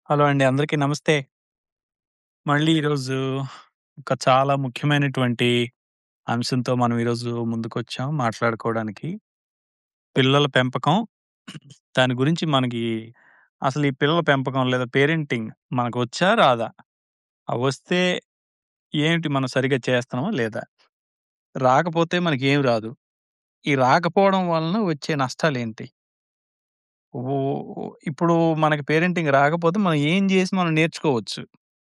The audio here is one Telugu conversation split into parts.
హలో అండి. అందరికీ నమస్తే. మళ్ళీ ఈరోజు ఒక చాలా ముఖ్యమైనటువంటి అంశంతో మనం ఈరోజు ముందుకొచ్చాం మాట్లాడుకోవడానికి. పిల్లల పెంపకం. దాని గురించి మనకి అసలు ఈ పిల్లల పెంపకం లేదా పేరెంటింగ్ మనకొచ్చా? రాదా? ఆ వస్తే ఏంటి మనం సరిగ్గా చేస్తున్నామా? లేదా? రాకపోతే మనకేం రాదు. ఈ రాకపోవడం వలన వచ్చే నష్టాలేంటి? ఓ ఇప్పుడు మనకి పేరెంటింగ్ రాకపోతే మనం ఏం జేసి మనం నేర్చుకోవచ్చు?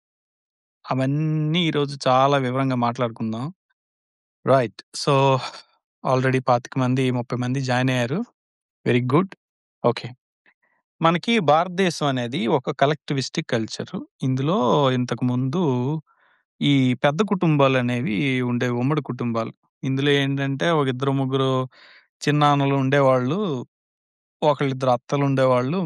అవన్నీ ఈరోజు చాలా వివరంగా మాట్లాడుకుందాం. రైట్. సో, ఆల్రెడీ 25 మంది, 30 మంది జాయిన్ అయ్యారు. Very good. ఓకే. మనకి భారతదేశం అనేది ఒక కలెక్టివిస్టిక్ కల్చర్. ఇందులో ఇంతకుముందు ఈ పెద్ద కుటుంబాలనేవి ఉండేవి. ఉమ్మడి కుటుంబాలు. ఇందులో ఏంటంటే ఒక ఇద్దరు, ముగ్గురు చిన్నాన్నలు ఉండేవాళ్ళు. ఒకళ్ళిద్దరు అత్తలుండేవాళ్ళు.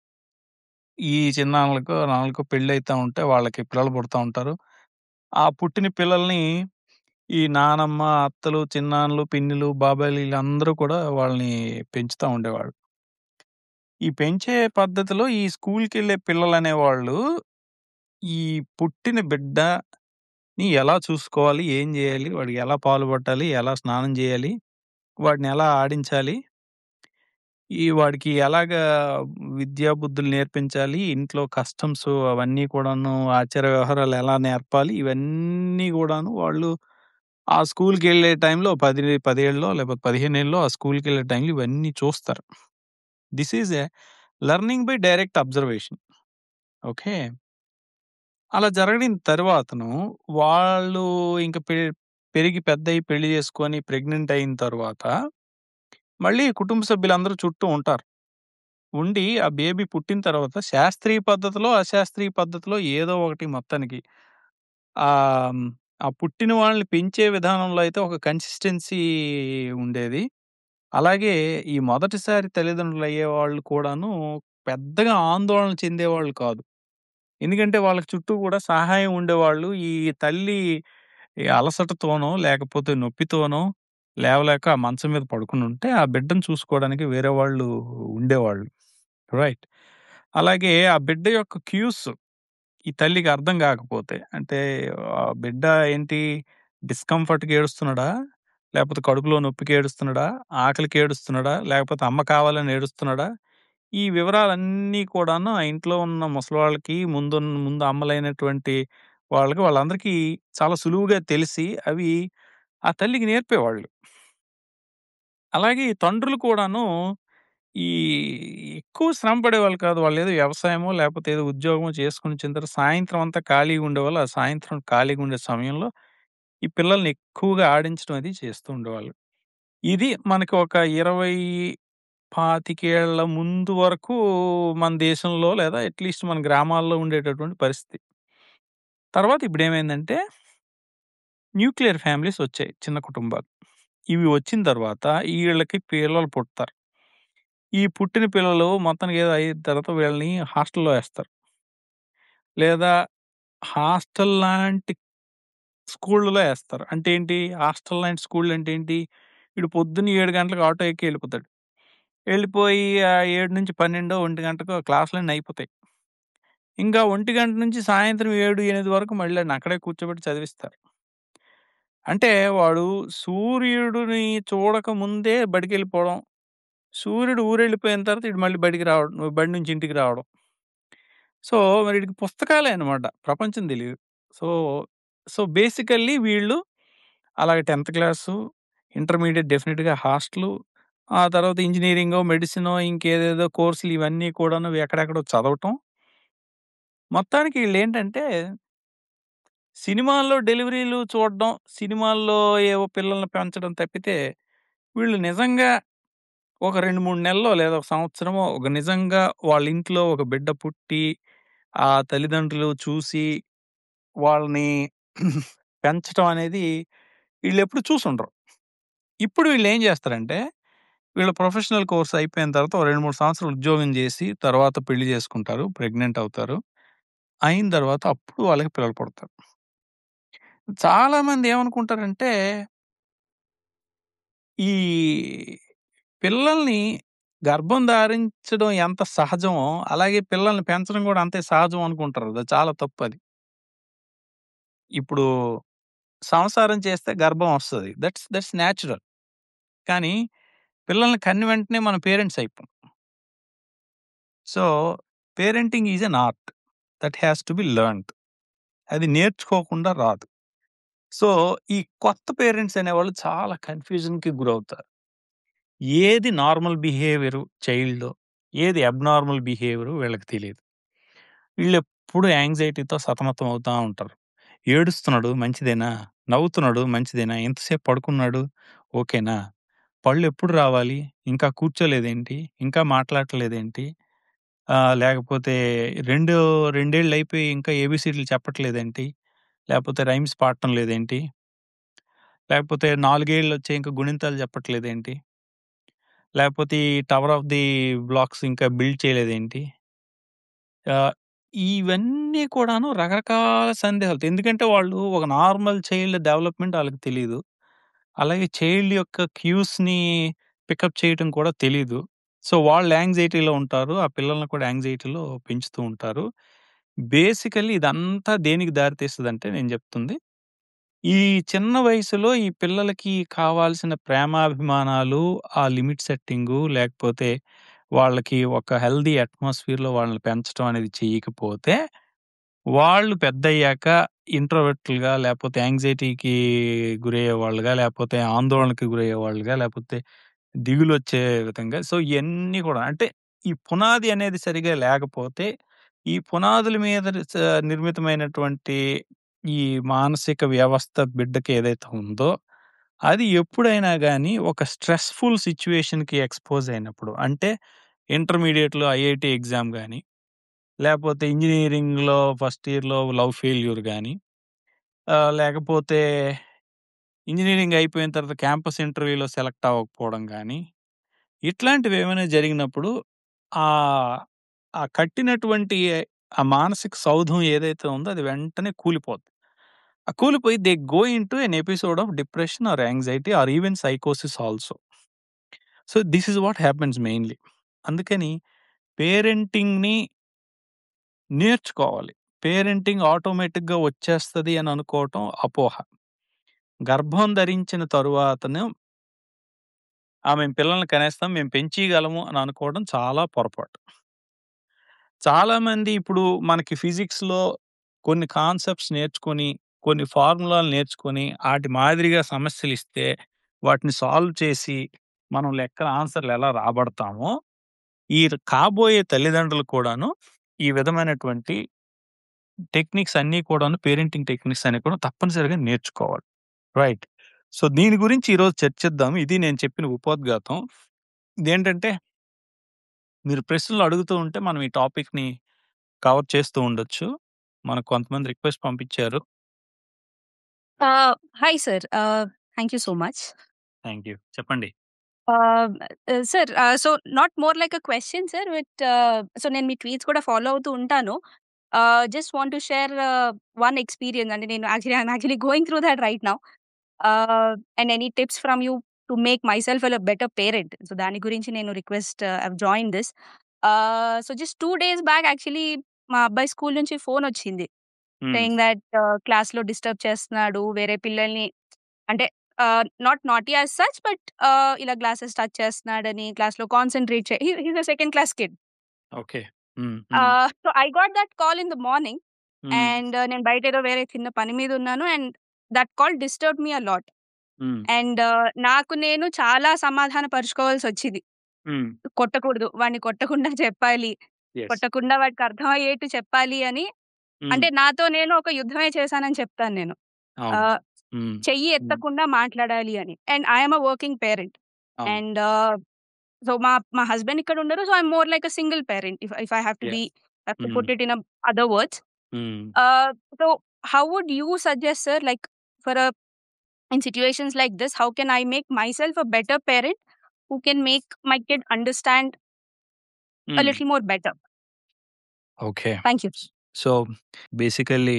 ఈ చిన్నాన్నలకో, నాన్నలకో పెళ్ళైతా ఉంటే వాళ్ళకి పిల్లలు పుడతా ఉంటారు. ఆ పుట్టిన పిల్లల్ని ఈ నానమ్మ, అత్తలు, చిన్నాన్నలు, పిన్నిలు, బాబాయిలు ఈళ్ళందరూ కూడా వాళ్ళని పెంచుతా ఉండేవాళ్ళు. ఈ పెంచే పద్ధతిలో ఈ స్కూలుకెళ్ళే పిల్లలనేవాళ్ళు ఈ పుట్టిన బిడ్డని ఎలా చూసుకోవాలి? ఏం జేయాలి? వాడికి ఎలా పాలు పట్టాలి? ఎలా స్నానం జేయాలి? వాడిని ఎలా ఆడించాలి? ఈ వాడికి ఎలాగా విద్యా బుద్ధులు నేర్పించాలి? ఇంట్లో కస్టమ్స్ అవన్నీ కూడాను ఆచార వ్యవహారాలు ఎలా నేర్పాలి? ఇవన్నీ గూడాను వాళ్ళు ఆ స్కూలుకెళ్ళే టైంలో 10 పదేళ్ళో లేకపోతే 15 ఏళ్ళో ఆ స్కూలుకెళ్ళే టైంలో ఇవన్నీ చూస్తారు. This is a learning by direct observation. Okay. అలా జరగడిన తర్వాతను వాళ్ళు ఇంక పె పెరిగి పెద్దయి పెళ్లి జేసుకొని ప్రెగ్నెంట్ అయిన తర్వాత మళ్ళీ కుటుంబ సభ్యులందరూ చుట్టూ ఉంటారు. ఉండి ఆ బేబీ పుట్టిన తర్వాత శాస్త్రీయ పద్ధతిలో, అశాస్త్రీయ పద్ధతిలో ఏదో ఒకటి మొత్తానికి ఆహ్, హ్మ్, ఆ పుట్టిన వాళ్ళని పెంచే విధానంలో అయితే ఒక కన్సిస్టెన్సీ ఉండేది. అలాగే ఈ మొదటిసారి తల్లిదండ్రులయ్యేవాళ్ళు కూడాను పెద్దగా ఆందోళన చెందేవాళ్ళు కాదు. ఎందుకంటే వాళ్ళకి చుట్టూ గూడా సహాయం ఉండేవాళ్ళు. ఈ తల్లి ఈ అలసటతోనో, లేకపోతే నొప్పితోనో లేవలేక ఆ మంచం మీద పడుకునుంటే ఆ బిడ్డను చూసుకోవడానికి వేరే వాళ్ళు ఉండేవాళ్ళు. రైట్. అలాగే ఆ బిడ్డ యొక్క క్యూస్ ఈ తల్లికి అర్థం గాకపోతే అంటే ఆ బిడ్డ ఏంటి డిస్కంఫర్ట్‌కి ఏడుస్తున్నాడా? లేపోతే కడుపులో నొప్పికి ఏడుస్తున్నాడా? ఆకలికి ఏడుస్తున్నాడా? లేకపోతే అమ్మ కావాలని ఏడుస్తున్నాడా? ఈ వివరాలన్నీ కూడాను ఆ ఇంట్లో ఉన్న ముసలోళ్ళకి ముందున్ ముందు అమ్మలైనటువంటి వాళ్ళకి వాళ్ళందరికీ చాలా సులువుగా తెలిసి అవి ఆ తల్లికి నేర్పేవాళ్ళు. అలాగే ఈ తండ్రులు కూడాను ఈ ఎక్కువ శ్రమ పడేవాళ్ళు కాదు. వాళ్ళేదో వ్యవసాయమో లేపోతే ఏదో ఉద్యోగమో చేసుకొని వచ్చిన తర్వాత సాయంత్రం అంతా ఖాళీగా ఉండేవాళ్ళు. ఆ సాయంత్రం ఖాళీగా ఉండే సమయంలో ఈ పిల్లల్ని ఎక్కువగా ఆడించడం అది చేస్తూ ఉండేవాళ్ళు. ఇది మనకి ఒక 20, 25 ఏళ్ల ముందు వరకు మన దేశంలో లేదా అట్‌లీస్ట్ మన గ్రామాల్లో ఉండేటటువంటి పరిస్థితి. తర్వాత ఇప్పుడేమైందంటే న్యూక్లియర్ ఫ్యామిలీస్ వచ్చాయి. చిన్న కుటుంబాలు. ఇవి వచ్చిన తర్వాత ఈళ్ళకి పిల్లలు పుడతారు. ఈ పుట్టిన పిల్లలు మొత్తానికి ఏదో అయిన తర్వాత వీళ్ళని హాస్టల్‌లో ఏస్తారు. లేదా హాస్టల్ లాంటి స్కూళ్ళలో ఏస్తారు. అంటే ఏంటి? హాస్టల్ లాంటి స్కూల్ అంటే ఏంటి? ఈడు పొద్దున్న 7 గంటలకు ఆటో ఎక్కి ఎళ్ళిపోతాడు. ఎళ్ళిపోయి ఆహ్, 7-12 ఒంటి గంటకో క్లాసులన్నీ అయిపోతాయి. ఇంకా 1 గంట నుంచి సాయంత్రం 7, 8 వరకు మళ్ళీ ఆడిని అక్కడే కూర్చోబెట్టి చదివిస్తారు. అంటే వాడు సూర్యుడిని చూడక ముందే బడికెళ్ళిపోవడం. సూర్యుడు ఊరెళ్ళిపోయిన తర్వాత ఈడు మళ్ళీ బడికి రావడం. బడి నుంచి ఇంటికి రావడం. సో, మరి ఈడికి పుస్తకాలే అన్నమాట. ప్రపంచం తెలీదు. సో, సో బేసికల్లీ వీళ్ళు అలాగే 10థ్ క్లాసు, ఇంటర్మీడియేట్ డెఫినిట్‌గా హాస్టలు, ఆ తర్వాత ఇంజినీరింగో, మెడిసినో ఇంకేదేదో కోర్సులు ఇవన్నీ కూడాను ఎక్కడెక్కడో చదవటం. మొత్తానికి ఈళ్ళేంటంటే సినిమాల్లో డెలివరీలు చూడడం, సినిమాల్లో ఏవో పిల్లల్ని పెంచడం తప్పితే వీళ్ళు నిజంగా ఒక 2, 3 నెలల్లో లేదా ఒక సంవత్సరమో ఒక నిజంగా వాళ్ళ ఇంట్లో ఒక బిడ్డ పుట్టి, ఆ తల్లిదండ్రులు చూసి వాళ్ళని పెంచటం అనేది ఈళ్ళెప్పుడు చూసుండరు. ఇప్పుడు వీళ్ళేం జేస్తారంటే వీళ్ళ ప్రొఫెషనల్ కోర్స్ అయిపోయిన తర్వాత ఓ 2, 3 సంవత్సరాలు ఉద్యోగం జేసి తర్వాత పెళ్లి జేసుకుంటారు. ప్రెగ్నెంట్ అవుతారు. అయిన తర్వాత అప్పుడు వాళ్ళకి పిల్లలు పుడతారు. చాలామంది ఏమనుకుంటారంటే ఈ పిల్లల్ని గర్భం ధారించడం ఎంత సహజమో, అలాగే పిల్లల్ని పెంచడం గూడా అంతే సహజం అనుకుంటారు. అది చాలా తప్పది. ఇప్పుడు సంసారం చేస్తే గర్భం వస్తది. That's that's natural. కానీ పిల్లల్ని కన్న వెంటనే మనం పేరెంట్స్ అయిపోం. So, parenting is an art. That has to be learned. అది నేర్చుకోకుండా రాదు. సో, ఈ కొత్త పేరెంట్స్ అనేవాళ్ళు చాలా కన్‌ఫ్యూజన్‌కి గురవుతారు. ఏది నార్మల్ బిహేవియరు చైల్డ్‌లో, ఏది అబ్‌నార్మల్ బిహేవియరు వీళ్ళకి తెలీదు. వీళ్ళెప్పుడు యాంగ్జైటీతో సతమతం అవుతా ఉంటారు. ఏడుస్తున్నాడు మంచిదేనా? నవ్వుతున్నాడు మంచిదేనా? ఇంతసేపు పడుకున్నాడు ఓకేనా? పళ్ళెప్పుడు రావాలి? ఇంకా కూర్చోలేదేంటి? ఇంకా మాట్లాడట్లేదేంటి? ఆహ్, లేకపోతే రెండు రెండేళ్లయిపోయి ఇంకా ఏబీసీడీలు చెప్పట్లేదేంటి? లేపోతే రైమ్స్ పాడటం లేదేంటి? లేకపోతే నాలుగేళ్లొచ్చాయి ఇంకా గుణింతాలు చెప్పట్లేదేంటి? లేకపోతే ఈ టవర్ ఆఫ్ ది బ్లాక్స్ ఇంకా బిల్డ్ చేయలేదేంటి? ఆహ్, ఇవన్నీ కూడాను రకరకాల సందేహాలతో ఎందుకంటే వాళ్ళు ఒక నార్మల్ చైల్డ్ డెవలప్‌మెంట్ ఆళ్ళకి తెలీదు. అలాగే చైల్డ్ యొక్క క్యూస్‌ని పికప్ చేయటం కూడా తెలీదు. సో, వాళ్ళు యాంగ్జైటీలో ఉంటారు. ఆ పిల్లల్ని కూడా యాంగ్జైటీలో పెంచుతూ ఉంటారు. బేసికల్లీ ఇదంతా దేనికి దారితీస్తదంటే నేను జెప్తుంది, ఈ చిన్న వయసులో ఈ పిల్లలకి కావాల్సిన ప్రేమాభిమానాలు, ఆ లిమిట్ సెట్టింగు లేకపోతే వాళ్ళకి ఒక హెల్తీ అట్మాస్ఫియర్‌లో వాళ్ళని పెంచటం అనేది చెయ్యకపోతే, వాళ్ళు పెద్దయ్యాక ఇంట్రోవర్ట్‌లుగా లేపోతే యాంగ్జైటీకి గురయ్యేవాళ్ళుగా, లేపోతే ఆందోళనకి గురయ్యేవాళ్ళుగా, లేపోతే దిగులొచ్చే విధంగా సో, ఇయన్నీ కూడా అంటే ఈ పునాది అనేది సరిగ్గా లేకపోతే, ఈ పునాదుల మీద స నిర్మితమైనటువంటి ఈ మానసిక వ్యవస్థ బిడ్డకి ఏదైతే ఉందో, అది ఎప్పుడైనా గానీ ఒక స్ట్రెస్‌ఫుల్ సిట్యుయేషన్‌కి ఎక్స్‌పోజ్ అయినప్పుడు అంటే ఇంటర్మీడియేట్‌లో ఐఐటీ ఎగ్జామ్ గానీ, లేపోతే ఇంజినీరింగ్‌లో ఫస్ట్ ఇయర్‌లో లవ్ ఫెయిల్యూర్ గానీ, ఆహ్, లేకపోతే ఇంజినీరింగ్ అయిపోయిన తర్వాత క్యాంపస్ ఇంటర్వ్యూలో సెలెక్ట్ అవ్వకపోవడం గానీ, ఇట్లాంటివేమైనా జరిగినప్పుడు ఆహ్, ఆ కట్టినటువంటి ఆ మానసిక సౌధం ఏదైతే ఉందో అది వెంటనే కూలిపోద్ది. ఆ కూలిపోయి they go into an episode of depression or anxiety or even సైకోసిస్ also. So, this is what happens mainly. అందుకని పేరెంటింగ్‌ని నేర్చుకోవాలి. పేరెంటింగ్ ఆటోమేటిక్‌గా వచ్చేస్తది అని అనుకోవటం అపోహ. గర్భం ధరించిన తరువాతను ఆ! మేము పిల్లల్ని కనేస్తాం, మేము పెంచీయగలము అని అనుకోవడం చాలా పొరపాటు. చాలామంది ఇప్పుడు మనకి ఫిజిక్స్‌లో కొన్ని కాన్సెప్ట్స్ నేర్చుకొని, కొన్ని ఫార్ములాలు నేర్చుకొని, ఆటి మాదిరిగా సమస్యలిస్తే, వాటిని సాల్వ్ చేసి, మనం లెక్కల ఆన్సర్‌లు ఎలా రాబడతామో, ఈ ర్ కాబోయే తల్లిదండ్రులు కూడాను ఈ విధమైనటువంటి టెక్నిక్స్ అన్నీ కూడాను పేరెంటింగ్ టెక్నిక్స్ అన్నీ కూడా తప్పనిసరిగా నేర్చుకోవాలి. రైట్. సో, దీని గురించి ఈరోజు చర్చిద్దాం. ఇది నేను చెప్పిన ఉపోద్ఘాతం. ఇదేంటంటే మీరు ప్రశ్నలు అడుగుతూ ఉంటే మనం ఈ టాపిక్‌ని కవర్ చేస్తూ ఉండొచ్చు. మనకు కొంతమంది రిక్వెస్ట్ పంపించారు. Uh, hi, sir. Uh, thank you so much. Thank you. చెప్పండి. Uh, uh, sir, uh, so not more like a question, sir, but uh, so నేను మీ ట్వీట్స్ కూడా ఫాలో అవుతూ ఉంటాను. Uh, just want to share uh, one experience అంటే నేను actually I am actually going through that right now. Uh, and any tips from you to make myself a better parent. So దాని గురించి నేను request I have joined this. Uh, so just 2 days back actually మా అబ్బాయి స్కూల్ నుంచి ఫోనొచ్చింది. హ్మ్. సేయింగ్ థట్ ఆహ్, క్లాస్‌లో డిస్టర్బ్ చేస్తున్నాడు. వేరే పిల్లల్ని అంటే ah, not naughty as such but ah, ఇలా గ్లాసెస్ టచ్ చేస్తున్నాడని, క్లాస్‌లో కాన్సంట్రేట్ చే he he is a second class kid. Okay. Hmm. Hmm. Ah, so I got that call in the morning hmm. And నేను బయటేదో వేరే చిన్న పని మీద ఉన్నాను and that call disturbed me a lot. Hmm. And నాకు నేను చాలా సమాధాన పరుచుకోవాల్సొచ్చింది. హ్మ్. కొట్టకూడదు. వాడిని కొట్టకుండా చెప్పాలి. యెస్. కొట్టకుండా వాడికి అర్థమయ్యేట్టు చెప్పాలి అని హ్మ్. అంటే నాతో నేను ఒక యుద్ధమే చేశానని చెప్తాను నేను. అవును. ఆహ్, హ్మ్. చెయ్యి హ్మ్. ఎత్తకుండా మాట్లాడాలి అని. And I am a working parent. అవును. అండ్ ఆహ్, సో మా మా హస్బెండ్ ఇక్కడ ఉండరు. So I am more like a single parent. If if I have to be yes. Have to hmm. Put it in a other words. Hmm. Ah, so how would you suggest sir like for a in situations like this how can I make myself a better parent who can make my kid understand a hmm. Little more better? Okay. Thank you. So, basically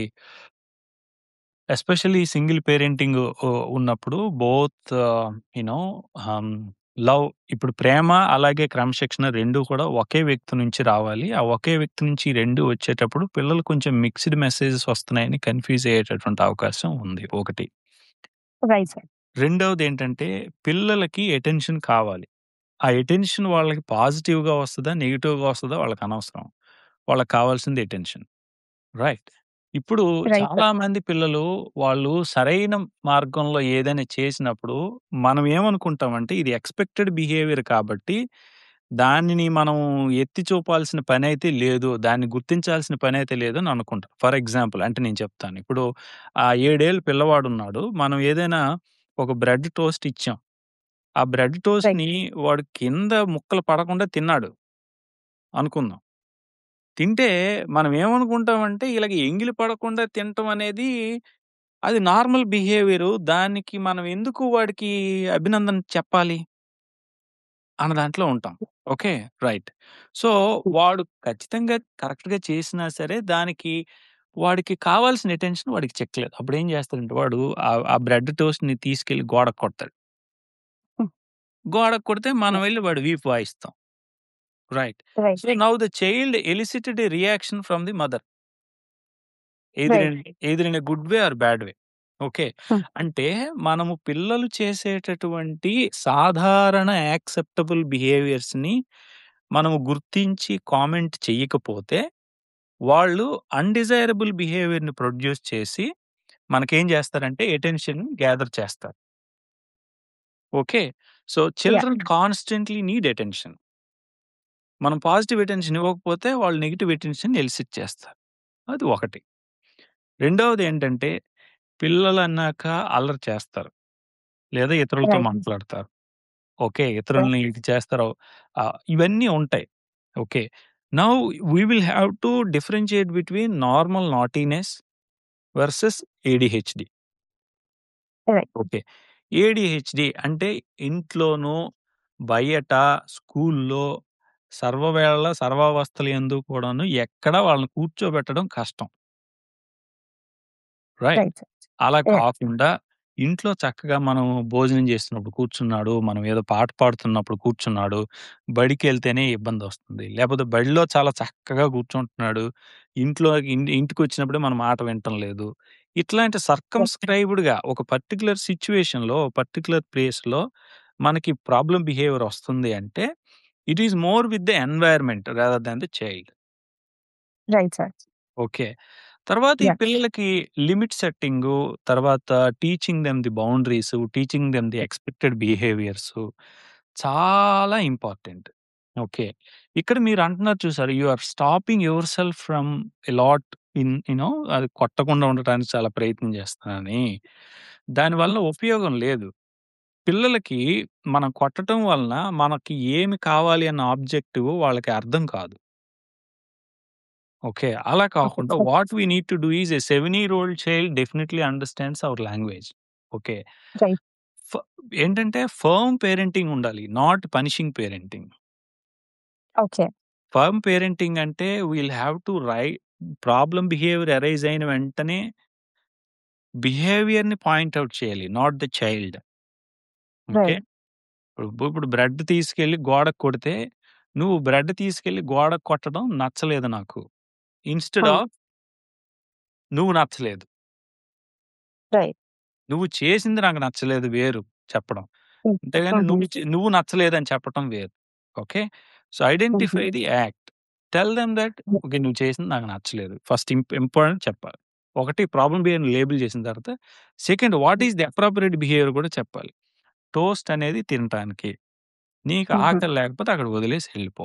especially single parenting ఉ ఉన్నప్పుడు బోత్ ఆహ్, యూ నో హమ్ లవ్ ఇప్పుడు ప్రేమ అలాగే క్రమశిక్షణ 2 కూడా ఒకే వ్యక్తి నుంచి రావాలి. ఆ ఒకే వ్యక్తి నుంచి ఈ 2 వచ్చేటప్పుడు పిల్లలు కొంచెం మిక్స్డ్ మెసేజెస్ వస్తున్నాయని కన్‌ఫ్యూజ్ అయ్యేటటువంటి అవకాశం ఉంది ఒకటి. Right sir. రెండవదేంటంటే పిల్లలకి అటెన్షన్ కావాలి. ఆ అటెన్షన్ వాళ్ళకి పాజిటివ్‌గా వస్తదా? నెగెటివ్‌గా వస్తదా? వాళ్ళకనవసరం. వాళ్ళకి కావాల్సింది అటెన్షన్. రైట్. ఇప్పుడు రైట్ సార్. చాలామంది పిల్లలు వాళ్ళు సరైన మార్గంలో ఏదైనా చేసినప్పుడు మనం ఏమనుకుంటామంటే ఇది ఎక్స్‌పెక్టెడ్ బిహేవియర్ కాబట్టి దానిని మనం ఎత్తి చూపాల్సిన పనైతే లేదు. దాన్ని గుర్తించాల్సిన పనైతే లేదని అనుకుంటాం. ఫర్ ఎగ్జాంపుల్ అంటే నేను చెప్తాను. ఇప్పుడు ఆ 7 ఏళ్ల పిల్లవాడున్నాడు. మనం ఏదైనా ఒక బ్రెడ్ టోస్ట్ ఇచ్చాం. ఆ బ్రెడ్ రైట్. టోస్ట్‌ని వాడు కింద ముక్కలు పడకుండా తిన్నాడు. అనుకుందాం. తింటే మనం ఏమనుకుంటామంటే ఇలాగ ఎంగిలి పడకుండా తినటం అనేది అది నార్మల్ బిహేవియరు. దానికి మనం ఎందుకు వాడికి అభినందన చెప్పాలి? అన్న దాంట్లో ఉంటాం. ఓకే. రైట్. సో, వాడు ఖచ్చితంగా కరెక్ట్‌గా చేసినా సరే దానికి వాడికి కావాల్సిన అటెన్షన్ వాడికి చెక్కలేదు. అప్పుడేం చేస్తాడంటే వాడు ఆహ్, ఆ బ్రెడ్ టోస్ట్‌ని తీసుకెళ్ళి గోడకు కొడతాడు. హ్మ్. గోడకు కొడితే మనం యాహ్! వెళ్లి వాడి వీపు వాయిస్తాం. Right. Right. So, now the child elicited a reaction from the mother. Either right. In either in a good way or bad way. Okay. Hmm. అంటే మనము పిల్లలు చేసేటటువంటి సాధారణ యాక్సెప్టబుల్ బిహేవియర్స్‌ని మనము గుర్తించి కామెంట్ చెయ్యకపోతే వాళ్ళు అన్‌డిజైరబుల్ బిహేవియర్‌ని ప్రొడ్యూస్ చేసి మనకేం చేస్తారంటే అటెన్షన్ గ్యాదర్ చేస్తారు. Okay. So, yeah! Children constantly need attention. మనం పాజిటివ్ అటెన్షన్ ఇవ్వకపోతే వాళ్ళు నెగెటివ్ అటెన్షన్ ఎలిసిట్ చేస్తారు. అది ఒకటి. రెండవదేంటంటే పిల్లలన్నాక అల్లరి చేస్తారు. లేదా ఇతరులతో రైట్. మాట్లాడతారు. ఓకే. యాహ్! ఇతరులని ఇది చేస్తారు. ఆహ్, ఇవన్నీ ఉంటాయి. Okay. Now we will have to differentiate between normal naughtiness versus ADHD. Right. Okay. ADHD అంటే ఇంట్లోనూ, బయట, స్కూల్లో సర్వవేళ సర్వావస్థలయందు కూడాను ఎక్కడ వాళ్ళని కూర్చోబెట్టడం కష్టం. రైట్. Right sir. అలా యాహ్! కాకుండా ఇంట్లో చక్కగా మనం భోజనం చేస్తున్నప్పుడు కూర్చున్నాడు. మనం ఏదో పాట పాడుతున్నప్పుడు కూర్చున్నాడు. బడికెళ్తేనే ఇబ్బందొస్తుంది. లేపోతే బడిలో చాలా చక్కగా కూర్చుంటున్నాడు. ఇంట్లో ఇన్ ఇంటికొచ్చినప్పుడే మన మాట వినటం లేదు. ఇట్లాంటి యాహ్! సర్కమ్‌స్క్రైబ్డ్‌గా ఒక పర్టిక్యులర్ సిట్యుయేషన్‌లో, పర్టిక్యులర్ ప్లేస్‌లో మనకి ప్రాబ్లమ్ బిహేవియర్ వస్తుంది అంటే it is more with the environment rather than the child. Right sir. Okay. తర్వాత ఈ యాహ్! పిల్లలకి లిమిట్ సెట్టింగు, తర్వాత teaching them the boundaries, teaching them the expected behaviours చాలా ఇంపార్టెంట్. ఓకే. ఇక్కడ మీరు అంటున్నారు చూసారా? You are stopping yourself from a lot in you know అది కొట్టకుండా ఉండటానికి చాలా ప్రయత్నం చేస్తున్నానని. దానివల్ల ఉపయోగం లేదు. పిల్లలకి మనం కొట్టటం వలన మనకి ఏమి కావాలి అన్న ఆబ్జెక్టివ్ వాళ్ళకి అర్థం కాదు. ఓకే. అలా ఓకే. కాకుండా sir. What we need to do is a 7 year old child definitely understands our language. Okay. Right. ఫ ఏంటంటే ఫర్మ్ పేరెంటింగ్ ఉండాలి. Not punishing parenting. Okay. Firm parenting అంటే వీల్ హావ్ టు రై ప్రాబ్లమ్ బిహేవియర్ అరైజ్ అయిన వెంటనే బిహేవియర్‌ని పాయింట్ ఔట్ చేయాలి. Not the child. Okay. Right. ఇప్పుడు ఇప్పుడు బ్రెడ్ తీసుకెళ్ళి గోడకు కొడితే, నువ్వు బ్రెడ్ తీసుకెళ్ళి గోడకు కొట్టడం నచ్చలేదు నాకు. ఇన్‌స్టెడ్ హ్మ్. ఆఫ్ నువ్వు నచ్చలేదు. రైట్. నువ్వు చేసింది నాకు నచ్చలేదు వేరు చెప్పడం. హ్మ్. అంతేగాని హుహు. నువ్వు చే నువ్వు నచ్చలేదని చెప్పటం వేరు. ఓకే. సో, హుహు. Identify the act. Tell them that hmm. Okay. నువ్వు చేసింది నాకు నచ్చలేదు. ఫస్ట్ ఇంప్ ఇంపార్టెంట్ చెప్పాలి. ఒకటి ప్రాబ్లమ్ బిహేవియర్‌ని లేబుల్ చేసిన తర్వాత, second what is the appropriate behaviour కూడా చెప్పాలి. టోస్ట్ అనేది తినటానికి. నీకు హుహు. ఆకలి లేకపోతే అక్కడ వదిలేసి ఎళ్ళిపో.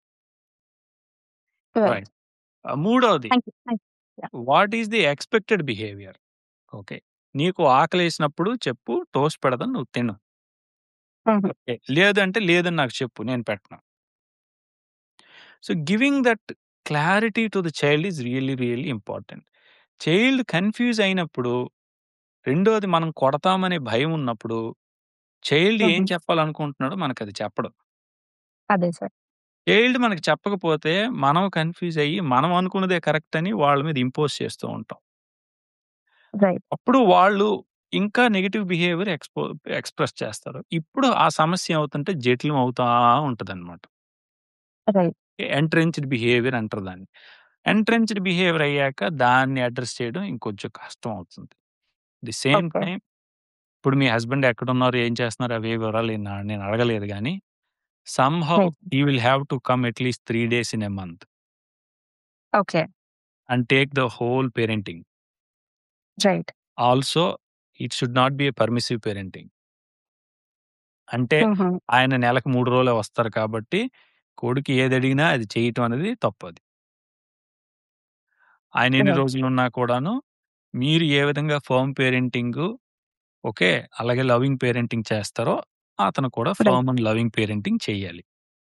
రైట్. రైట్. ఆహ్, మూడోది thank you. Thank yeah! What is the expected behaviour? Okay. నీకు ఆకలేసినప్పుడు చెప్పు టోస్ట్ పెడతాను నువ్వు తిను. హుహు. ఓకే. లేదంటే లేదని నాకు చెప్పు నేను పెట్టను. So, giving that clarity to the child is really, really important. Child confuse అయినప్పుడు, రెండోది మనం కొడతామనే భయం ఉన్నప్పుడు, చైల్డ్ ఏం హుహు. చెప్పాలనుకుంటున్నాడో మనకది చెప్పడు. అదే సార్. చైల్డ్ మనకి చెప్పకపోతే, మనం కన్‌ఫ్యూజ్ అయ్యి, మనం అనుకున్నదే కరెక్ట్ అని వాళ్ళ మీద ఇంపోజ్ చేస్తూ ఉంటాం. రైట్. అప్పుడు వాళ్ళు ఇంకా నెగెటివ్ బిహేవియర్ ఎక్స్‌పో ఎక్స్‌ప్రెస్ చేస్తారు. ఇప్పుడు ఆ సమస్య ఏమవుతుంటే జటిలం అవుతా ఉంటదనమాట. రైట్. ఎంట్రెంచ్డ్ బిహేవియర్ అంటారు దాన్ని. ఎంట్రెంచ్డ్ బిహేవియర్ అయ్యాక దాన్ని అడ్రెస్ చేయడం ఇంకొంచెం కష్టం అవుతుంది. The same okay. టైమ్ ఇప్పుడు మీ హస్బెండ్ ఎక్కడున్నారు? ఏం చేస్తున్నారు? అవి వివరాలు నా నేను అడగలేదు గానీ, somehow right. He will have to come at least 3 days in a month. Okay. And take the whole parenting. Right. Also it should not be a permissive parenting. అంటే హుహు. ఆయన నెలకు 3 రోజులే వస్తారు కాబట్టి, కొడుకు ఏదడిగినా అది చేయటం అనేది తప్పది. ఆయన ఎన్ని రైట్. రోజులున్నా కూడాను, మీరు ఏ విధంగా ఫర్మ్ పేరెంటింగు ఓకే. అలాగే లవింగ్ పేరెంటింగ్ చేస్తారో, అతను కూడా right. Firm and loving parenting చేయాలి.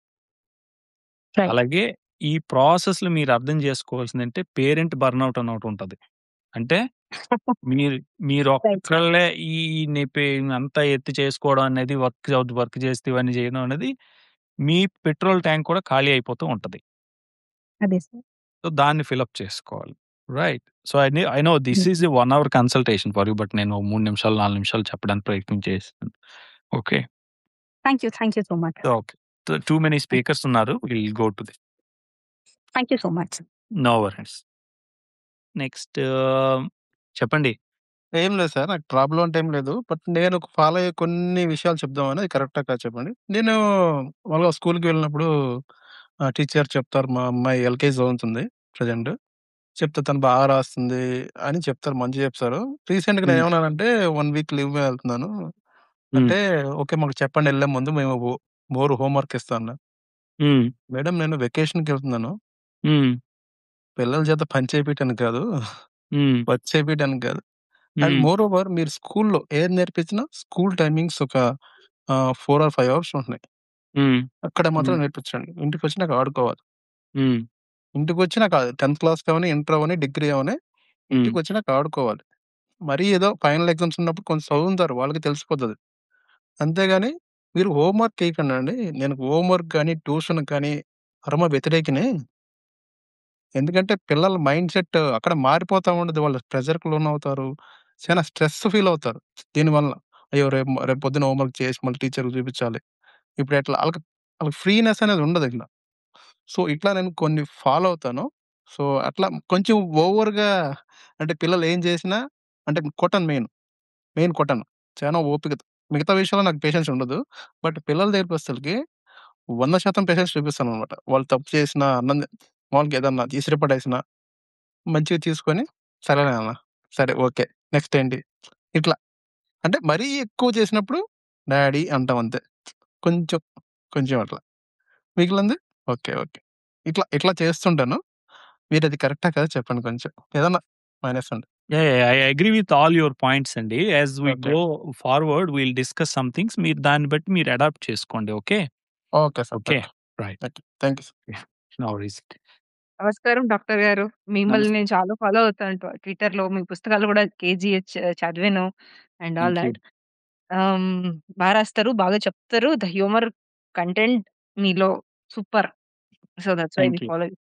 రైట్. అలాగే ఈ ప్రాసెస్‌లో మీరు అర్థం చేసుకోవాల్సిందంటే పేరెంట్ బర్న్‌ఔట్ అని ఒకటుంటది. అంటే మీరు రైట్. మీరొక్కళ్ళే ఈ నెపి అంతా ఎత్తి చేసుకోవడం అనేది వర్క్ వర్క్ చేస్తే ఇవన్నీ చేయడం అనేది మీ పెట్రోల్ ట్యాంక్ కూడా ఖాళీ అయిపోతూ ఉంటది. అదే సార్. సో, దాన్ని ఫిలప్ చేసుకోవాలి. రైట్. సో, ఐ ని I know this hmm. Is a 1 hour consultation for you. But నేను 3 నిమిషాలు, 4 నిమిషాలు చెప్పడానికి ప్రయత్నం చేశాను. Okay. Thank you. Thank you so much. Okay. To too many speakers ఉన్నారు. Will go to the thank you so much. No worries. Next చెప్పండి. ఏం లేదు సార్. నాకు ప్రాబ్లమ్ అంటే ఏం లేదు. బట్ నేను ఫాలో అయ్యే కొన్ని విషయాలు చెప్దామని అది కరెక్టా కాదా చెప్పండి. నేను మామూలుగా స్కూల్‌కి వెళ్ళినప్పుడు ఆహ్, టీచర్ చెప్తారు మా అమ్మాయి ఎల్‌కేజీ చదువుతుంది ప్రెజెంట్. చెప్తే తను బాగా రాస్తుంది అని చెప్తారు. మంచిగా చెప్తారు. రీసెంట్‌గా హ్మ్. నేనేమన్నానంటే 1 వీక్ లీవ్ మీద వెళ్తున్నాను. హ్మ్. అంటే ఓకే. మాకు చెప్పండి ఎళ్ళే ముందు మేము ఓ మోర్ హోంవర్క్ ఇస్తా అన్నా. హ్మ్. మేడం నేను వెకేషన్‌కెళ్తున్నాను. హ్మ్. పిల్లల చేత పని చేపియటానికి కాదు. హ్మ్. వర్క్ చేపియటానికి కాదు. అండ్ హ్మ్. మోర్ ఓవర్ మీరు స్కూల్‌లో ఏది నేర్పించినా స్కూల్ టైమింగ్స్ ఒక ఆహ్, 4 ఆర్ 5 అవర్స్ ఉంటున్నాయి. హ్మ్. అక్కడ మాత్రం హ్మ్. నేర్పించండి. ఇంటికొచ్చినాక ఆడుకోవాలి. హ్మ్. ఇంటికొచ్చినాక 10థ్ క్లాస్ అవని, ఇంటర్ అవని, డిగ్రీ అవని హ్మ్. ఇంటికొచ్చినాక ఆడుకోవాలి. మరీ ఏదో ఫైనల్ ఎగ్జామ్స్ ఉన్నప్పుడు కొంచెం చదువుతారు. వాళ్ళకి తెలిసిపోతది. అంతేగాని మీరు హోంవర్క్ ఇయకండండి. నేను హోంవర్క్ గాని, ట్యూషన్ కానీ పరమ వ్యతిరేకిని. ఎందుకంటే పిల్లల మైండ్ సెట్ అక్కడ మారిపోతా ఉంటది. వాళ్ళు ప్రెషర్‌కి లోనవుతారు. చాలా స్ట్రెస్ ఫీల్ అవుతారు. దీనివల్ల. అయ్యో! రేపు రేపు పొద్దున్న హోంవర్క్ చేసి మళ్ళీ టీచర్‌కి చూపించాలి. ఇప్పుడు ఎట్లా ఆళ్ళకి ఆళ్ళకి ఫ్రీనెస్ అనేది ఉండదు ఇట్లా. సో, ఇట్లా నేను కొన్ని ఫాలో అవుతాను. సో, అట్లా కొంచెం ఓవర్‌గా అంటే పిల్లలు ఏం చేసినా అంటే కొట్టను మెయిన్. మెయిన్ కొట్టను. చానా ఓపికతో మిగతా విషయాల్లో నాకు పేషెన్స్ ఉండదు. బట్ పిల్లల దగ్గరికొచ్చేసరికి 100% పేషెన్స్ చూపిస్తాననమాట. వాళ్ళు తప్పు చేసినా, అన్నం మామూలుగా ఏదన్నా ఇసిరి పడేసినా మంచిగా తీసుకొని సరే నాన్న. సరే ఓకే. నెక్స్ట్ ఏంటి? ఇట్లా. అంటే మరీ ఎక్కువ చేసినప్పుడు డాడీ అంటాం అంతే. కొంచెం, కొంచెం అట్లా. మిగిలింది ఓకే. ఓకే. ఇట్లా, ఇట్లా చేస్తుంటాను. మీరది కరెక్టా కాదా చెప్పండి కొంచెం. ఏదన్నా మైనస్ ఉంటే. Yeah! Yeah! I agree with all your points అండి. As we okay. Go forward will discuss some things. మీరు దాన్ని బట్టి మీరు అడాప్ట్ చేసుకోండి. Okay. Okay sir. Okay. Okay. Right. Okay. Thank you sir. Yeah! No worries. నమస్కారం డాక్టర్ గారు. మిమ్మల్ని నమస్తే. నేను చాలా ఫాలో అవుతాను ట్వ ట్విట్టర్‌లో. మీ పుస్తకాలు కూడా కేజీహెచ్ చదివాను and all thank you. That. Ah, బా రాస్తారు. బాగా చెప్తారు. ద హ్యూమర్ కంటెంట్ మీలో super. So, that's why we thank you. Follow you.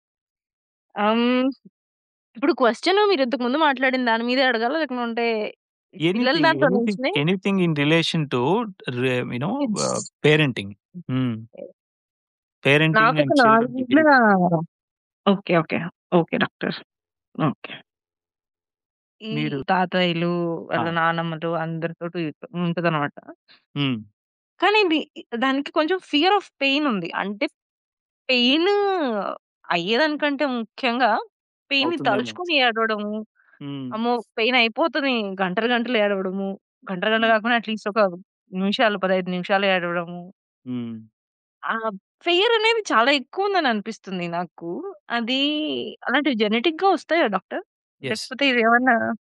Ah, ఇప్పుడు క్వెషన్ మీరు ఇంతకు ముందు మాట్లాడిన దాని మీదే అడగాలా? లేకుంటే పిల్లల ఎనీథింగ్, దాంట్లో ఎనీథింగ్, నుంచినే ఎనీథింగ్ ఇన్ రిలేషన్ టు రే you know kids. Ah, parenting. Hmm. Parenting నాకొక and children 4 behaviour. Okay. Okay. Okay doctor. Okay. ఈ మీరు తాతయ్యలు, ఆ! వాళ్ళ నానమ్మలు అందరితోటి ఉంటదనమాట. హ్మ్. కానీ ఇది దానికి కొంచెం ఫియర్ ఆఫ్ పెయిన్ ఉంది. అంటే పెయిన్ అయ్యేదానికంటే ముఖ్యంగా పెయిన్‌ని అవుతుందేమో. తలుచుకొని ఏడవడము. హ్మ్. అమ్మో! పెయిన్ అయిపోతది. గంటలు గంటలు ఏడవడము. గంటలు గంటలు హ్మ్. కాకుండా అట్‌లీస్ట్ ఒక నిమిషాలు, 15 నిమిషాలు ఏడవడము. హ్మ్. ఆ ఫియర్ అనేది చాలా ఎక్కువుందని అనిపిస్తుంది నాకు. అది అలాంటివి జెనెటిక్‌గా వస్తాయా డాక్టర్? యెస్. లేకపోతే ఇదేమన్నా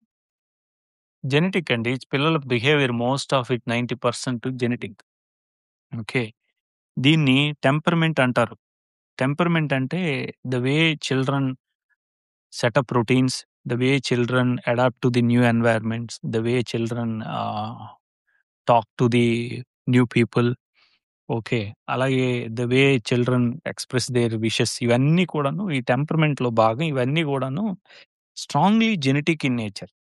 జెనెటిక్ అండి. పిల్లల behaviour most of it 90% genetic. Okay. దీన్ని టెంపర్‌మెంట్ అంటారు. టెంపర్‌మెంట్ అంటే the way children set up routines, the way children adapt to the new environments, the way children ah, talk to the new people. Okay. అలాగే the way children express their wishes ఇవన్నీ కూడాను ఈ టెంపర్‌మెంట్‌లో భాగం. ఇవన్నీ గూడాను స్ట్రాంగ్‌లీ జెనెటిక్ ఇన్ నేచర్.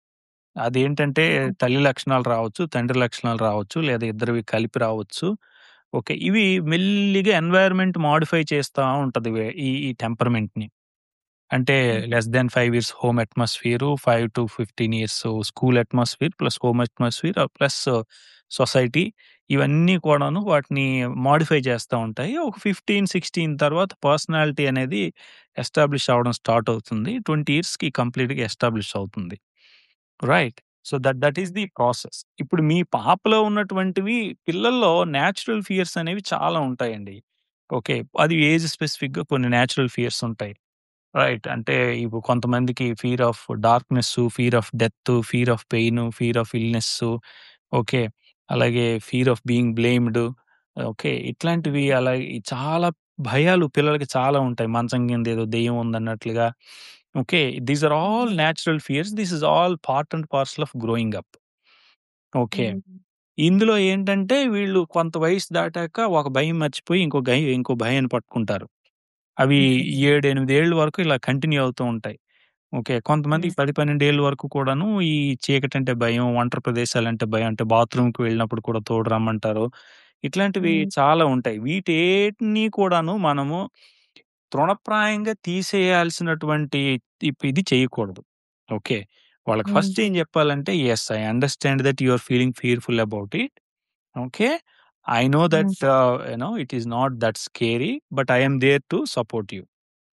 అదేంటంటే హ్మ్. తల్లి లక్షణాలు రావచ్చు, తండ్రి లక్షణాలు రావచ్చు, లేదా ఇద్దరివి కలిపి రావచ్చు. ఓకే. ఇవి మెల్లిగా ఎన్వైర్న్‌మెంట్ మోడిఫై చేస్తా ఉంటది వే ఈ ఈ టెంపర్‌మెంట్‌ని. అంటే hmm. Less than 5 years home atmosphere, 5-15 years school atmosphere plus home atmosphere plus society ఇవన్నీ కూడాను వాటిని మోడిఫై చేస్తా ఉంటాయి. ఒక 15, 16 తర్వాత పర్సనాలిటీ అనేది ఎస్టాబ్లిష్ అవ్వడం స్టార్ట్ అవుతుంది. 20 ఇయర్స్‌కి కంప్లీట్‌గా ఎస్టాబ్లిష్ అవుతుంది. Right. So, that that is the process. ఇప్పుడు మీ పాపలో ఉన్నటువంటివి పిల్లల్లో నేచురల్ ఫియర్స్ అనేవి చాలా ఉంటాయండి. ఓకే. అది ఏజ్ స్పెసిఫిక్‌గా కొన్ని నేచురల్ ఫియర్స్ ఉంటాయి. రైట్. అంటే ఇప్పుడు కొంతమందికి fear of darkness, fear of death, fear of pain, fear of illness okay. అలాగే fear of being blamed okay. ఇట్లాంటివి అలాగే చాలా భయాలు పిల్లలకి చాలా ఉంటాయి. మంచం కింద ఏదో దెయ్యం ఉందన్నట్లుగా. Okay. These are all natural fears. This is all part and parcel of growing up. Okay. Hmm. ఇందులో ఏంటంటే వీళ్ళు కొంత వయసు దాటాక ఒక భయం మర్చిపోయి ఇంకో గై ఇంకో భయాన్ని పట్టుకుంటారు. అవి హ్మ్. 7, 8 ఏళ్ల వరకు ఇలా కంటిన్యూ అవుతూ ఉంటాయి. ఓకే. కొంతమందికి హ్మ్. 10, 12 ఏళ్ల వరకు కూడాను ఈ చీకటంటే భయం, ఒంటరి ప్రదేశాలంటే భయం. అంటే బాత్రూమ్‌కి వెళ్ళినప్పుడు కూడా తోడు రమ్మంటారు. ఇట్లాంటివి హ్మ్. చాలా ఉంటాయి. వీటేటిని కూడాను మనము తృణప్రాయంగా తీసేయాల్సినటువంటి ఇప్ ఇది చేయకూడదు. ఓకే. వాళ్ళకి హ్మ్. ఫస్ట్ ఏం చెప్పాలంటే, yes I understand that you are feeling fearful about it. Okay. I know hmm. That ah, you know it is not that scary but I am there to support you.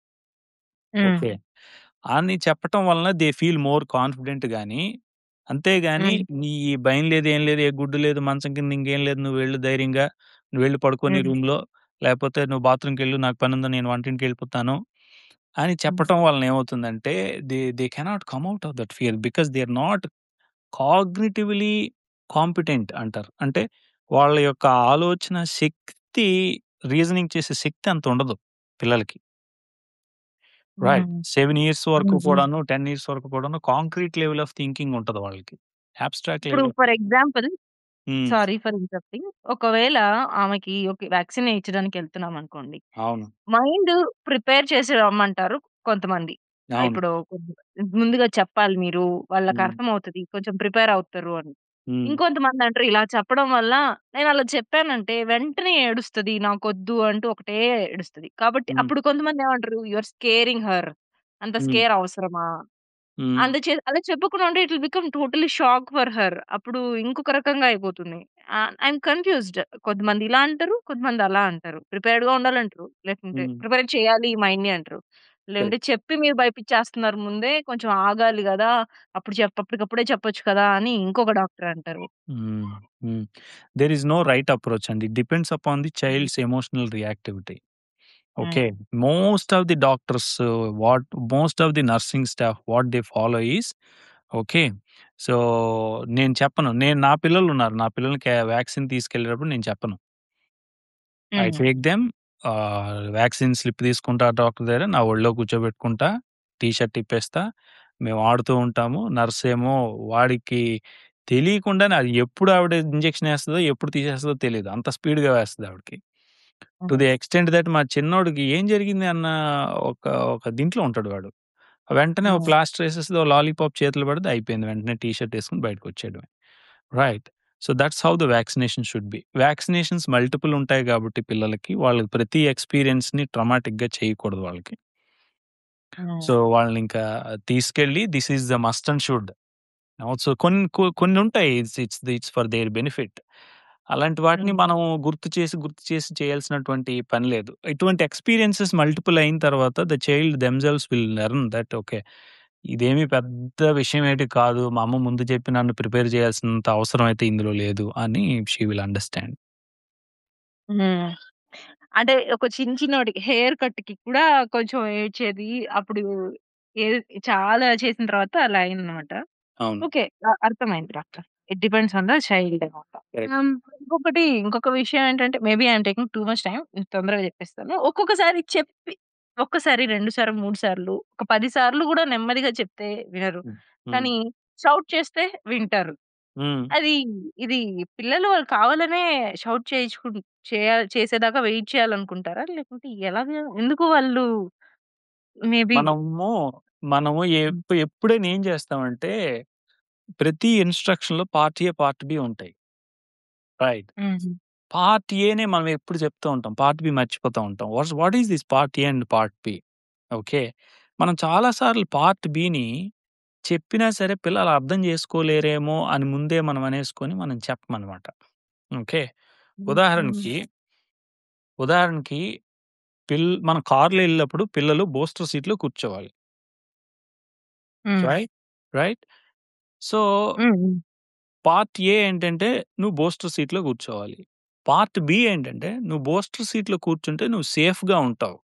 Hmm. Okay. అని చెప్పటం వలన దే ఫీల్ మోర్ కాన్ఫిడెంట్ గాని, అంతేగాని హ్మ్. నీ భయం లేదు, ఏం లేదు, ఏ గుడ్డు లేదు, మంచం కింద ఇంకేం లేదు, నువ్వు వెళ్ళు ధైర్యంగా, నువ్వు వెళ్లి పడుకో నీ హ్మ్. రూమ్‌లో, లేపోతే నువ్వు బాత్రూమ్‌కెళ్ళు నాకు పనుంది నేను వంటింటికెళ్ళిపోతాను అని హ్మ్. చెప్పటం వలన ఏమవుతుందంటే they they cannot come out of that fear because they are not cognitively competent అంటారు. అంటే వాళ్ళ యొక్క ఆలోచన శక్తి రీజనింగ్ చేసే శక్తి అంత ఉండదు పిల్లలకి. రైట్. హ్మ్. 7 ఇయర్స్ వరకు హ్మ్. హ్మ్. కూడాను, 10 ఇయర్స్ వరకు కూడాను కాంక్రీట్ లెవెల్ ఆఫ్ థింకింగ్ ఉంటది వాళ్ళకి. అబ్స్ట్రాక్ట్ ఇప్పుడు level of for example hmm. Sorry for interrupting. ఒకవేళ ఆమెకి ఓకే. వ్యాక్సిన్ ఏయించడానికెళ్తున్నాం అనుకోండి. అవును. మైండ్ ప్రిపేర్ చేసి రమ్మంటారు కొంతమంది. ఆహ్, అవును. ఇప్పుడు కొంచెం ముందుగా చెప్పాలి మీరు. వాళ్ళకి హ్మ్. అర్థమవుతది. కొంచెం ప్రిపేర్ అవుతారు అని. హ్మ్. ఇంకొంతమందంటారు ఇలా చెప్పడం వల్ల నేను అలా చెప్పానంటే వెంటనే ఏడుస్తది. నాకొద్దు అంటూ ఒకటే ఏడుస్తది. కాబట్టి హ్మ్. అప్పుడు కొంతమంది ఏమంటారు? You are scaring her. అంత హ్మ్. స్కేర్ అవసరమా? హ్మ్. అందుచే అలా చెప్పకుండా ఉంటే it will become totally shock for her. అప్పుడు ఇంకొక రకంగా అయిపోతుంది. ఆహ్, ఐ యామ్ కన్‌ఫ్యూజ్డ్. కొంతమంది ఇలా అంటారు. కొంతమంది అలా అంటారు. ప్రిపేర్డ్‌గా ఉండాలంటారు. లేకుంటే హ్మ్. ప్రిపేర్ చేయాలి ఈ మైండ్‌ని అంటారు. లేదంటే కరెక్ట్. చెప్పి మీరు భయపిచ్చేస్తున్నారు ముందే కొంచెం ఆగాలి గదా! అప్పుడు చెప్ప అప్పటికప్పుడే చెప్పొచ్చు కదా! అని ఇంకొక డాక్టర్ అంటారు. Hmm. Hmm. There is no right approach అండి. It depends upon the hmm. Child's emotional reactivity. Okay. Hmm. Most of the doctors what most of the nursing staff what they follow is okay. So, నేను చెప్పను. నేను నా పిల్లలున్నారు. నా పిల్లలకి వ్యాక్సిన్ తీసుకెళ్ళేటప్పుడు నేను చెప్పను. I hmm. Take them ah, vaccine slip తీసుకుంటా డాక్టర్ దగ్గర. నా ఒళ్ళో కూర్చోబెట్టుకుంటా. T shirt ఇప్పేస్తా. మేము ఆడుతూ ఉంటాము. నర్సేమో వాడికి తెలియకుండానే అది ఎప్పుడు ఆవిడ ఇంజెక్షన్ ఏస్తదో, ఎప్పుడు తీసేస్తదో తెలీదు. అంత స్పీడ్‌గా వేస్తది ఆవిడకి. To the hmm. Extent that మా చిన్నోడికి ఏం జరిగింది అన్న ఒక ఒక దీంట్లో ఉంటాడు వాడు. వెంటనే ఓ హ్మ్. ప్లాస్టర్ ఏసేస్తది. ఓ లాలీపాప్ చేతిలో పడితే అయిపోయింది. వెంటనే టీ షర్ట్ ఏసుకొని బయటకొచ్చేయడమే. Right. So, that's how the vaccination should be. Vaccinations multiple ఉంటాయి కాబట్టి పిల్లలకి వాళ్ళకి ప్రతి ఎక్స్‌పీరియన్స్‌ని ట్రామాటిక్‌గా చేయకూడదు వాళ్ళకి. So, hmm. వాళ్ళనింకా తీసుకెళ్ళి this is the must and should. Also కొన్ని కొ కొన్నుంటాయి. It's it's it's for their benefit. అలాంటి వాటిని హ్మ్. మనం గుర్తు చేసి, గుర్తు చేసి చేయాల్సినటువంటి పని లేదు. ఇటువంటి ఎక్స్‌పీరియన్సెస్ మల్టిపుల్ అయిన తర్వాత the child themselves will learn that okay. ఇదేమి పెద్ద విషయం ఏటి కాదు. మా అమ్మ ముందు చెప్పి నన్ను ప్రిపేర్ చేయాల్సినంత అవసరం అయితే ఇందులో లేదు అని షీ విల్ అండర్‌స్టాండ్. హ్మ్. అంటే ఒక చిన్న చిన్నోటికి హెయిర్ కట్‌కి కూడా కొంచెం ఏడ్చేది. అప్పుడు ఏ చాలా చేసిన తర్వాత అలా అయిందనమాట. అవును. ఓకే. అ అర్థమైంది doctor. It depends on the child అనమాట. కరెక్ట్. ఆహ్, ఇంకొకటి ఇంకొక విషయం ఏంటంటే maybe I am taking too much time. తొందరగా చెప్పేస్తాను. ఒక్కొక్కసారి చెప్పి ఒక్కసారి, 2 సార్లు, 3 సార్లు, ఒక 10 సార్లు గూడా నెమ్మదిగా చెప్తే వినరు. హ్మ్. హ్మ్. కానీ షౌట్ చేస్తే వింటారు. హ్మ్. అది ఇది పిల్లలు వాళ్ళు కావాలనే షౌట్ చేయించుకుం చేయ చేసేదాకా వెయిట్ చేయాలనుకుంటారా? లేకుంటే ఎలాగా? ఎందుకు వాళ్ళు మేబీ మనము, మనము హ్మ్. ఎప్ ఎప్పుడైనా ఏం చేస్తామంటే ప్రతి ఇన్‌స్ట్రక్షన్‌లో పార్ట్ ఏ, పార్ట్ బి ఉంటాయి. రైట్. హుహు. పార్ట్ ఏనే మనం ఎప్పుడు చెప్తూ ఉంటాం. పార్ట్ బి మర్చిపోతూ ఉంటాం. What's what is this part A and part B? Okay. మనం చాలా సార్లు పార్ట్ బిని చెప్పినా సరే పిల్లలు అర్థం చేసుకోలేరేమో అని ముందే మనం అనేసుకొని మనం చెప్పమనమాట. ఓకే. హుహు. ఉదాహరణకి ఉదాహరణకి పిల్ మనం కార్‌లో ఎళ్ళినప్పుడు పిల్లలు బూస్టర్ సీట్‌లో కూర్చోవాలి. హ్మ్. రైట్? రైట్? సో, హ్మ్. హ్మ్. పార్ట్ ఏ ఏంటంటే నువ్వు బూస్టర్ సీట్‌లో కూర్చోవాలి. పార్ట్ బి ఏంటంటే నువ్వు బూస్టర్ సీట్‌లో కూర్చుంటే నువ్వు సేఫ్‌గా ఉంటావు.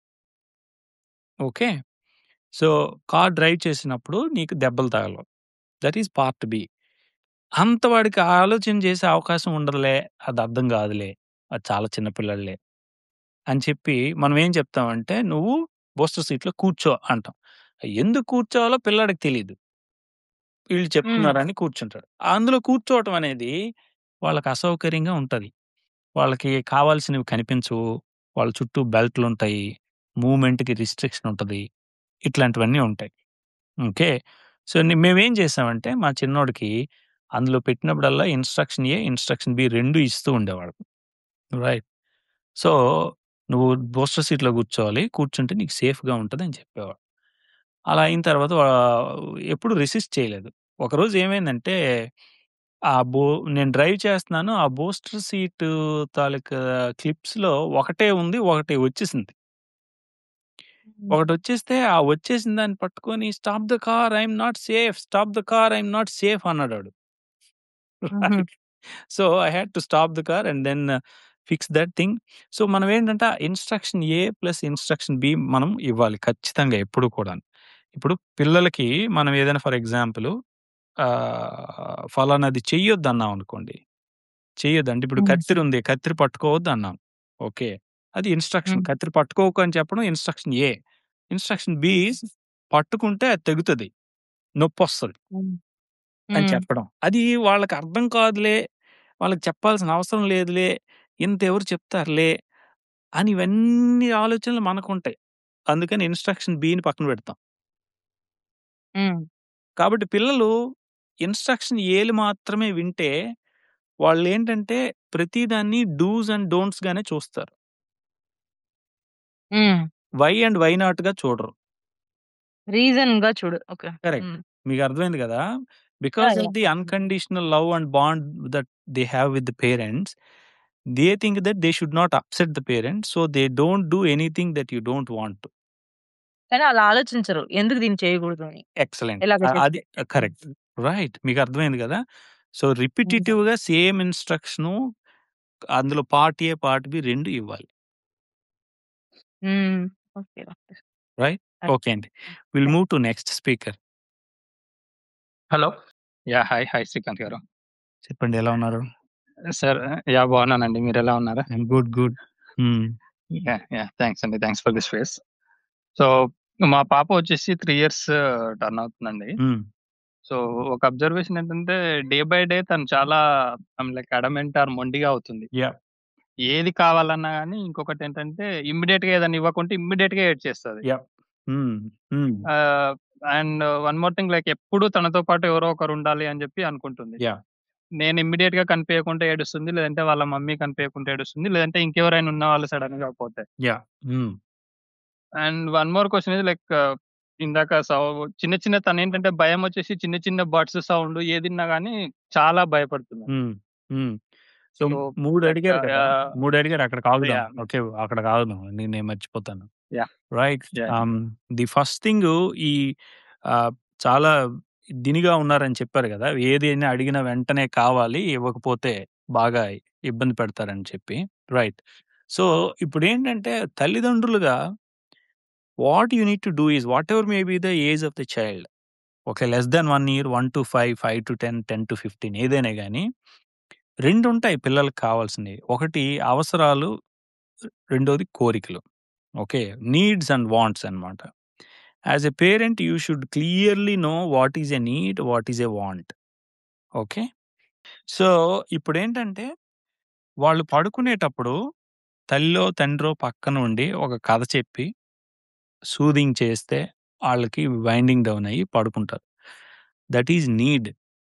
ఓకే. సో, కార్ డ్రైవ్ చేసినప్పుడు నీకు దెబ్బలు తగలవు. That is part B. అంత వాడికి ఆలోచన చేసే అవకాశం ఉండదులే. అది అర్థం కాదులే. అది చాలా చిన్న పిల్లాడులే. అని చెప్పి మనం ఏం చెప్తామంటే నువ్వు బూస్టర్ సీట్‌లో కూర్చో అంటాం. ఎందుకు కూర్చోవాలో పిల్లాడికి తెలీదు. వీళ్ళు హ్మ్. చెప్తున్నారని కూర్చుంటాడు. అందులో కూర్చోవటం అనేది వాళ్ళకి అసౌకర్యంగా ఉంటది. వాళ్ళకి కావాల్సినవి కనిపించవు. వాళ్ళ చుట్టూ బెల్ట్‌లుంటాయి. మూవ్‌మెంట్‌కి రిస్ట్రిక్షన్ ఉంటది. ఇట్లాంటివన్నీ ఉంటాయి. ఓకే. సో, ని మేమేం చేసామంటే మా చిన్నోడికి అందులో పెట్టినప్పుడల్లా ఇన్‌స్ట్రక్షన్ ఏ, ఇన్‌స్ట్రక్షన్ బి 2 ఇస్తూ ఉండేవాళ్ళం. రైట్. సో, నువ్వు బూస్టర్ సీట్‌లో కూర్చోవాలి. కూర్చుంటే నీకు సేఫ్‌గా ఉంటదని చెప్పేవాడు. అలా అయిన తర్వాత వా ఎప్పుడు రెసిస్ట్ చేయలేదు. ఒకరోజు ఏమైందంటే ఆ బో నేను డ్రైవ్ చేస్తున్నాను. ఆ బూస్టర్ సీటు తాలూకా క్లిప్స్‌లో ఒకటే ఉంది. ఒకటి వచ్చేసింది. హ్మ్. ఒకటొచ్చేస్తే ఆ వచ్చేసిన దాన్ని పట్టుకొని stop the car I am not safe. Stop the car I am not safe అన్నాడాడు. హుహు. Right. So, I had to stop the car and then fix that thing. So, మనం ఏంటంటే instruction A plus instruction B మనం ఇవ్వాలి ఖచ్చితంగా ఎప్పుడు కూడాను. ఇప్పుడు పిల్లలకి మనం ఏదైనా ఫర్ ఎగ్జాంపుల్ ఆహ్, ఫలానాది చెయ్యొద్దన్నాం అనుకోండి. చెయ్యొద్దంటే ఇప్పుడు హ్మ్. కత్తెర ఉంది. కత్తెర పట్టుకోవద్దు అన్నాం. ఓకే. అది ఇన్‌స్ట్రక్షన్. హ్మ్. కత్తెర పట్టుకోకు అని చెప్పడం ఇన్‌స్ట్రక్షన్ ఏ. ఇన్‌స్ట్రక్షన్ బి పట్టుకుంటే అది తెగుతది. నొప్పొస్తది. హ్మ్. అని హ్మ్. చెప్పడం. అది వాళ్ళకి అర్థం కాదులే. వాళ్ళకి చెప్పాల్సిన అవసరం లేదులే. ఇంత ఎవరు చెప్తారులే. అని ఇవన్నీ ఆలోచనలు మనకుంటాయి. అందుకని ఇన్‌స్ట్రక్షన్ బిని పక్కన పెడతాం. హ్మ్. కాబట్టి పిల్లలు ఇన్‌స్ట్రక్షన్ ఏలు మాత్రమే వింటే వాళ్ళేంటంటే ప్రతిదాన్ని డూస్ అండ్ డోంట్స్ గానే చూస్తారు. హ్మ్. వై అండ్ వై నాట్‌గా చూడరు. రీజన్‌గా చూడు. ఓకే. కరెక్ట్. హ్మ్. మీకు అర్థమైంది కదా! Yeah! Because of yeah! The unconditional love and bond that they have with the parents. They think that they should not upset the parents. So, they don't do anything that you don't want to. కానీ అలా ఆలోచించరు. ఎందుకు దీన్ని చేయకూడదు అని. ఎక్సలెంట్. ఇలాగ ఆహ్, చేస్తే. అది కరెక్ట్. రైట్. మీకు అర్థమైంది కదా! So, hmm. రిపిటిటివ్‌గా సేమ్ ఇన్‌స్ట్రక్షను అందులో పార్ట్ ఏ, పార్ట్ బి 2 ఇవ్వాలి. Hmm. Okay. Okay. Right. At okay అండి. Will move to next speaker. Hello. Yeah! Hi. Hi Srikanth garu. చెప్పండి ఎలా ఉన్నారు? Sir yeah! బాగున్నానండి. మీరెలా ఉన్నారు? I am good. Good. Hmm. Yeah! Yeah! Thanks అండి. Thanks for the space. So, మా పాప వచ్చేసి 3 ఇయర్స్ టర్న్ అవుతుందండి. హ్మ్. సో, ఒక అబ్జర్వేషన్ ఏంటంటే డే బై డే తను చాలా I am like adamant or మొండిగా అవుతుంది. యాహ్! ఏది కావాలన్నా గాని ఇంకొకటేంటంటే ఇమ్మీడియేట్‌గా ఏదైనా ఇవ్వకుంటే ఇమ్మీడియేట్‌గా ఏడ్చేస్తది. Yeah! Hmm. Hmm. Ah, and one more thing like ఎప్పుడు తనతో పాటు ఎవరో ఒకరు ఉండాలి అని చెప్పి అనుకుంటుంది. యాహ్! నేను ఇమ్మీడియేట్‌గా కనిపియకుంటే ఏడుస్తుంది. లేదంటే వాళ్ళ మమ్మీ కనిపియకుంటే ఏడుస్తుంది. లేదంటే ఇంకెవరైనా ఉన్నవాళ్ళు సడెన్‌గా పోతే. Yeah! Hmm. And one more question is like ఇందాక సౌ చిన్న చిన్న తనేంటంటే భయమొచ్చేసి చిన్న చిన్న బర్డ్స్ సౌండ్ ఏదిన్నా గాని చాలా భయపడుతుంది. హ్మ్. హ్మ్. సో, సో, 3 లైక్ అడిగారు కదా! ఆహ్, 3 అడిగారు అక్కడికి ఆగుదాం. యాహ్! ఓకే. అక్కడికి ఆగుదాం. నేను నేను మర్చిపోతాను. Yeah! Right. Yeah! Ah, the first thing ఈ ఆహ్, చాలా దినిగా ఉన్నారని చెప్పారు కదా! ఏదైనా అడిగిన వెంటనే కావాలి. ఇవ్వకపోతే బాగా ఇబ్బంది పెడతారని చెప్పి. రైట్. సో, ఇప్పుడేంటంటే తల్లిదండ్రులుగా what you need to do is whatever may be the age of the child. Okay. Less than 1 year 1-5, 5-10, 10-15 ఏదైనా గాని 2 ఉంటాయి పిల్లలకి కావాల్సినయి. ఒకటి అవసరాలు, రెండోది కోరికలు. ఓకే. నీడ్స్ అండ్ వాంట్స్ అన్నమాట. As a parent you should clearly know what is a need, what is a want. Okay. So, ఇప్పుడేంటంటే వాళ్ళు పడుకునేటప్పుడు తల్లో, తండ్రో పక్కన ఉండి ఒక కథ చెప్పి సూదింగ్ చేస్తే ఆళ్ళకి వైండింగ్ డౌన్ అయ్యి పడుకుంటారు. That is need.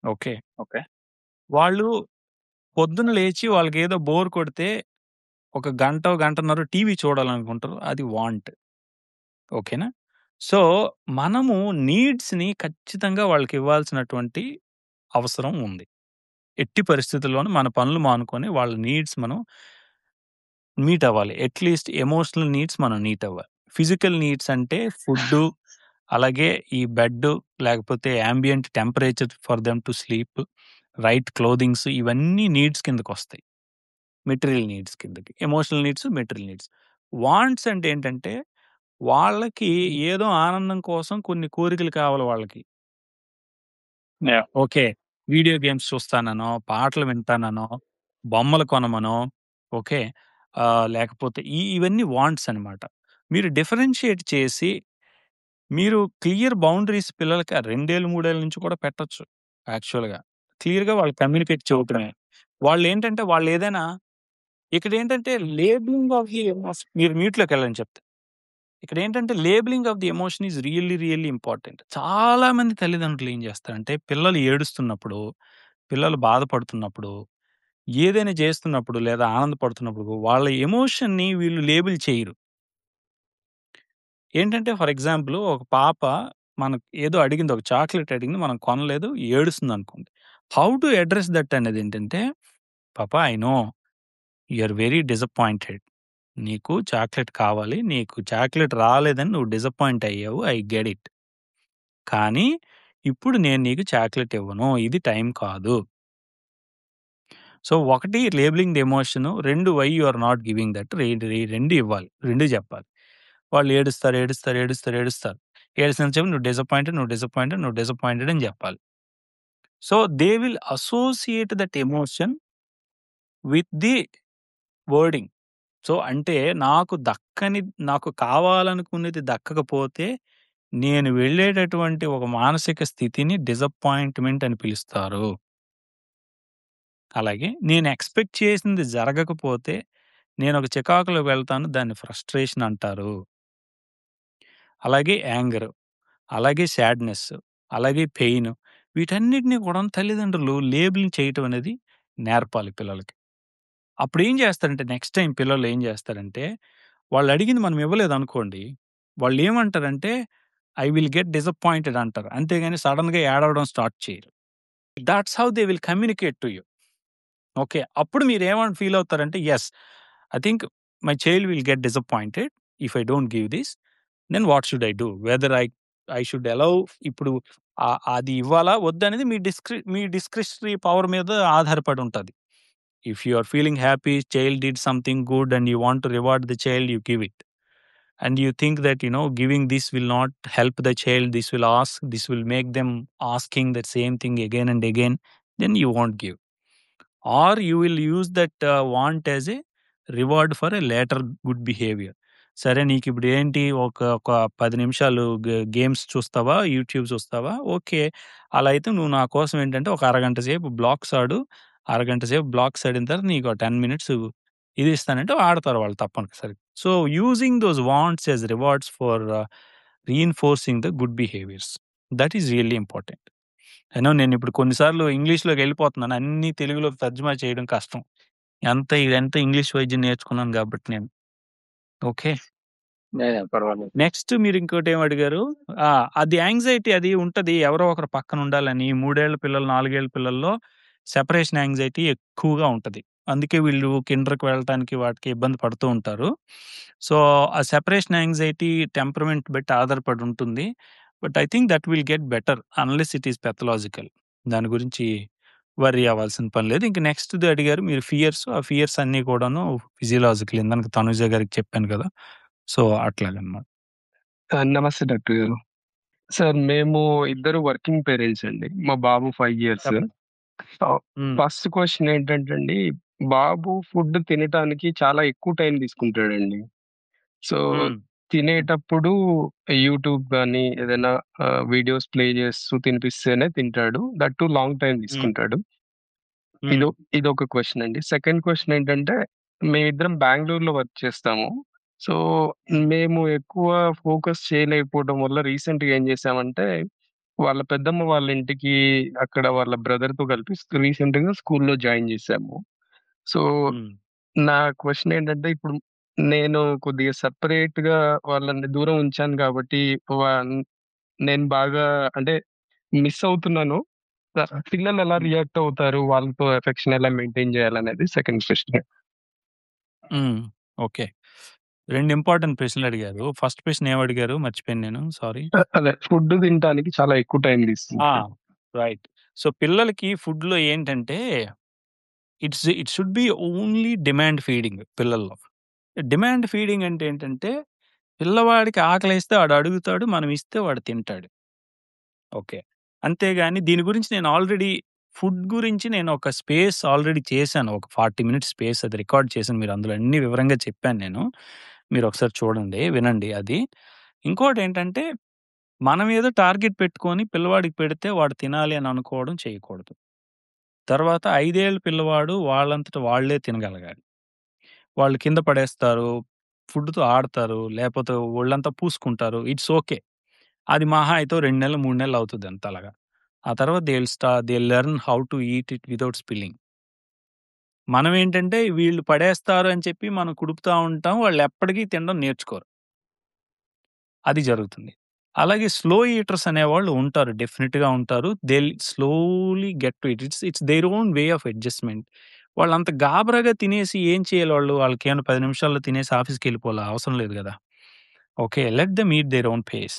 Okay. Okay. వాళ్ళు పొద్దున లేచి వాళ్ళకేదో బోర్ కొడితే ఒక గంటో, గంటన్నరో టీవీ చూడాలనుకుంటారు. అది వాంట్. ఓకేనా? సో, మనము నీడ్స్‌ని ఖచ్చితంగా వాళ్ళకివ్వాల్సినటువంటి అవసరం ఉంది. ఎట్టి పరిస్థితుల్లోనూ మన పనులు మానుకొని వాళ్ళ నీడ్స్ మనం మీట్ అవ్వాలి. అట్‌లీస్ట్ ఎమోషనల్ నీడ్స్ మనం మీట్ అవ్వాలి. ఫిజికల్ నీడ్స్ అంటే ఫుడ్డు, అలాగే ఈ బెడ్డు, లేకపోతే ambient temperature for them to sleep, right clothings ఇవన్నీ నీడ్స్ కిందకొస్తాయి. మెటీరియల్ నీడ్స్ కిందకి. Emotional needs, material needs. Wants అంటే ఏంటంటే, వాళ్ళకి ఏదో ఆనందం కోసం కొన్ని కోరికలు కావాలి వాళ్ళకి. యాహ్! ఓకే. వీడియో గేమ్స్ చూస్తాననో, పాటలు వింటాననో, బొమ్మలు కొనమనో, ఓకే. ఆహ్, లేకపోతే ఈ ఇవన్నీ వాంట్స్ అనమాట. మీరు డిఫరెన్షియేట్ చేసి, మీరు క్లియర్ బౌండరీస్ పిల్లలకి ఆ 2 ఏళ్ళు, 3 ఏళ్ల నుంచి కూడా పెట్టొచ్చు యాక్చువల్‌గా. క్లియర్‌గా వాళ్ళు కమ్యూనికేట్ ఓకే. చేయటమే. వాళ్ళేంటంటే వాళ్ళేదైనా ఇక్కడేంటంటే లేబులింగ్ ఆఫ్ ది ఎమోషన్ మీరు మ్యూట్‌లోకెళ్ళండి చెప్తా. ఇక్కడేంటంటే labeling of the emotion is really, really important. చాలా మంది తల్లిదండ్రులు ఏం చేస్తారంటే, పిల్లలు ఏడుస్తున్నప్పుడు, పిల్లలు బాధపడుతున్నప్పుడు, ఏదైనా చేస్తున్నప్పుడు లేదా ఆనందపడుతున్నప్పుడు వాళ్ళ ఎమోషన్‌ని వీళ్ళు లేబుల్ చేయరు. ఏంటంటే ఫర్ ఎగ్జాంపుల్ ఒక పాప మనకు ఏదో అడిగింది. ఒక చాక్లేట్ అడిగింది. మనం కొనలేదు. ఏడుస్తుందనుకోండి. హౌ టు అడ్రెస్ దట్ అనేదేంటంటే, "పాపా I know you are very disappointed. నీకు చాక్లేట్ కావాలి. నీకు చాక్లేట్ రాలేదని నువ్వు డిసప్పాయింట్ అయ్యావు. I get it. కానీ ఇప్పుడు నేను నీకు చాక్లేట్ ఇవ్వను. ఇది టైం కాదు." సో, ఒకటి labeling the emotion. 2 why you are not giving that రె రె 2 ఇవ్వాలి. 2 చెప్పాలి. వాళ్ళు ఏడుస్తారు, ఏడుస్తారు, ఏడుస్తారు, ఏడుస్తారు. ఏడిసినంతసేపు నువ్వు డిసప్పాయింటెడ్, నువ్వు డిసప్పాయింటెడ్, నువ్వు డిసప్పాయింటెడ్ అని చెప్పాలి. So, they will associate that emotion with the wording. So, అంటే నాకు దక్కని నాకు కావాలనుకున్నది దక్కకపోతే, నేను వెళ్ళేటటువంటి ఒక మానసిక స్థితిని డిసప్పాయింట్‌మెంట్ అని పిలుస్తారు. అలాగే నేను ఎక్స్‌పెక్ట్ చేసింది జరగకపోతే, నేనొక చికాకులోకి వెళ్తాను. దాన్ని ఫ్రస్ట్రేషన్ అంటారు. అలాగే యాంగర్, అలాగే సాడ్‌నెస్, అలాగే పెయిన్ వీటన్నిటిని కూడా తల్లిదండ్రులు లేబులింగ్ చేయటం అనేది నేర్పాలి పిల్లలకి. అప్పుడేం చేస్తారంటే నెక్స్ట్ టైమ్ పిల్లలు ఏం చేస్తారంటే, వాళ్ళు అడిగింది మనం ఇవ్వలేదనుకోండి, వాళ్ళేమంటారంటే, ఐ విల్ గెట్ డిసప్పాయింటెడ్ అంటారు. అంతేగాని సడెన్‌గా ఏడవడం స్టార్ట్ చేయరు. That's how they will communicate to you. Okay. అప్పుడు మీరేమని ఫీల్ అవుతారంటే, yes I think my child will get disappointed if I don't give this. Then what should I do? Whether I I should allow ఇప్పుడు ఆహ్, అది ఇవ్వాలా? వద్దా? అనేది మీ డిస్క్రి మీ డిస్క్రిషనరీ పవర్ మీద ఆధారపడి ఉంటది. If you are feeling happy, child did something good and you want to reward the child you give it. And you think that you know giving this will not help the child, this will ask this will make them asking that same thing again and again, then you won't give. Or you will use that want as a reward for a later good behaviour. సరే నీకిప్పుడు ఏంటి ఒక ఒక 10 నిమిషాలు గే గేమ్స్ చూస్తావా? యూట్యూబ్ చూస్తావా? ఓకే. అలా అయితే నువ్వు నా కోసం ఏంటంటే ఒక అరగంట సేపు బ్లాక్స్ ఆడు. అరగంట సేపు బ్లాక్స్ ఆడిన తర్వాత నీకో 10 మినిట్స్ ఇది ఇస్తానంటే ఆడతారు వాళ్ళు తప్పనిసరిగా. So, using those wants as rewards for reinforcing the good behaviours. That is really important. I know నేనిప్పుడు కొన్ని సార్లు ఇంగ్లీష్‌లోకెళ్ళిపోతున్నాను. అన్నీ తెలుగులోకి తర్జుమా చేయడం కష్టం. ఎంత ఇదంతా ఇంగ్లీష్ వైద్యం నేర్చుకున్నాను కాబట్టి నేను. ఓకే. యాహ్! యాహ్! పర్వాలేదు. నెక్స్ట్ మీరు ఇంకోటేం అడిగారు? ఆ! అది యాంగ్జైటీ అది ఉంటది. ఎవరో ఒకరు పక్కన ఉండాలని. 3 ఏళ్ల పిల్లలు, 4 ఏళ్ల పిల్లల్లో సెపరేషన్ యాంగ్జైటీ ఎక్కువగా ఉంటది. అందుకే వీళ్ళు కిండర్‌కి వెళ్ళటానికి వాటికి ఇబ్బంది పడుతూ ఉంటారు. సో, ఆ సెపరేషన్ యాంగ్జైటీ టెంపరమెంట్ బట్టి ఆధారపడి ఉంటుంది. But I think that will get better unless it is pathological. దాని గురించి వర్రీ అవ్వాల్సిన పని లేదు. ఇంక నెక్స్ట్‌ది అడిగారు మీరు ఫియర్స్. ఆ ఫియర్స్ అన్నీ కూడాను ఫిజియోలాజికల్ ఇందాక తనుజ గారికి చెప్పాను కదా! సో, అట్లాగనమాట. ఆ! నమస్తే డాక్టర్ గారు. సార్ మేము ఇద్దరు వర్కింగ్ పేరెంట్స్ అండి. మా బాబు 5 ఇయర్స్. చెప్పండి. ఆహ్, హ్మ్. ఫస్ట్ క్వెషన్ ఏంటంటే అండి, బాబు ఫుడ్ తినటానికి చాలా ఎక్కువ టైం తీసుకుంటాడండి. సో, హ్మ్. తినేటప్పుడు యూట్యూబ్ గాని ఏదైనా ఆహ్, వీడియోస్ ప్లే చేస్తూ తినిపిస్తేనే తింటాడు. దట్ టూ లాంగ్ టైమ్ హ్మ్. తీసుకుంటాడు. హ్మ్. ఇదో ఇదొక క్వెషన్ అండి. సెకండ్ క్వెషన్ ఏంటంటే, మేమిద్దరం బెంగుళూరులో వర్క్ చేస్తాము. సో, హ్మ్. మేము ఎక్కువ ఫోకస్ చేయలేకపోవడం వల్ల రీసెంట్‌గా ఏం చేశామంటే, వాళ్ళ పెద్దమ్మ వాళ్ళ ఇంటికి అక్కడ వాళ్ళ బ్రదర్‌తో కలిపి స్ రీసెంట్‌గా స్కూల్‌లో జాయిన్ చేశాము. సో, హ్మ్. నా క్వెషన్ ఏంటంటే ఇప్పుడు నేను కొద్దిగా సెపరేట్‌గా వాళ్ళని దూరం ఉంచాను కాబట్టి వన్ నేను బాగా అంటే మిస్ అవుతున్నాను. త పిల్లలు ఎలా హ్మ్. రియాక్ట్ అవుతారు? వాళ్ళతో ఎఫెక్షన్ ఎలా మెయింటైన్ చేయాలనేది second question. Hmm. Okay. 2 important ప్రశ్నలడిగారు. ఫస్ట్ ప్రశ్న ఏమడిగారు? మర్చిపోయాను నేను. సారీ. అ అదే ఫుడ్ తినటానికి చాలా ఎక్కువ టైం ఆ! తీసుకుంటారు. రైట్. సో, పిల్లలకి ఫుడ్‌లో ఏంటంటే it's it should be only demand feeding పిల్లల్లో. డిమాండ్ ఫీడింగ్ అంటే ఏంటంటే పిల్లవాడికి ఆకలేస్తే వాడు అడుగుతాడు. మనం ఇస్తే వాడు తింటాడు. ఓకే. అంతేగాని దీని గురించి నేను ఆల్రెడీ ఫుడ్ గురించి నేను ఒక స్పేస్ ఆల్రెడీ చేశాను. ఒక 40 మినిట్స్ స్పేస్ అది రికార్డ్ చేశాను. మీరు అందులో అన్నీ వివరంగా చెప్పాను నేను. మీరు ఒకసారి చూడండి. వినండి అది. ఇంకోటేంటంటే మనం ఏదో టార్గెట్ పెట్టుకొని పిల్లవాడికి పెడితే వాడు తినాలి అని అనుకోవడం చేయకూడదు. తర్వాత 5 ఏళ్ల పిల్లవాడు వాళ్ళంతట వాళ్ళే తినగలగాలి. వాళ్ళు కింద పడేస్తారు. ఫుడ్‌తో ఆడతారు. లేపోతే ఒళ్ళంతా పూసుకుంటారు. It's okay. అది మహా అయితే ఓ 2 నెలలు, 3 నెలలు అవుతది అంతే అలాగా. ఆ తర్వాత దే విల్ స్టా they learn how to eat it without spilling. మనం ఏంటంటే వీళ్ళు పడేస్తారు అని చెప్పి మనం కుడుపుతా ఉంటాం. వాళ్ళు ఎప్పటికీ తినడం నేర్చుకోరు. అది జరుగుతుంది. అలాగే స్లో ఈటర్స్ అనేవాళ్ళు ఉంటారు. డెఫినిట్‌గా ఉంటారు. They will slowly get to it. It's it's their own way of adjustment. వాళ్ళంత గాబరాగా తినేసి ఏం చేయాలి వాళ్ళు? వాళ్ళకేమన్నా 10 నిమిషాల్లో తినేసి ఆఫీస్‌కెళ్ళిపోవాలా? అవసరం లేదు గదా! Okay. Let them eat their own pace.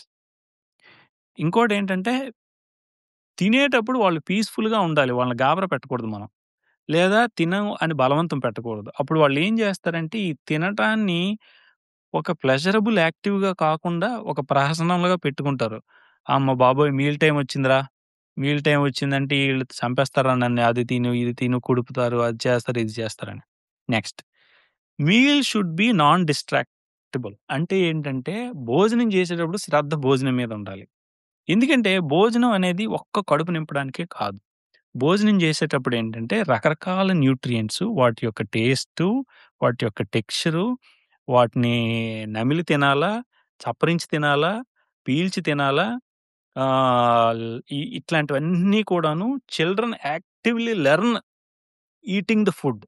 ఇంకోటేంటంటే తినేటప్పుడు వాళ్ళు పీస్‌ఫుల్‌గా ఉండాలి. వాళ్ళని గాబరా పెట్టకూడదు మనం. లేదా తినం అని బలవంతం పెట్టకూడదు. అప్పుడు వాళ్ళేం జేస్తారంటే ఈ తినటాన్ని ఒక ప్లెజరబుల్ యాక్టివ్‌గా కాకుండా ఒక ప్రహసనంలాగా పెట్టుకుంటారు. అమ్మ బాబోయ్! మీల్ టైమ్ వచ్చిందిరా! మీల్ టైమ్ వచ్చిందంటే ఈళ్ళు చంపేస్తారా నన్ను. అది తిను, ఇది తిను, కుడుపుతారు, అది చేస్తారు, ఇది చేస్తారని. Next meal should be non distractible. అంటే ఏంటంటే భోజనం చేసేటప్పుడు శ్రద్ధ భోజనం మీద ఉండాలి. ఎందుకంటే భోజనం అనేది ఒక్క కడుపు నింపడానికే కాదు. భోజనం చేసేటప్పుడు ఏంటంటే రకరకాల న్యూట్రియంట్స్ వాటి యొక్క టేస్టు, వాటి యొక్క టెక్స్చరు, వాటిని నమిలి తినాలా? చప్పరించి తినాలా? పీల్చి తినాలా? ఆహ్, ఇ ఇట్లాంటివన్నీ కూడాను చిల్డ్రన్ యాక్టివ్‌లీ లెర్న్ ఈటింగ్ ద ఫుడ్.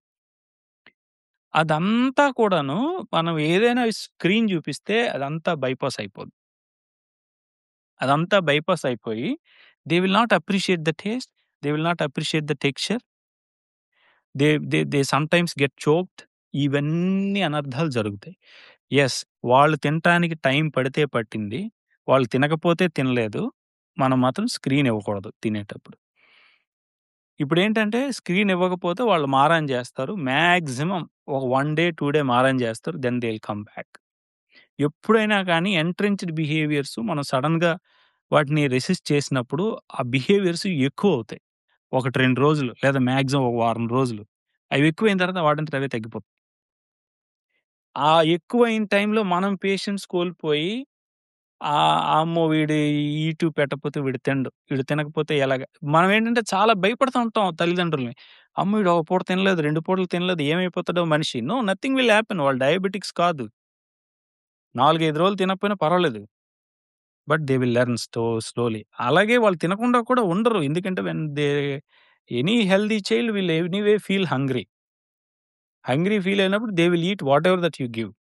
అదంతా కూడాను మనం ఏదైనా స్క్రీన్ చూపిస్తే అదంతా బైపాస్ అయిపోద్ది. అదంతా బైపాస్ అయిపోయి they will not appreciate the taste. They will not appreciate the texture. They they they sometimes get choked. ఇవన్నీ అనర్థాలు జరుగుతాయి. యెస్. వాళ్ళు తినటానికి టైం పడితే పట్టింది. వాళ్ళు తినకపోతే తినలేదు. మనం మాత్రం స్క్రీన్ ఇవ్వకూడదు తినేటప్పుడు. ఇప్పుడేంటంటే స్క్రీన్ ఇవ్వకపోతే వాళ్ళు మారాన్ చేస్తారు. మాక్సిమం ఒక 1 డే, 2 డే మారాన్ చేస్తారు. Then they will come back. ఎప్పుడైనా కానీ ఎంట్రెన్చ్డ్ బిహేవియర్స్ మనం సడెన్‌గా వాటిని రెసిస్ట్ చేసినప్పుడు ఆ బిహేవియర్స్ ఎక్కువవుతాయి. ఒకటి 2 రోజులు లేదా మాక్సిమం ఒక వారం రోజులు. అవి ఎక్కువైన తర్వాత వాటంతట అవే తగ్గిపోతాయి. ఆ ఎక్కువైన టైంలో మనం పేషెన్స్ కోల్పోయి ఆహ్, అమ్మో! వీడు ఈటు పెట్టకపోతే వీడు తినడు. వీడు తినకపోతే ఎలాగా? మనం ఏంటంటే చాలా భయపడుతూ ఉంటాం తల్లిదండ్రుల్ని. అమ్మో! వీడు ఒక పూట తినలేదు, 2 పూటలు తినలేదు ఏమైపోతాడో మనిషి. No nothing will happen. వాళ్ళు డయాబెటిక్స్ కాదు. 4, 5 రోజులు తినకపోయినా పర్వాలేదు. బట్ దే విల్ లెర్న్ స్టో స్లోలీ. అలాగే వాళ్ళు తినకుండా కూడా ఉండరు. ఎందుకంటే when they any healthy child will anyway feel hungry. Hungry feel అయినప్పుడు they will eat whatever that you give.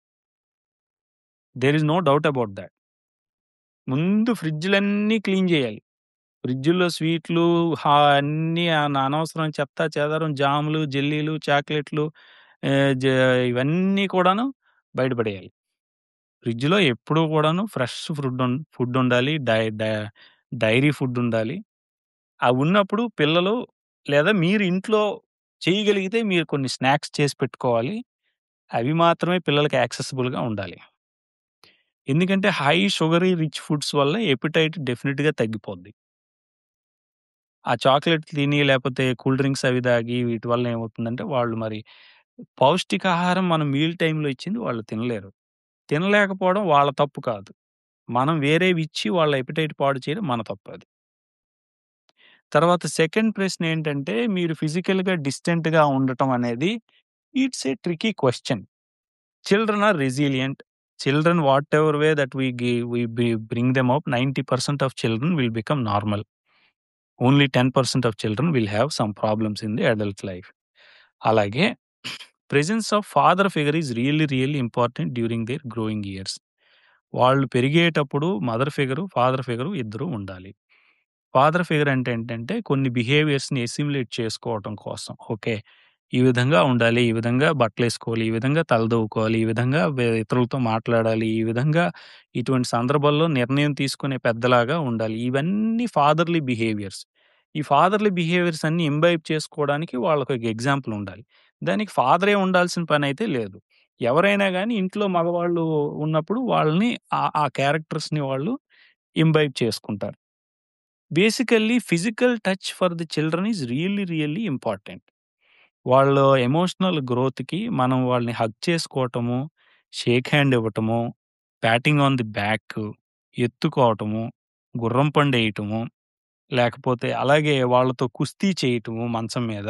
There is no doubt about that. ముందు ఫ్రిడ్జ్‌లన్నీ క్లీన్ చేయాలి. ఫ్రిడ్జుల్లో స్వీట్లు హా అన్నీ అన అనవసరం చెత్త చెదారం జాములు, జెల్లీలు, చాక్లెట్లు ఆహ్, జ ఇవన్నీ కూడాను బయట పడేయాలి. ఫ్రిడ్జ్‌లో ఎప్పుడూ కూడాను ఫ్రెష్ ఫ్రుడ్ ఉం ఫుడ్ ఉండాలి. డై డై డైరీ ఫుడ్ ఉండాలి. అవి ఉన్నప్పుడు పిల్లలు లేదా మీరు ఇంట్లో చేయగలిగితే మీరు కొన్ని స్నాక్స్ చేసి పెట్టుకోవాలి. అవి మాత్రమే పిల్లలకి యాక్సెసిబుల్‌గా ఉండాలి. ఎందుకంటే హై షుగరీ రిచ్ ఫుడ్స్ వల్ల ఎపిటైట్ డెఫినిట్‌గా తగ్గిపోద్ది. ఆ చాక్లెట్ తిని లేపోతే కూల్ డ్రింక్స్ అవి తాగి వీటి వల్ల ఏమవుతుందంటే వాళ్ళు మరి పౌష్టికాహారం మనం మీల్ టైమ్‌లో ఇచ్చింది వాళ్ళు తినలేరు. తినలేకపోవడం వాళ్ళ తప్పు కాదు. మనం వేరేవి ఇచ్చి వాళ్ళ ఎపిటైట్ పాడు చేయడం మన తప్పది. తర్వాత సెకండ్ ప్రశ్న ఏంటంటే మీరు ఫిజికల్‌గా డిస్టెంట్‌గా ఉండటం అనేది it's a tricky question. Children are resilient. children whatever way that we give we be- bring them up 90% of children will become normal only 10% of children will have some problems in the adult life అలాగే presence of father figure is really really important during their growing years వాళ్ళు పెరిగేటప్పుడు మదర్ ఫిగరు ఫాదర్ ఫిగరు ఇద్దరు ఉండాలి ఫాదర్ ఫిగర్ అంటే ఏంటంటే కొన్ని బిహేవియర్స్ని ఎసిమ్యులేట్ చేసుకోవటం కోసం ఓకే ఈ విధంగా ఉండాలి ఈ విధంగా బట్టలు వేసుకోవాలి ఈ విధంగా తలదూకోవాలి ఈ విధంగా వే- ఇతరులతో మాట్లాడాలి ఈ విధంగా ఇటువంటి సందర్భాల్లో నిర్ణయం తీసుకునే పెద్దలాగా ఉండాలి ఇవన్నీ ఫాదర్లీ బిహేవియర్స్ ఈ ఫాదర్లీ బిహేవియర్స్ అన్ని ఇంబైబ్ చేసుకోవడానికి వాళ్ళకి ఒక ఎగ్జాంపుల్ ఉండాలి దానికి ఫాదరే ఉండాల్సిన పని అయితే లేదు ఎవరైనా కానీ ఇంట్లో మగవాళ్ళు ఉన్నప్పుడు వాళ్ళని ఆ- ఆ క్యారెక్టర్స్ని వాళ్ళు ఇంబైబ్ చేసుకుంటారు basically physical touch for the children is really really important వాళ్ళ ఎమోషనల్ గ్రోత్‌కి మనం వాళ్ళని హగ్ చేసుకోవటము, షేక్ హ్యాండ్ ఇవ్వటము, ప్యాటింగ్ ఆన్ ది బ్యాక్, ఎత్తుకోవటము, గుర్రం పండేయటము, లేకపోతే అలాగే వాళ్ళతో కుస్తీ చేయటము మంచం మీద.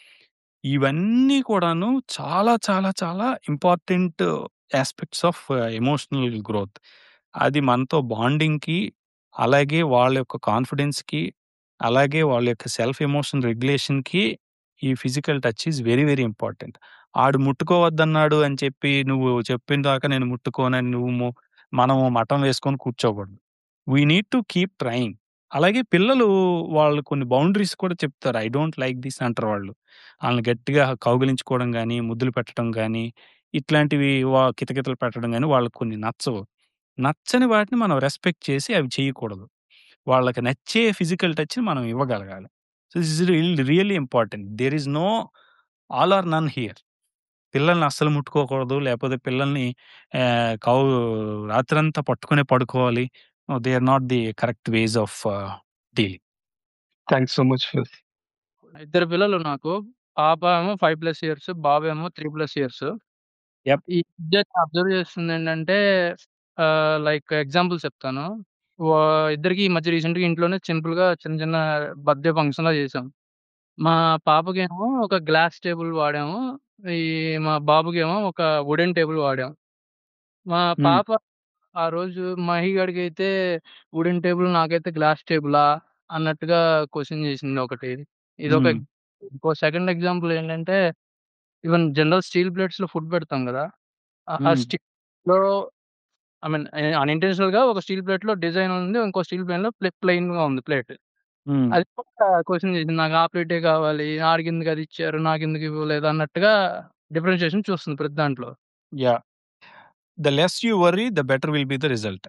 ఇవన్నీ కూడాను చాలా చాలా చాలా important aspects of emotional growth. అది మనతో బాండింగ్‌కి, అలాగే వాళ్ళ యొక్క కాన్ఫిడెన్స్‌కి, అలాగే వాళ్ళ యొక్క సెల్ఫ్ ఎమోషన్ రెగ్యులేషన్‌కి ఈ physical touch is very very important. ఆడు ముట్టుకోవద్దన్నాడు అని చెప్పి నువ్వు చెప్పిన దాకా నేను ముట్టుకోనని నువ్వు ము మనము మఠం వేసుకొని కూర్చోకూడదు. We need to keep trying. అలాగే పిల్లలు వాళ్ళు కొన్ని బౌండరీస్ కూడా చెప్తారు. ఐ డోంట్ లైక్ దిస్ అంటారు వాళ్ళు. ఆళ్ళని గట్టిగా కౌగిలించుకోవడం గానీ, ముద్దులు పెట్టడం గానీ, ఇట్లాంటివి వా కితకితలు పెట్టడం గానీ వాళ్ళకి కొన్ని నచ్చవు. నచ్చని వాటిని మనం రెస్పెక్ట్ చేసి అవి చేయకూడదు. వాళ్ళకి నచ్చే ఫిజికల్ టచ్‌ని మనం ఇవ్వగలగాలి. So, this is real really important. There is no all or none here. పిల్లల్ని అస్సలు ముట్టుకోకూడదు. లేపోతే పిల్లల్ని ఆహ్, కౌ రాత్రంతా పట్టుకునే పడుకోవాలి. No they are not the correct ways of dealing. Thanks so much for ఇద్దరు పిల్లలు నాకు. పాప ఏమో 5+ ఇయర్స్. బాబేమో 3+ ఇయర్స్. యప్. ఈ ఇద్దరిని అబ్జర్వ్ చేస్తుందేంటంటే ఆహ్, లైక్ ఎగ్జాంపుల్ చెప్తాను. వా ఇద్దరికీ ఈ మధ్య రీసెంట్‌గా ఇంట్లోనే సింపుల్‌గా చిన్న చిన్న బర్త్‌డే ఫంక్షన్‌లా చేసాం. మా పాపకేమో ఒక గ్లాస్ టేబుల్ వాడాము. ఈ మా బాబుకేమో ఒక వుడెన్ టేబుల్ వాడాం. మా హ్మ్. పాప ఆ రోజు మహి గాడికైతే వుడెన్ టేబుల్ నాకైతే గ్లాస్ టేబులా అన్నట్టుగా క్వెషన్ చేసింది ఒకటి. ఇదొక హ్మ్. ఇంకో సెకండ్ ఎగ్జాంపుల్ ఏంటంటే ఈవెన్ జనరల్ స్టీల్ ప్లేట్స్‌లో ఫుడ్ పెడతాం గదా! ఆ ఆ హ్మ్. స్టీల్‌లో ఐ మీన్ ఎ అన్‌ఇంటెన్షనల్‌గా ఒక స్టీల్ ప్లేట్‌లో డిజైన్ ఉంది. ఇంకో స్టీల్ ప్లేన్‌లో ప్లె ప్లెయిన్‌గా ఉంది ప్లేట్. హ్మ్. అది కూడా క్వెషన్ చేసింది. నాకు ఆ ప్లేటే కావాలి. ఆడికెందుకు అది ఇచ్చారు? నాకెందుకు ఇవ్వలేదు అన్నట్టుగా డిఫరెన్షియేషన్ చూస్తుంది ప్రతి దాంట్లో. Yeah! The less you worry the better will be the result.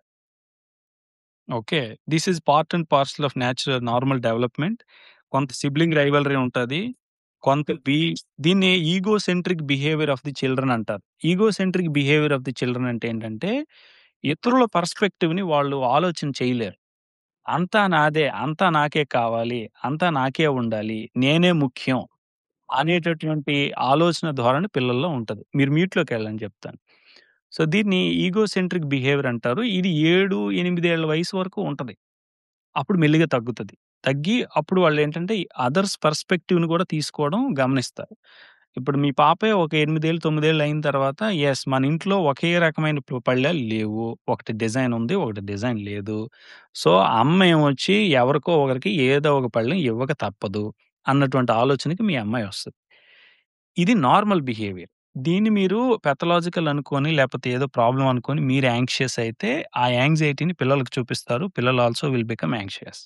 Okay. This is part and parcel of natural normal development. కొంత సిబ్లింగ్ రైవల్రీ ఉంటది. కొంత బి దీన్ని egocentric behaviour of the children అంటారు. Egocentric behaviour of the children అంటే ఏంటంటే, ఇతరుల పర్స్పెక్టివ్‌ని వాళ్ళు ఆలోచన చేయలేరు. అంతా నాదే, అంతా నాకే కావాలి, అంతా నాకే ఉండాలి, నేనే ముఖ్యం అనేటటువంటి ఆలోచన ధోరణి పిల్లల్లో ఉంటది. మీరు మ్యూట్‌లోకెళ్ళండి చెప్తాను. సో, దీన్ని ఈగోసెంట్రిక్ బిహేవియర్ అంటారు. ఇది 7, 8 ఏళ్ల వయసు వరకు ఉంటది. అప్పుడు మెల్లిగా తగ్గుతది. తగ్గి అప్పుడు వాళ్ళేంటంటే అదర్స్ పర్స్పెక్టివ్‌ని కూడా తీసుకోవడం గమనిస్తారు. ఇప్పుడు మీ పాపే ఒక 8 ఏళ్ళు, 9 ఏళ్ళు అయిన తర్వాత యెస్ మన ఇంట్లో ఒకే రకమైన పు పళ్ళాలు లేవు. ఒకటి డిజైన్ ఉంది. ఒకటి డిజైన్ లేదు. సో, అమ్మ ఏమొచ్చి ఎవరికో ఒకరికి ఏదో ఒక పళ్ళెం ఇవ్వక తప్పదు అన్నటువంటి ఆలోచనకి మీ అమ్మాయి వస్తది. ఇది నార్మల్ బిహేవియర్. దీన్ని మీరు పాథలాజికల్ అనుకోని లేపోతే ఏదో ప్రాబ్లమ్ అనుకోని మీరు యాంగ్షియస్ అయితే ఆ యాంగ్జైటీని పిల్లలకి చూపిస్తారు. పిల్లలు ఆల్సో విల్ బికమ్ యాంగ్షియస్.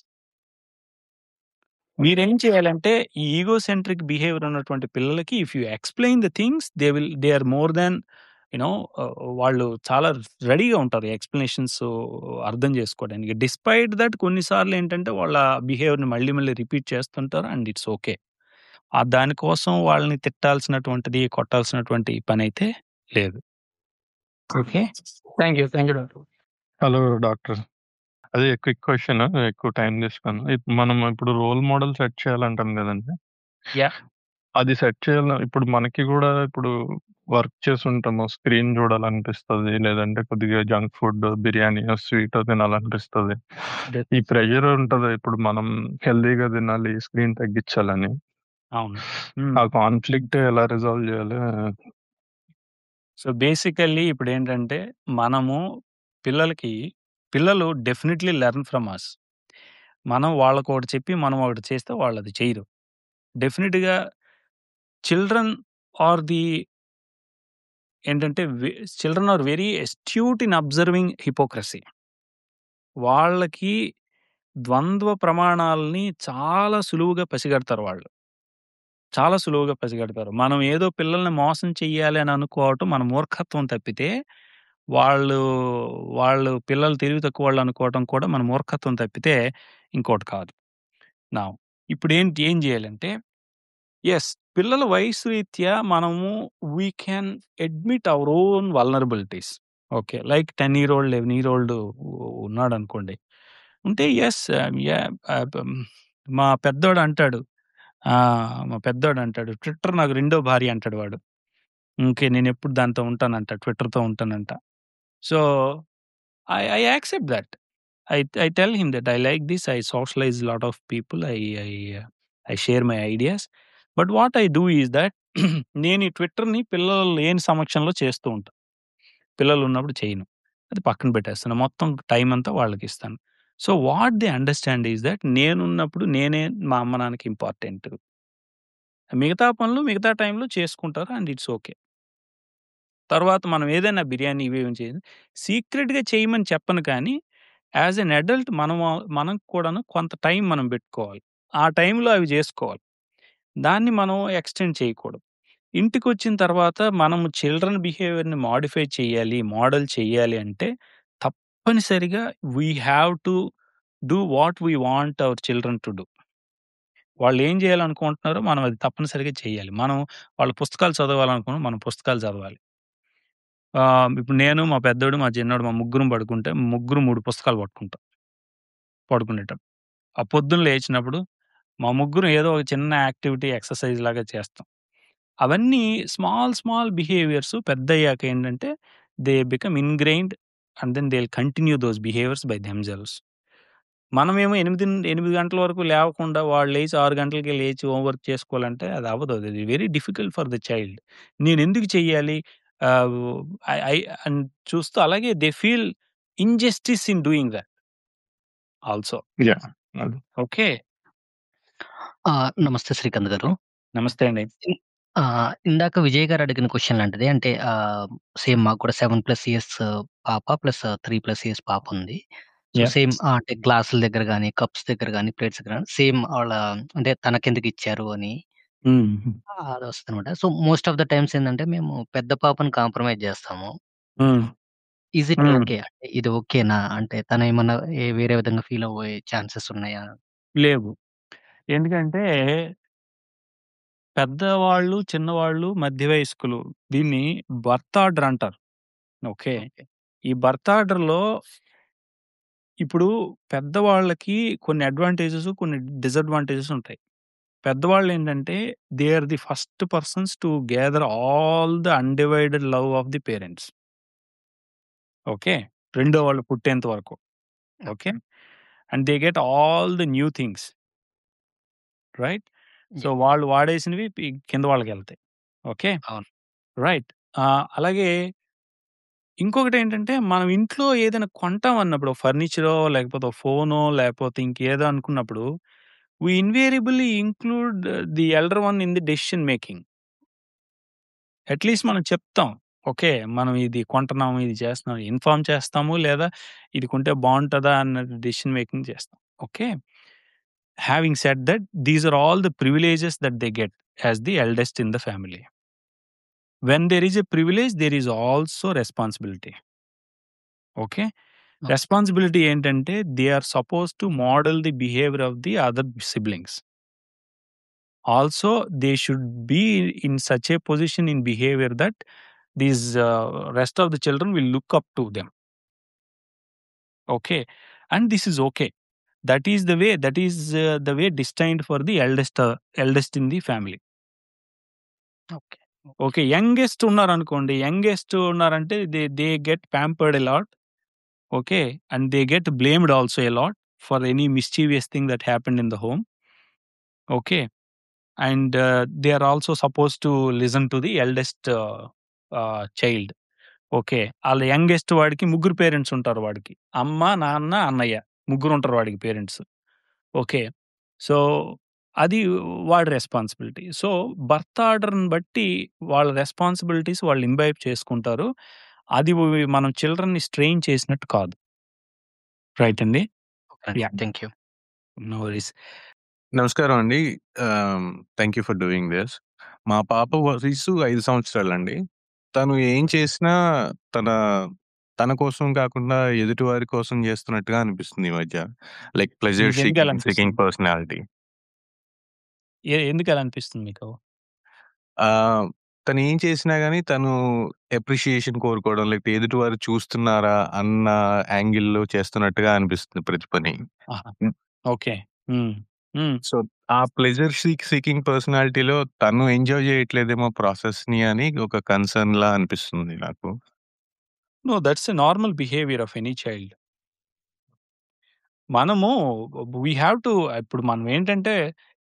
మీరేం చేయాలంటే ఈ ఈగోసెంట్రిక్ బిహేవియర్ ఉన్నటువంటి పిల్లలకి if you explain the things they will they are more than you know ah, వాళ్ళు చాలా రెడీగా ఉంటారు ఎక్స్‌ప్లనేషన్స్ అర్థం చేసుకోవడానికి. డిస్పైట్ థట్ కొన్ని సార్లు ఏంటంటే వాళ్ళ బిహేవియర్‌ని మళ్ళీ మళ్ళీ రిపీట్ చేస్తుంటారు అండ్ ఇట్స్ ఓకే. ఆ దానికోసం వాళ్ళని తిట్టాల్సినటువంటిది, కొట్టాల్సినటువంటి పనైతే లేదు. Okay. Thank you. Thank you doctor. Hello doctor. అదే క్విక్ క్వెషన్ ఎక్కువ టైం తీసుకోను. ఇప్ మనం ఇప్పుడు రోల్ మోడల్ సెట్ చేయాలంటాం గదండీ! యాహ్! అది సెట్ చేయాల ఇప్పుడు మనకి గూడా ఇప్పుడు వర్క్ చేసుంటాము. స్క్రీన్ చూడాలనిపిస్తది. లేదంటే కొద్దిగా జంక్ ఫుడ్, బిర్యానీయో, స్వీటో తినాలనిపిస్తది. డె ఈ ప్రెషర్ ఉంటది. ఇప్పుడు మనం హెల్తీగా తినాలి, స్క్రీన్ తగ్గించాలని. అవును. హ్మ్. ఆ కాన్‌ఫ్లిక్ట్ ఎలా రిజాల్వ్ జేయాలో సో, బేసికల్లీ ఇప్పుడేంటంటే, మనము పిల్లలకి పిల్లలు డెఫినెట్‌లీ లెర్న్ ఫ్రమ్ అస్. మనం వాళ్ళకొకటి చెప్పి, మనం ఒకటి చేస్తే వాళ్ళది చెయ్యరు. డెఫినిట్‌గా చిల్డ్రన్ ఆర్ ది ఏంటంటే, వె children are very astute in observing hypocrisy. వాళ్ళకి ద్వంద్వ ప్రమాణాల్ని చాలా సులువుగా పసిగడతారు వాళ్ళు. చాలా సులువుగా పసిగడతారు. మనం ఏదో పిల్లల్ని మోసం చెయ్యాలి అని అనుకోవటం మన మూర్ఖత్వం తప్పితే, వాళ్ళు వాళ్ళు పిల్లలు తెలివి తక్కువోళ్ళు అనుకోవటం కూడా మన మూర్ఖత్వం తప్పితే ఇంకోటి కాదు. నౌ ఇప్పుడేంటి ఏం జేయాలంటే, యెస్ పిల్లల వయసు రీత్యా మనము we can admit our own vulnerabilities. Okay. Like 10 year old, 11 year old ఉన్నాడనుకోండి. ఉంటే యెస్ యాహ్! ఆహ్, హ్మ్. మా పెద్దోడు అంటాడు. ఆహ్, మా పెద్దోడు అంటాడు. ట్విట్టర్ నాకు రెండో భార్య అంటాడు వాడు. ఓకే. నేనెప్పుడు దాంతో ఉంటానంట. ట్విట్టర్‌తో ఉంటానంట. So, I I accept that. I I tell him that I like this. I socialise lot of people. I I I share my ideas. But what I do is that నేను ఈ ట్విట్టర్‌ని పిల్లలు లేని సమక్షంలో చేస్తూ ఉంటా. పిల్లలున్నప్పుడు చేయను. అది పక్కన పెట్టేస్తాను. మొత్తం టైం అంతా వాళ్ళకిస్తాను. So, what they understand is that నేనున్నప్పుడు నేనే మా అమ్మ, నాన్నకి ఇంపార్టెంట్. మిగతా పనులు మిగతా టైంలో చేసుకుంటారు అండ్ ఇట్స్ ఓకే. తర్వాత మనం ఏదైనా బిర్యానీ ఇవి ఇవి చేసి సీక్రెట్‌గా చేయమని చెప్పను కానీ, యాస్ ఎన్ అడల్ట్ మనము మనం కూడాను కొంత టైం మనం పెట్టుకోవాలి. ఆ టైంలో అవి జేసుకోవాలి. దాన్ని మనం ఎక్స్‌టెండ్ చేయకూడదు. ఇంటికొచ్చిన తర్వాత మనము చిల్డ్రన్ బిహేవియర్‌ని మోడిఫై చేయాలి, మోడల్ చేయాలి అంటే తప్పనిసరిగా we have to do what we want our children to do. వాళ్ళేం జేయాలనుకుంటున్నారో మనం అది తప్పనిసరిగా చేయాలి. మనం వాళ్ళ పుస్తకాలు చదవాలనుకున్న మనం పుస్తకాలు చదవాలి. ఆహ్, ఇప్పుడు నేను, మా పెద్దోడు, మా చిన్నోడు మా ముగ్గురం పడుకుంటే ముగ్గురు 3 పుస్తకాలు పట్టుకుంటాం. పడుకునేటప్పుడు. ఆ పొద్దున్న లేచినప్పుడు మా ముగ్గురం ఏదో ఒక చిన్న యాక్టివిటీ, ఎక్సర్‌సైజ్ లాగా చేస్తాం. అవన్నీ స్మాల్ స్మాల్ బిహేవియర్స్ పెద్దయ్యాక ఏంటంటే, they become ingrained and then they will continue those behaviours by themselves. మనమేమో 8 8 గంటల వరకు లేవకుండా వాళ్ళు లేచి 6 గంటలకే లేచి హోమ్ వర్క్ చేసుకోవాలంటే అది అవ్వదు. అది very difficult for the child. నేనెందుకు చెయ్యాలి? ఆహ్, ఐ ఐ అండ్ చూస్తూ అలాగే they feel injustice in doing that. Also. Yeah! అది. ఓకే. ఆ! నమస్తే శ్రీకాంత్ గారు. నమస్తే అండి. ఇన్ ఆహ్, ఇందాక విజయ్ గారు అడిగిన క్వెషన్ లాంటిదే. అంటే ఆహ్, సేమ్ మాకు కూడా 7+ ఇయర్స్ పాప ప్లస్ 3+ ఇయర్స్ పాప ఉంది. So, yeah! సేమ్ ఆహ్, అంటే గ్లాసుల దగ్గర గాని, కప్స్ దగ్గర గాని, ప్లేట్స్ దగ్గర గాని సేమ్ వాళ్ళ అంటే తనకెందుకిచ్చారు అని హ్మ్. హ్మ్. అదొస్తదనమాట. So, most of the times ఏందంటే మేము పెద్ద పాపని కాంప్రమైజ్ జేస్తాము. Hmm. Is it hmm. Okay? అంటే ఇది ఓకేనా? అంటే తనేమన్నా ఏ వేరే విధంగా ఫీల్ అవ్వే ఛాన్సెస్ ఉన్నాయా? లేవు. ఎందుకంటే పెద్దవాళ్ళు, చిన్నవాళ్ళు, మధ్య వయస్కులు దీన్ని బర్త్ ఆర్డర్ అంటారు. ఓకే. ఓకే. ఈ బర్త్ ఆర్డర్‌లో ఇప్పుడు పెద్దవాళ్ళకి కొన్ని అడ్వాంటేజెస్, కొన్ని డిసడ్వాంటేజెస్ ఉంటాయి. పెద్దవాళ్ళేంటంటే they are the first persons to gather all the undivided love of the parents. Okay. రెండో వాళ్ళు పుట్టేంత వరకు. Okay. And they get all the new things. Right. So, yeah! వాళ్ళు వాడేసినవి పి కింద వాళ్ళకెళ్తాయి. ఓకే. అవును. రైట్. ఆహ్, అలాగే ఇంకొకటేంటంటే మనం ఇంట్లో ఏదైనా కొంటాం అన్నప్పుడు ఫర్నిచరో, లేకపోతే ఓ ఫోనో, లేకపోతే ఇంకేదో అనుకున్నప్పుడు we invariably include the elder one in the decision making. At least మనం చెప్తాం. ఓకే. మనం ఇది కొంటున్నాము, ఇది చేస్తున్నాం ఇన్ఫార్మ్ చేస్తాము. లేదా ఇది కొంటే బావుంటదా అన్న డెసిషన్ మేకింగ్ చేస్తాం. Okay. Having said that these are all the privileges that they get as the eldest in the family. When there is a privilege there is also responsibility. Okay. Okay. Responsibility ఏంటంటే they are supposed to model the behaviour of the other siblings. Also they should be in such a position in behaviour that these ah, rest of the children will look up to them. Okay. And this is okay. That is the way that is the way destined for the eldest eldest in the family. Okay. Okay. Youngest ఉన్నారనుకోండి. యంగెస్ట్ ఉన్నారంటే they they get pampered a lot. Okay. And they get blamed also a lot for any mischievous thing that happened in the home. Okay. And they are also supposed to listen to the eldest ah, child. Okay. ఆళ్ళ యంగెస్ట్ వాడికి ముగ్గురు పేరెంట్స్ ఉంటారు వాడికి. అమ్మ, నాన్న, అన్నయ్య. ముగ్గురుంటారు వాడికి పేరెంట్స్. ఓకే. సో, అది వాడి రెస్పాన్సిబిలిటీ. సో, బర్త్ ఆర్డర్‌ని బట్టి వాళ్ళ రెస్పాన్సిబిలిటీస్ వాళ్ళు ఇంబైబ్ చేసుకుంటారు. అది వి మనం చిల్డ్రన్‌ని స్ట్రెయిన్ చేసినట్టు కాదు. రైట్ అండి? Okay. Yeah! Thank you. No worries. నమస్కారం అండి. Ah, thank you for doing this. మా పాప వయస్సు 5 సంవత్సరాలండి. తను ఏం చేసినా తన తన కోసం కాకుండా ఎదుటి వారి కోసం చేస్తున్నట్టుగా అనిపిస్తుంది ఈ మధ్య. లైక్ ప్లెజర్ మీకెందుకు సీకింగ్ అలా సీకింగ్ అనిపిస్తుంది? పర్సనాలిటీ. ఎ ఎందుకలా అనిపిస్తుంది మీకు? ఆహ్, తను ఏం చేసినా గాని తను అప్రిషియేషన్ కోరుకోవడం లేకపోతే ఎదుటివారు చూస్తున్నారా అన్న యాంగిల్‌లో చేస్తున్నట్టుగా అనిపిస్తుంది ప్రతి పని. ఆహా! హ్మ్. ఓకే. హ్మ్. హ్మ్. సో, ఆ ప్లెజర్ సీక్ సీకింగ్ పర్సనాలిటీలో తను ఎంజాయ్ చేయట్లేదేమో ప్రాసెస్‌ని అని ఒక కన్సర్న్‌లా అనిపిస్తుంది నాకు. No that's a normal behaviour of any child. మనము వి హావ్ టు ఇప్పుడు మనం ఏంటంటే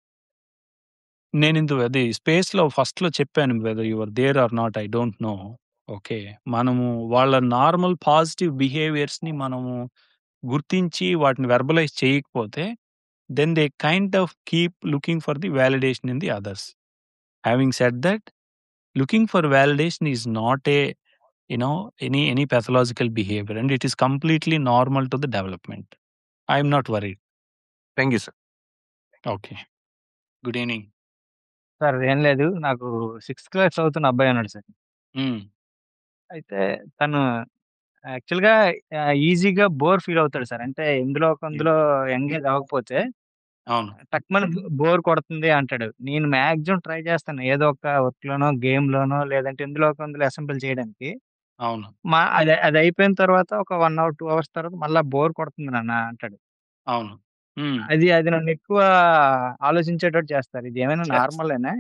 నేనిందు అది స్పేస్‌లో ఫస్ట్‌లో చెప్పాను whether you are there or not I don't know. Okay. మనము వాళ్ళ నార్మల్ పాజిటివ్ బిహేవియర్స్‌ని మనము గుర్తించి వాటిని వెర్బలైజ్ చేయకపోతే then they kind of keep looking for the validation in the others. Having said that looking for validation is not a you know any any pathological behaviour and it is completely normal to the development. I am not worried. Thank you sir. Okay. Good evening. Sir ఏం లేదు. నాకు సిక్స్త్ క్లాస్ చదువుతున్న అబ్బాయి ఉన్నాడు సార్. హ్మ్. అయితే తను యాక్చువల్‌గా ఆహ్, ఈజీగా బోర్ ఫీల్ అవుతాడు సార్. అంటే ఇందులో ఒక హ్మ్. అందులో ఎంగేజ్ అవ్వకపోతే అవును. టక్‌మని బోర్ కొడుతుంది అంటాడు. నేను మాక్సిమం ట్రై చేస్తాను. ఏదో ఒక వర్క్‌లోనో, గేమ్‌లోనో లేదంటే ఇందులో ఒక అందులో అసెంబుల్ చేయడానికి. అవును. మా అది అది అయిపోయిన తర్వాత ఒక 1 అవర్, 2 అవర్స్ తర్వాత మళ్ళా బోర్ కొడుతుంది నాన్న అంటాడు. అవును. హ్మ్. అది అది నన్ను ఎక్కువ ఆలోచించేటట్టు చేస్తారు. ఇది ఏమైనా చేస్ నార్మలేనా?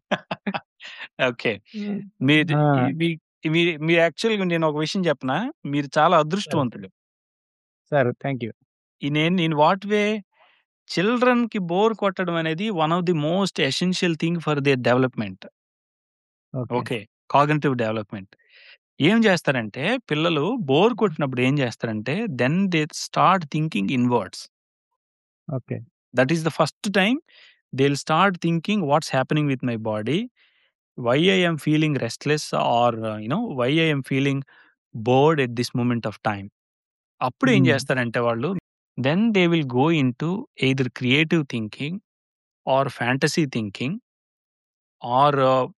ఓకే. హ్మ్. మీది ఆ! మీ మీ మీరు యాక్చువల్‌గా నేను ఒక విషయం చెప్పనా? మీరు చాలా సార్. అదృష్టవంతులు. Sir thank you. ఈ నేను ఇన్ వాట్ వే చిల్డ్రన్‌కి బోర్ కొట్టడం అనేది one of the most essential thing for their development. Okay. Okay. Cognitive development. ఏం చేస్తారంటే పిల్లలు బోర్ కొట్టినప్పుడు ఏం చేస్తారంటే then they start thinking inwards. Okay. That is the first time they will start thinking what's happening with my body? Why I am feeling restless or you know why I am feeling bored at this moment of time. అప్పుడు ఏం హ్మ్. చేస్తారంటే వాళ్ళు then they will go into either creative thinking or fantasy thinking or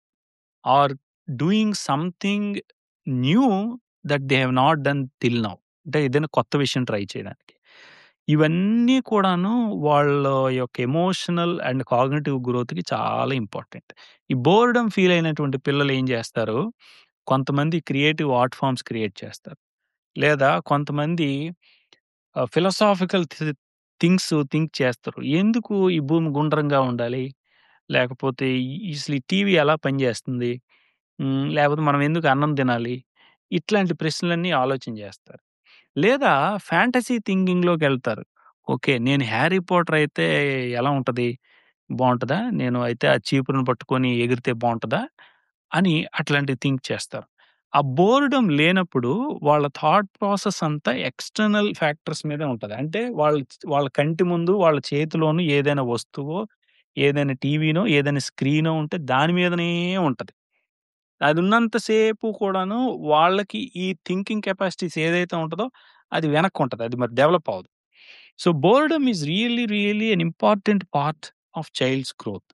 or doing something new that they have not done till now. అంటే ఏదైనా కొత్త విషయం ట్రై చేయడానికి. ఇవన్నీ కూడాను వాళ్ళ యొక్క ఎమోషనల్ అండ్ కాగ్నిటివ్ గ్రోత్‌కి చాలా ఇంపార్టెంట్. ఈ బోర్డమ్ ఫీల్ అయినటువంటి పిల్లలు ఏం చేస్తారు? కొంతమంది క్రియేటివ్ ఆర్ట్ ఫార్మ్స్ క్రియేట్ చేస్తారు. లేదా కొంతమంది ఆహ్, ఫిలాసాఫికల్ థి థింగ్స్ థింక్ చేస్తారు. ఎందుకు ఈ భూమి గుండ్రంగా ఉండాలి? లేకపోతే ఈ అసలు ఈ టీవీ ఎలా పనిచేస్తుంది? హ్మ్. లేకపోతే మనం ఎందుకు అన్నం తినాలి? ఇట్లాంటి ప్రశ్నలన్నీ ఆలోచన చేస్తారు. లేదా ఫ్యాంటసీ థింకింగ్‌లోకెళ్తారు. ఓకే. నేను 'హ్యారీ పాటర్' అయితే ఎలా ఉంటది? బావుంటదా? నేను అయితే ఆ చీపురుని పట్టుకొని ఎగిరితే బావుంటదా? అని అట్లాంటివి థింక్ చేస్తారు. ఆ బోర్డమ్ లేనప్పుడు వాళ్ళ థాట్ ప్రాసెస్ అంతా ఎక్స్‌టర్నల్ ఫ్యాక్టర్స్ మీదే ఉంటది. అంటే వాళ్ళ వాళ్ళ కంటి ముందు వాళ్ళ చేతిలోను ఏదైనా వస్తువో, ఏదైనా టీవీనో, ఏదైనా స్క్రీనో ఉంటే దాని మీదనే ఉంటది. అది ఉన్నంత సేపు కూడాను వాళ్ళకి ఈ థింకింగ్ కెపాసిటీస్ ఏదైతే ఉంటదో అది వెనక్కుంటది. అది మరి డెవలప్ అవ్వదు. So, boredom is really, really an important part of child's growth.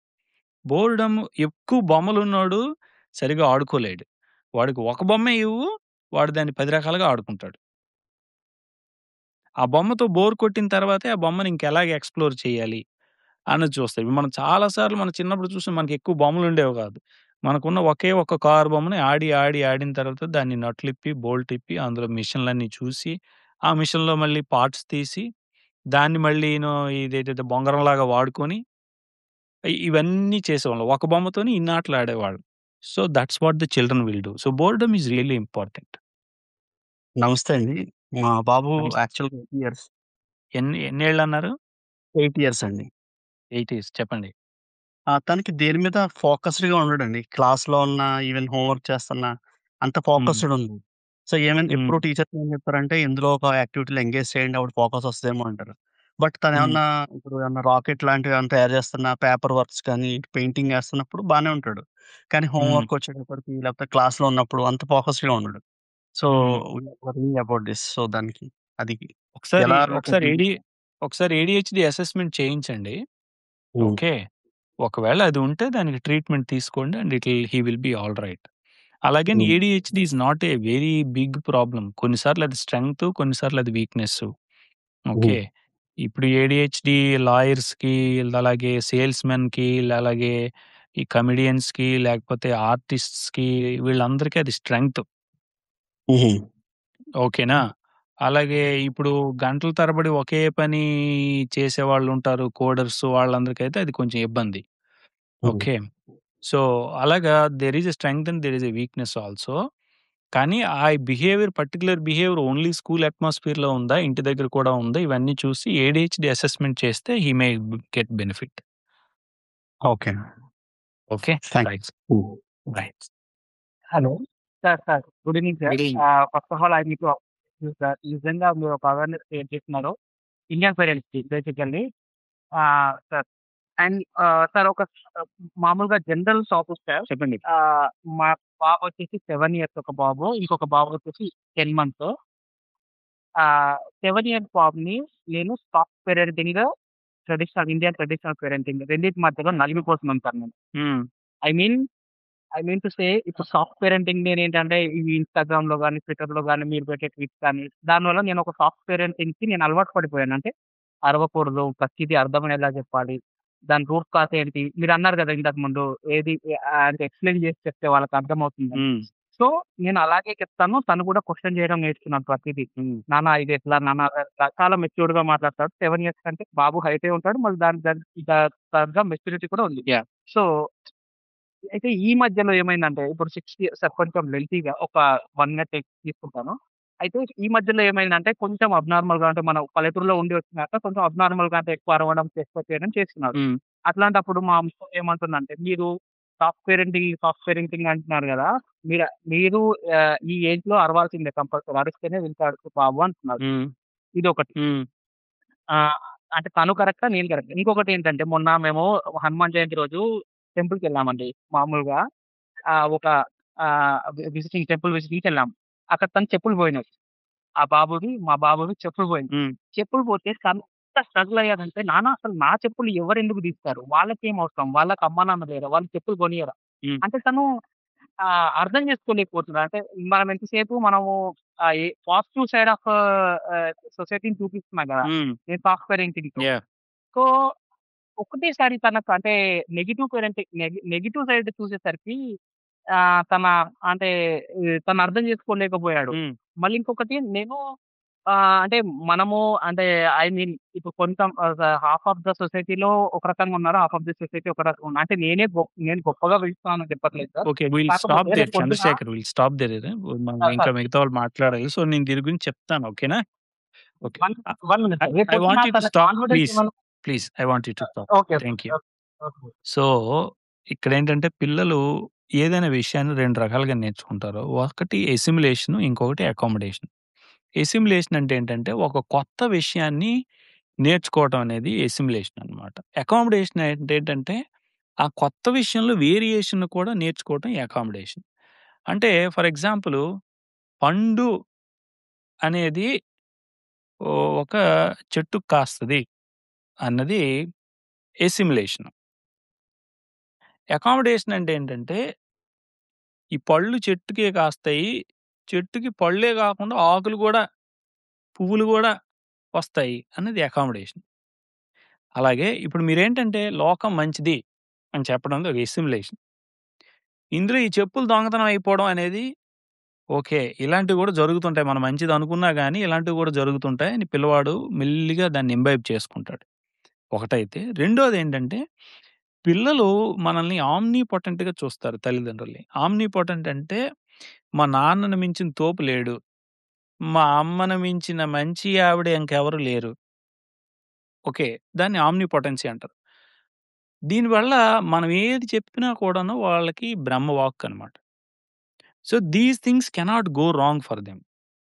Boredom ఎక్కువ బొమ్మలున్నోడు సరిగ్గా ఆడుకోలేడు. వాడికి ఒక బొమ్మే ఇవ్వు, వాడు దాన్ని 10 రకాలుగా ఆడుకుంటాడు. ఆ బొమ్మతో బోర్ కొట్టిన తర్వాతే ఆ బొమ్మని ఇంకెలాగ ఎక్స్‌ప్లోర్ చేయాలి అన్నది చూస్తాం. ఇప్పుడు మనం చాలా సార్లు మనం చిన్నప్పుడు చూసాం మనకి ఎక్కువ బొమ్మలుండేవి కాదు. మనకున్న ఒకే ఒక్క కారు బొమ్మని ఆడి, ఆడి, ఆడిన తర్వాత దాన్ని నట్లిప్పి, బోల్ట్ ఇప్పి, అందులో మిషన్‌లన్నీ చూసి, ఆ మిషన్‌లో మళ్ళీ పార్ట్స్ తీసి, దాన్ని మళ్ళీను ఇదేదైతే బొంగరంలాగా వాడుకొని ఇ ఇవన్నీ చేసేవాళ్ళం. ఒక బొమ్మతోని ఇన్ని ఆటలు ఆడేవాళ్ళం. So, that's what the children will do. So, boredom is really important. నమస్తే అండి. మా బాబు నమస్తే. యాక్చువల్‌గా 8 ఇయర్స్. ఎన్ని ఎన్నేళ్ళన్నారు? 8 ఇయర్స్ అండి. 8 ఇయర్స్ చెప్పండి. ఆ! తనకి దేని మీద ఫోకస్డ్‌గా ఉండడండి. క్లాస్‌లో ఉన్నా, ఈవెన్ హోంవర్క్ చేస్తున్నా, అంత హ్మ్. ఫోకస్డ్ ఉంది. సో, ఏమైనా హ్మ్. ఎప్పుడు టీచర్స్ ఏం చెప్తారంటే, ఇందులో ఒక యాక్టివిటీలో ఎంగేజ్ చేయండి. అప్పుడు ఫోకస్ వస్తదేమో అంటారు. బట్ హ్మ్. తనేమన్నా ఇప్పుడు ఏమన్నా రాకెట్ లాంటివి ఏమన్నా తయారు చేస్తున్నా, పేపర్ వర్క్స్ కానీ, పెయింటింగ్ ఏస్తున్నప్పుడు బానే ఉంటాడు. కానీ హోమ్ హ్మ్. వర్క్ వచ్చేటప్పటికి లేకపోతే క్లాస్‌లో ఉన్నప్పుడు అంత ఫోకస్డ్‌గా ఉండడు. So, hmm. We are worrying about this. So, దానికి అది ఒకసారి ఎలా ఒకసారి రొటేషన్ ఏడి ఒకసారి ఏడీహెచ్‌డీ అసెస్మెంట్ చేయించండి. హ్మ్. ఓకే. ఒకవేళ అది ఉంటే దానికి ట్రీట్మెంట్ తీసుకోండి and it will he will be all right. అలాగని hmm. ADHD is not a very big problem. కొన్నిసార్లు అది స్ట్రెంగ్త్, కొన్నిసార్లు అది వీక్‌నెస్. ఓకే. హ్మ్. ఇప్పుడు ఏడీహెచ్‌డీ లాయర్స్‌కి, అలాగే సేల్స్‌మెన్‌కి, అలాగే ఈ కమెడియన్స్‌కి, లేకపోతే ఆర్టిస్ట్స్‌కి వీళ్ళందరికీ అది స్ట్రెంగ్త్. హుహు. ఓకేనా? అలాగే ఇప్పుడు గంటల తరబడి ఒకే పని చేసేవాళ్ళుంటారు. కోడర్స్ వాళ్ళందరికైతే అది కొంచెం ఇబ్బంది. హ్మ్. ఓకే. సో, అలాగా there is a strength and there is a weakness also. కానీ ఆ behaviour particular behaviour only school అట్మాస్ఫియర్‌లో ఉందా? ఇంటి దగ్గర కూడా ఉందా? ఇవన్నీ చూసి ఏడీహెచ్‌డీ అసెస్మెంట్ చేస్తే he may get benefit. Okay. Okay. Thank right. Hmm. Right. Hello. Sir, sir. Good evening sir. Good evening. Ah, first of all I need to appreciate you sir. నిజంగా మీరు ఒక అవేర్‌నెస్ క్రియేట్ చేస్తున్నారు. ఇండియన్ పేరెంట్స్‌కి basically. Ah, sir and ah, sir ఒక ఆహ్, మామూలుగా జనరల్ టాపిక్ సార్. చెప్పండి. ఆహ్, మా బాబు వచ్చేసి 7 ఇయర్స్ ఒక బాబు. ఇంకొక బాబు వచ్చేసి 10 మంత్స్. ఆహ్, 7 ఇయర్స్ బాబుని నేను soft parenting, traditional Indian traditional parenting రెండిటి మధ్యలో నలిగిపోతున్నాను సార్ నేను. Hmm. I mean I mean to say ఇప్పుడు సాఫ్ట్ పేరెంటింగ్ నేనేంటంటే ఇవి ఇన్‌స్టాగ్రామ్‌లో గాని, ట్విట్టర్‌లో గాని మీరు పెట్టే ట్వీట్స్ కానీ, దానివల్ల నేను ఒక సాఫ్ట్ పేరెంటింగ్‌కి నేను అలవాటు పడిపోయాను. అంటే అరవకూడదు, ప్రతీదీ అర్థమయ్యేలా చెప్పాలి. దాని రూట్ కాజ్ ఏంటి? మీరన్నారు కదా ఇంతకు ముందు ఏది ఆహ్, అంటే ఎక్స్‌ప్లెయిన్ చేసి చెప్తే వాళ్ళకి అర్థమవుతుందని. హ్మ్. సో, నేను అలాగే చెప్తాను. తను కూడా క్వెషన్ చేయడం నేర్చుకున్నాడు ప్రతీదీ. హ్మ్. నాన్న ఇది ఎట్లా? నాన్న అదెట్లా? చాలా మెచ్యూర్డ్‌గా మాట్లాడతాడు. 7 ఇయర్స్ కంటే బాబు హైటే ఉంటాడు. మళ్ళీ దాని దాని ద తగ్గ మెచ్యూరిటీ కూడా ఉంది. యాహ్! సో, అయితే ఈ మధ్యలో ఏమైందంటే ఇప్పుడు 6 ఇయర్స్ సార్ కొంచెం లెంగ్తీగా ఒక 1 మినిట్ టేక్ తీసుకుంటాను. అయితే ఈ మధ్యలో ఏమైందంటే కొంచెం అబ్నార్మల్‌గా అంటే మనం పల్లెటూరులో ఉండి వచ్చినాక కొంచెం అబ్నార్మల్‌గా అంటే ఎక్కువ అరవడం, ఎక్కువ చేయడం చేస్తున్నాడు. హ్మ్. అట్లాంటప్పుడు మా అమ్మ ఏమంటుందంటే, "మీరు సాఫ్ట్ పేరెంటింగ్, సాఫ్ట్ పేరెంటింగ్ అంటున్నారు గదా! మీరు మీరు ఆహ్, ఈ ఏజ్‌లో అరవాల్సిందే కంపల్సరీ. అరిస్తేనే వింటాడు బాబు" అంటున్నారు. హ్మ్. ఇదొకటి. హ్మ్. ఆహ్, అంటే తను కరెక్టా? నేను కరెక్టా? ఇంకొకటేంటంటే మొన్న మేము హనుమాన్ జయంతి రోజు టెంపుల్‌కెళ్ళామండి మామూలుగా. ఆహ్, ఒక ఆహ్, వి విజిటింగ్ టెంపుల్ విజిటింగ్‌కెళ్ళాం. అక్కడ తన చెప్పులు పోయినాయి. ఆ బాబువి, మా బాబువి చెప్పులు పోయినాయి. హ్మ్. చెప్పులు పోతే తను ఎంత స్ట్రగుల్ అయ్యాడంటే, "నాన్న అసలు నా చెప్పులు ఎవరెందుకు తీస్తారు? వాళ్ళకేం అవసరం? వాళ్ళకి అమ్మా, నాన్న లేరా? వాళ్ళు చెప్పులు కొనియరా?" హ్మ్. అంటే తను ఆహ్, అర్థం చేసుకోలేకపోతున్నాడు. అంటే మనం ఎంతసేపు మనము ఆహ్, ఏ పాజిటివ్ సైడ్ ఆఫ్ ఆహ్, సొసైటీని చూపిస్తున్నాం గదా! హ్మ్. నేను సాఫ్ట్ పేరెంటింగ్‌తో. యాహ్! సో, ఒకటేసారి తనకు అంటే నెగెటివ్ పేరెంటింగ్ నెగె నెగెటివ్ సైడ్ చూసేసరికి ఆహ్, తన అంటే ఈ తను అర్థం చేసుకోలేకపోయాడు. హ్మ్. మళ్ళీ ఇంకొకటి నేను ఆహ్, అంటే మనము అంటే ఐ మీన్ ఇప్పుడు కొంచెం ఆహ్, హాఫ్ ఆఫ్ ద సొసైటీలో ఒక రకంగా ఉన్నారు. హాఫ్ ఆఫ్ ద సొసైటీ ఒక రకంగా ఉన్నారు. అంటే నేనే గొ నేను గొప్పగా పిలుస్తున్నానని చెప్పట్లేదు సార్. ఓకే. విల్ స్టాప్ కాకపోతే దేర్ రేపు పొద్దున చంద్రశేఖర్. Will stop there. మనం సార్, ఇంకా సార్. మిగతా వాళ్ళు మాట్లాడాలి. సో, నేను దీని గురించి చెప్తాను. ఓకేనా? Okay. One ah, one minute I sir. రేపు ఐ పొద్దున వాంట్ యూ టు తన స్టాప్ కాన్ఫిడెన్స్ ప్లీజ్. ఏమన్నా please. I want you to stop. Okay. Thank you. Okay. Okay. So, ఇక్కడేంటంటే పిల్లలు ఏదైనా విషయాన్ని 2 రకాలుగా నేర్చుకుంటారు. ఒకటి అసిమిలేషన్, ఇంకొకటి అకామోడేషన్. అసిమిలేషన్ అంటే ఏంటంటే, ఒక కొత్త విషయాన్ని నేర్చుకోవటం అనేది అసిమిలేషన్ అనమాట. అకామోడేషన్ అంటే ఏంటంటే, ఆ కొత్త విషయంలో వేరియేషన్ కూడా నేర్చుకోవటం అకామోడేషన్. అంటే ఫర్ ఎగ్జాంపుల్ పండు అనేది ఓ ఒక చెట్టుకి కాస్తది అన్నది అసిమిలేషన్. అకామోడేషన్ అంటే ఏంటంటే ఈ పళ్ళు చెట్టుకే కాస్తాయి. చెట్టుకి పళ్ళే కాకుండా ఆకులు గూడా, పువ్వులు గూడా వస్తాయి అన్నది అకామోడేషన్. అలాగే ఇప్పుడు మీరేంటంటే లోకం మంచిది అని చెప్పడం ఒక అసిమిలేషన్. ఇందులో ఈ చెప్పులు దొంగతనం అయిపోవడం అనేది ఓకే. ఇలాంటివి గూడా జరుగుతుంటాయి. మనం మంచిది అనుకున్నా గాని ఇలాంటివి గూడా జరుగుతుంటాయి అని పిల్లవాడు మెల్లిగా దాన్ని ఇంబైబ్ చేసుకుంటాడు. ఒకటైతే. రెండోదేంటంటే పిల్లలు మనల్ని ఆమ్నిపోటెంట్‌గా చూస్తారు తల్లిదండ్రుల్ని. ఆమ్నిపోటెంట్ అంటే మా నాన్నను మించిన తోపు లేడు. మా అమ్మను మించిన మంచి ఆవిడ ఇంకెవరు లేరు. ఓకే. దాన్ని ఆమ్నిపోటెన్సీ అంటారు. దీనివల్ల మనం ఏది చెప్పినా కూడాను వాళ్ళకి బ్రహ్మ వాక్ అనమాట. So these things cannot go wrong for them.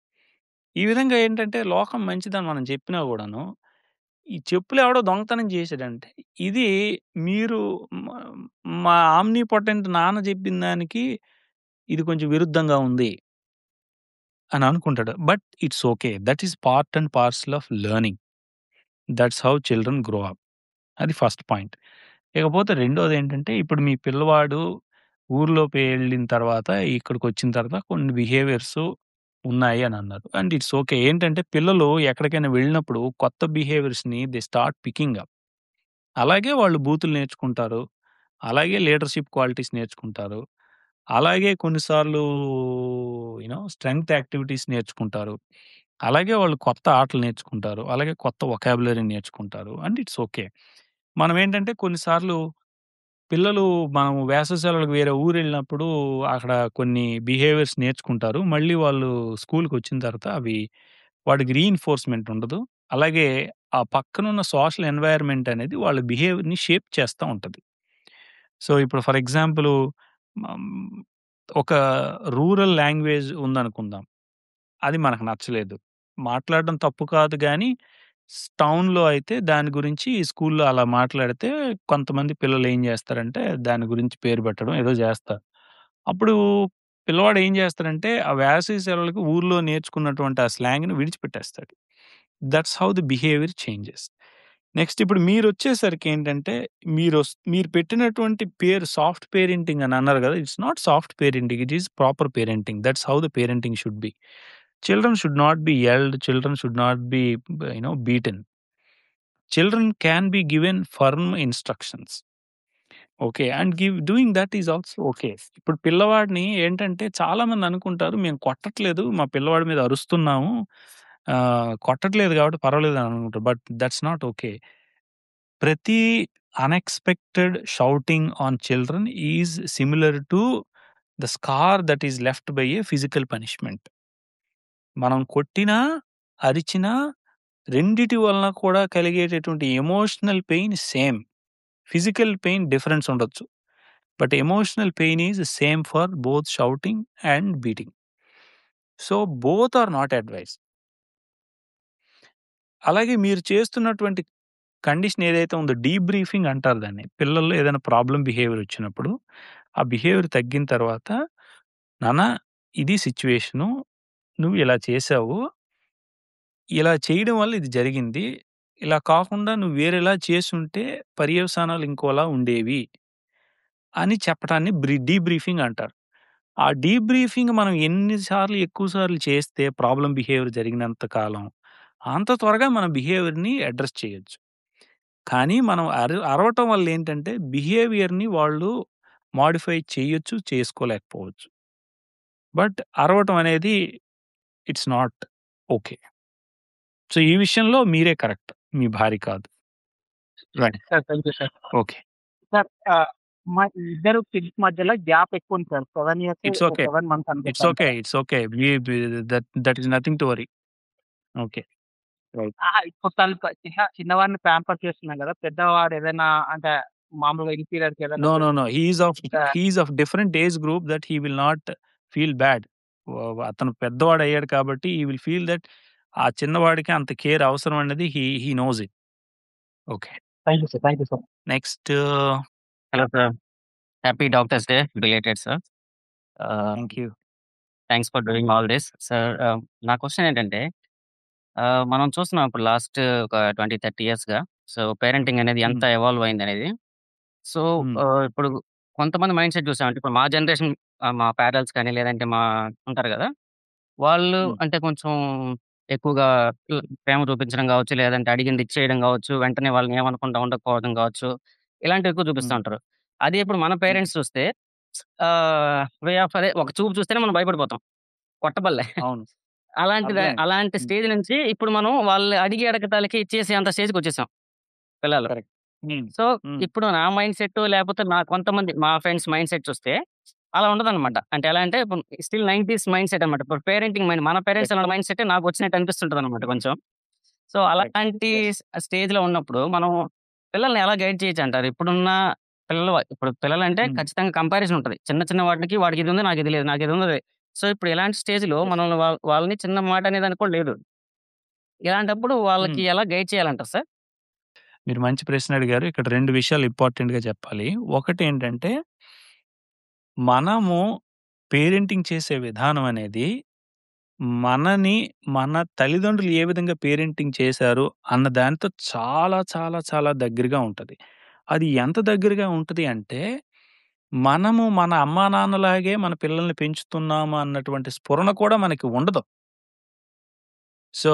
ఈ విధంగా ఏంటంటే లోకం మంచిదని మనం చెప్పినా గూడాను, ఈ చెప్పులు ఎవడో దొంగతనం చేసాడంటే, ఇది మీరు మ మా ఆమ్నిపోటెంట్ నాన్న చెప్పిన దానికి ఇది కొంచెం విరుద్ధంగా ఉంది. అని అనుకుంటాడు. But it's okay. That is part and parcel of learning. That's how children grow up. అది ఫస్ట్ పాయింట్. ఇకపోతే రెండోదేంటంటే, ఇప్పుడు మీ పిల్లవాడు ఊర్లోకి వెళ్ళిన తర్వాత, ఇక్కడికొచ్చిన తర్వాత కొన్ని బిహేవియర్స్ ఉన్నాయి అని అన్నారు. And it's okay. ఏంటంటే పిల్లలు ఎక్కడికైనా వెళ్ళినప్పుడు కొత్త బిహేవియర్స్‌ని దే స్టార్ట్ పికింగ్ అప్. అలాగే వాళ్ళు బూతులు నేర్చుకుంటారు. అలాగే లీడర్‌షిప్ క్వాలిటీస్ నేర్చుకుంటారు. అలాగే కొన్నిసార్లు యూ నో స్ట్రెంగ్త్ యాక్టివిటీస్ నేర్చుకుంటారు. అలాగే వాళ్ళు కొత్త ఆటలు నేర్చుకుంటారు. అలాగే కొత్త వొకాబులరీ నేర్చుకుంటారు. And it's okay. మనం ఏంటంటే కొన్నిసార్లు పిల్లలు మనం వేసవి సెలవులకు వేరే ఊరెళ్ళినప్పుడు అక్కడ కొన్ని బిహేవియర్స్ నేర్చుకుంటారు. మళ్ళీ వాళ్ళు స్కూలుకొచ్చిన తర్వాత అవి వాడికి రీఇన్ఫోర్స్‌మెంట్ ఉండదు. అలాగే ఆ పక్కనున్న సోషల్ ఎన్వైర్న్‌మెంట్ అనేది వాళ్ళ బిహేవియర్‌ని షేప్ చేస్తా ఉంటది. సో, ఇప్పుడు ఫర్ ఎగ్జాంపుల్ హ్మ్, ఒక రూరల్ లాంగ్వేజ్ ఉందనుకుందాం. అది మనకు నచ్చలేదు. మాట్లాడడం తప్పు కాదు గానీ, స్ టౌన్‌లో అయితే దాని గురించి స్కూల్‌లో అలా మాట్లాడితే కొంతమంది పిల్లలు ఏం చేస్తారంటే, దాని గురించి పేరు పెట్టడం ఏదో చేస్తారు. అప్పుడు పిల్లవాడు ఏం చేస్తాడంటే, ఆ వేసవి సెలవులకి ఊర్లో నేర్చుకున్నటువంటి ఆ స్లాంగ్‌ని విడిచిపెట్టేస్తాడు. That's how the behaviour changes. Next ఇప్పుడు మీరొచ్చేసరికి ఏంటంటే, మీరొస్ మీరు పెట్టినటువంటి పేరు సాఫ్ట్ పేరెంటింగ్ అని అన్నారు గదా! It's not soft parenting. It is proper parenting. That's how the parenting should be. Children should not be yelled. Children should not be you know beaten. Children can be given firm instructions. Okay. And give doing that is also okay. ఇప్పుడు పిల్లవాడిని ఏంటంటే చాలామంది అనుకుంటారు మేము కొట్టట్లేదు. మా పిల్లవాడి మీద అరుస్తున్నాము. ఆహ్, కొట్టట్లేదు కాబట్టి పర్వాలేదు అని అనుకుంటారు. But that's not okay. ప్రతి unexpected shouting on children is similar to the scar that is left by a physical punishment. మనం కొట్టినా, అరిచినా రెండిటి వలన కూడా కలిగేటటువంటి emotional pain same. Physical pain difference ఉండొచ్చు. But emotional pain is same for both shouting and beating. So, both are not advice. అలాగే మీరు చేస్తున్నటువంటి కండిషన్ ఏదైతే ఉందో డీబ్రీఫింగ్ అంటారు దాన్ని. పిల్లల్లో ఏదైనా ప్రాబ్లమ్ బిహేవియర్ వచ్చినప్పుడు, ఆ బిహేవియర్ తగ్గిన తర్వాత, నాన్న ఇది సిట్యుయేషను. నువ్వు ఇలా చేశావు. ఇలా చేయడం వల్ల ఇది జరిగింది. ఇలా కాకుండా నువ్వు వేరేలా చేసుంటే పర్యవసానాలు ఇంకోలా ఉండేవి. అని చెప్పటాన్ని బ్రీ డీబ్రీఫింగ్ అంటారు. ఆ డీబ్రీఫింగ్ మనం ఎన్ని సార్లు ఎక్కువ సార్లు చేస్తే ప్రాబ్లమ్ బిహేవియర్ జరిగినంత కాలం, అంత త్వరగా మన బిహేవియర్‌ని అడ్రెస్ చేయొచ్చు. కానీ మనం అర అరవటం వల్ల ఏంటంటే బిహేవియర్‌ని వాళ్ళు మోడిఫై చేయొచ్చు, చేసుకోలేకపోవచ్చు. బట్ అరవటం అనేది ఇట్స్ నాట్ ఓకే. సో, ఈ విషయంలో మీరే కరెక్ట్. మీ భార్య కాదు. Right. Sir thank you sir. Okay. Sir ah, మా ఇద్దరు కిడ్స్ మధ్యలో గ్యాప్ ఎక్కువుంది sir. 7 years, it's okay. 7 months it's అనుకుంటాను okay. Sir. It's okay. We we that that is nothing to worry. Okay. Right. అహా! ఇప్పుడు తను ప చిన్న చిన్నవాడిని ప్యాంపర్ చేస్తున్నాం గదా! పెద్దవాడు ఏదైనా అంటే మామూలుగా ఇన్‌ఫీరియర్‌కి ఏదైనా నో, నో, చేస్తే నో. హి ఈస్ ఆఫ్ ఇంకా he is of different age group that he will not feel bad. వ అతను పెద్దవాడయ్యాడు కాబట్టి హి విల్ ఫీల్ దట్ ఆ చిన్నవాడికి అంత కేర్ అవసరం అనేది he he knows it. Okay. Thank you sir. Thank you sir. Next hello sir. Happy doctors day belated sir. Ah, thank you. Thanks for doing all this. Sir ah, నా క్వెషన్ ఏంటంటే ఆహ్, మనం చూస్తున్నాం ఇప్పుడు లాస్ట్ ఒక 20, 30 ఇయర్స్‌గా సో, పేరెంటింగ్ అనేది ఎంత హ్మ్. ఎవాల్వ్ అయిందనేది. సో, హ్మ్. ఆహ్, ఇప్పుడు కొంతమంది మైండ్ సెట్ చూసామంటే ఇప్పుడు మా జనరేషన్ ఆహ్, మా పేరెంట్స్ కానీ లేదంటే మా ఉంటారు గదా! వాళ్ళు హ్మ్. అంటే కొంచెం ఎక్కువగా ల్ ప్రేమ చూపించడం గావచ్చు, లేదంటే అడిగింది ఇచ్చేయడం గావచ్చు, వెంటనే వాళ్ళని ఏమనకుండా ఉండకపోవడం గావచ్చు, ఇలాంటివి ఎక్కువ చూపిస్తా హ్మ్. ఉంటారు. అదే ఇప్పుడు మన హ్మ్. పేరెంట్స్ చూస్తే ఆహ్, వే ఆఫ్ అదే ఒక చూపు చూస్తేనే మనం భయపడిపోతాం. కొట్టబల్లే. అవును. అలాంటిది అర్థమైంది. అలాంటి హ్మ్. స్టేజ్ నుంచి ఇప్పుడు మనం వాళ్ళు అడిగి అడగటాలకి ఇచ్చేసేంత స్టేజ్‌కొచ్చేసాం పిల్లలు. కరెక్ట్. హ్మ్. సో, హ్మ్. ఇప్పుడు నా మైండ్ సెట్ లేపోతే నా కొంతమంది మా ఫ్రెండ్స్ మైండ్ సెట్ చూస్తే అలా ఉండదనమాట. హ్మ్. అంటే ఎలా అంటే ఇప్పుడు స్టిల్ 90స్ మైండ్ సెట్ అనమాట. ఇప్పుడు పేరెంటింగ్ మైండ్ మన పేరెంట్స్ కరెక్ట్. ఎలా మైండ్ సెట్టే నాకొచ్చినట్టు అనిపిస్తుంటదనమాట కొంచెం. So, correct. అలాంటి యెస్. స్ స్టేజ్‌లో ఉన్నప్పుడు మనం పిల్లల్ని ఎలా గైడ్ చేయొచ్చంటారు? ఇప్పుడున్న పిల్లలు ఇప్పుడు పిల్లలంటే హ్మ్. ఖచ్చితంగా కంపారిజన్ ఉంటది. చిన్న చిన్న వాటికి వాడికి ఇది ఉంది. నాకు ఇది లేదు. నాకు ఇది ఉన్నది. సో, ఇప్పుడు ఇలాంటి స్టేజ్‌లో మనం వా వాళ్ళని చిన్న మాట అనేదానికి కూడా లేదు. ఇలాంటప్పుడు వాళ్ళకి హ్మ్. ఎలా గైడ్ చేయాలంటారు సార్? మీరు మంచి ప్రశ్న అడిగారు. ఇక్కడ 2 విషయాలు ఇంపార్టెంట్‌గా చెప్పాలి. ఒకటేంటంటే మనము పేరెంటింగ్ చేసే విధానం అనేది మనని మన తల్లిదండ్రులు ఏ విధంగా పేరెంటింగ్ చేశారు అన్న దానితో చాలా చాలా చాలా దగ్గరగా ఉంటది. అది ఎంత దగ్గరగా ఉంటది అంటే మనము మన అమ్మానాన్నలాగే మన పిల్లల్ని పెంచుతున్నాము అన్నటువంటి స్ఫురణ కూడా మనకి ఉండదు. So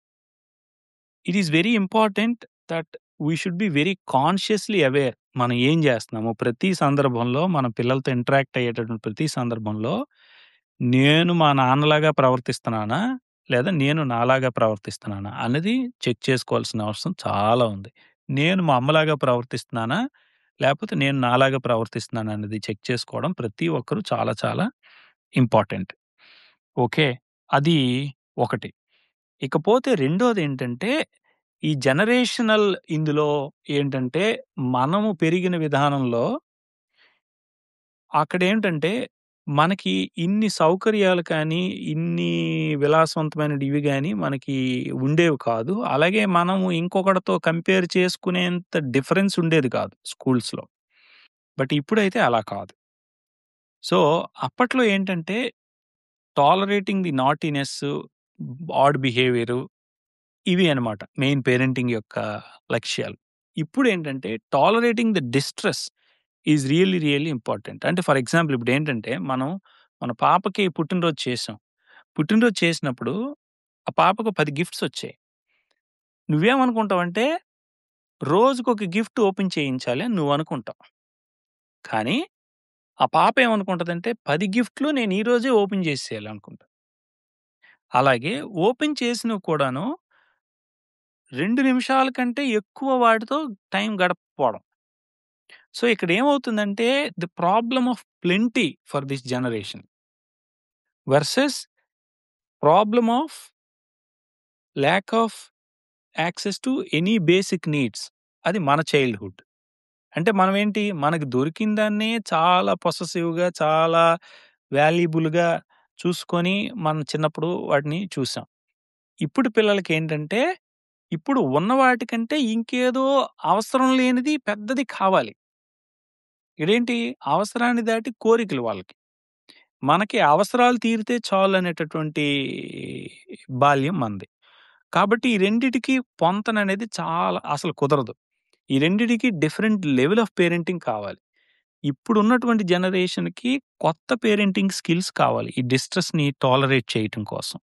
it is very important that we should be very consciously aware. మనం ఏం చేస్తున్నాము ప్రతి సందర్భంలో మన పిల్లలతో ఇంటరాక్ట్ అయ్యేటటువంటి ప్రతి సందర్భంలో నేను మా నాన్నలాగా ప్రవర్తిస్తున్నానా? లేదా నేను నాలాగా ప్రవర్తిస్తున్నానా? అన్నది చెక్ చేసుకోవాల్సిన అవసరం చాలా ఉంది. నేను మా అమ్మలాగా ప్రవర్తిస్తున్నానా? లేపోతే నేను నాలాగా ప్రవర్తిస్తున్నానా? అనేది చెక్ చేసుకోవడం ప్రతి ఒక్కరు చాలా చాలా ఇంపార్టెంట్. ఓకే. అది ఒకటి. ఇకపోతే రెండోదేంటంటే ఈ జనరేషనల్ ఇందులో ఏంటంటే మనము పెరిగిన విధానంలో అక్కడేంటంటే మనకి ఇన్ని సౌకర్యాలు కానీ, ఇన్ని విలాసవంతమైనవి ఇవి గాని మనకి ఉండేవి కాదు. అలాగే మనము ఇంకొకడితో కంపేర్ చేసుకునేంత డిఫరెన్స్ ఉండేది కాదు స్కూల్స్‌లో. బట్ ఇప్పుడైతే అలా కాదు. సో, అప్పట్లో ఏంటంటే tolerating the naughtiness, odd behaviour ఇవి అన్నమాట మెయిన్ పేరెంటింగ్ యొక్క లక్ష్యాలు. ఇప్పుడేంటంటే tolerating the distress is really really important. అంటే ఫర్ ఎగ్జాంపుల్ ఇప్పుడేంటంటే మనం మన పాపకి పుట్టినరోజు చేసాం. పుట్టినరోజు చేసినప్పుడు ఆ పాపకు 10 గిఫ్ట్స్ వచ్చాయి. నువ్వేమనుకుంటావంటే రోజుకొక గిఫ్ట్ ఓపెన్ చేయించాలి అని నువ్వనుకుంటావు. కానీ ఆ పాప ఏమనుకుంటదంటే 10 గిఫ్ట్‌లు నేను ఈ రోజే ఓపెన్ చేసేయాలి అనుకుంటది. అలాగే ఓపెన్ చేసినవి కూడాను 2 నిమిషాల కంటే ఎక్కువ వాటితో టైం గడపకపోవడం. సో, ఇక్కడ ఏమవుతుందంటే the problem of plenty for this generation. Versus problem of lack of access to any basic needs. అది మన చైల్డ్‌హుడ్. అంటే మనమేంటి మనకు దొరికిన దాన్నే చాలా పొసెసివ్‌గా చాలా వాల్యుబుల్‌గా చూసుకొని మనం చిన్నప్పుడు వాటిని చూసాం. ఇప్పుడు పిల్లలకేంటంటే ఇప్పుడు ఉన్న వాటికంటే ఇంకేదో అవసరం లేనిది పెద్దది కావాలి. ఇదేంటి అవసరాన్ని దాటి కోరికలు వాళ్ళకి. మనకి అవసరాలు తీరితే చాలు అనేటటువంటి బాల్యం మనది. కాబట్టి ఈ రెండిటికి పొంతననేది చాలా అసలు కుదరదు. ఈ రెండిటికి డిఫరెంట్ లెవెల్ ఆఫ్ పేరెంటింగ్ కావాలి. ఇప్పుడున్నటువంటి జనరేషన్‌కి కొత్త పేరెంటింగ్ స్కిల్స్ కావాలి. ఈ డిస్ట్రెస్‌ని టాలరేట్ చేయటం కోసం.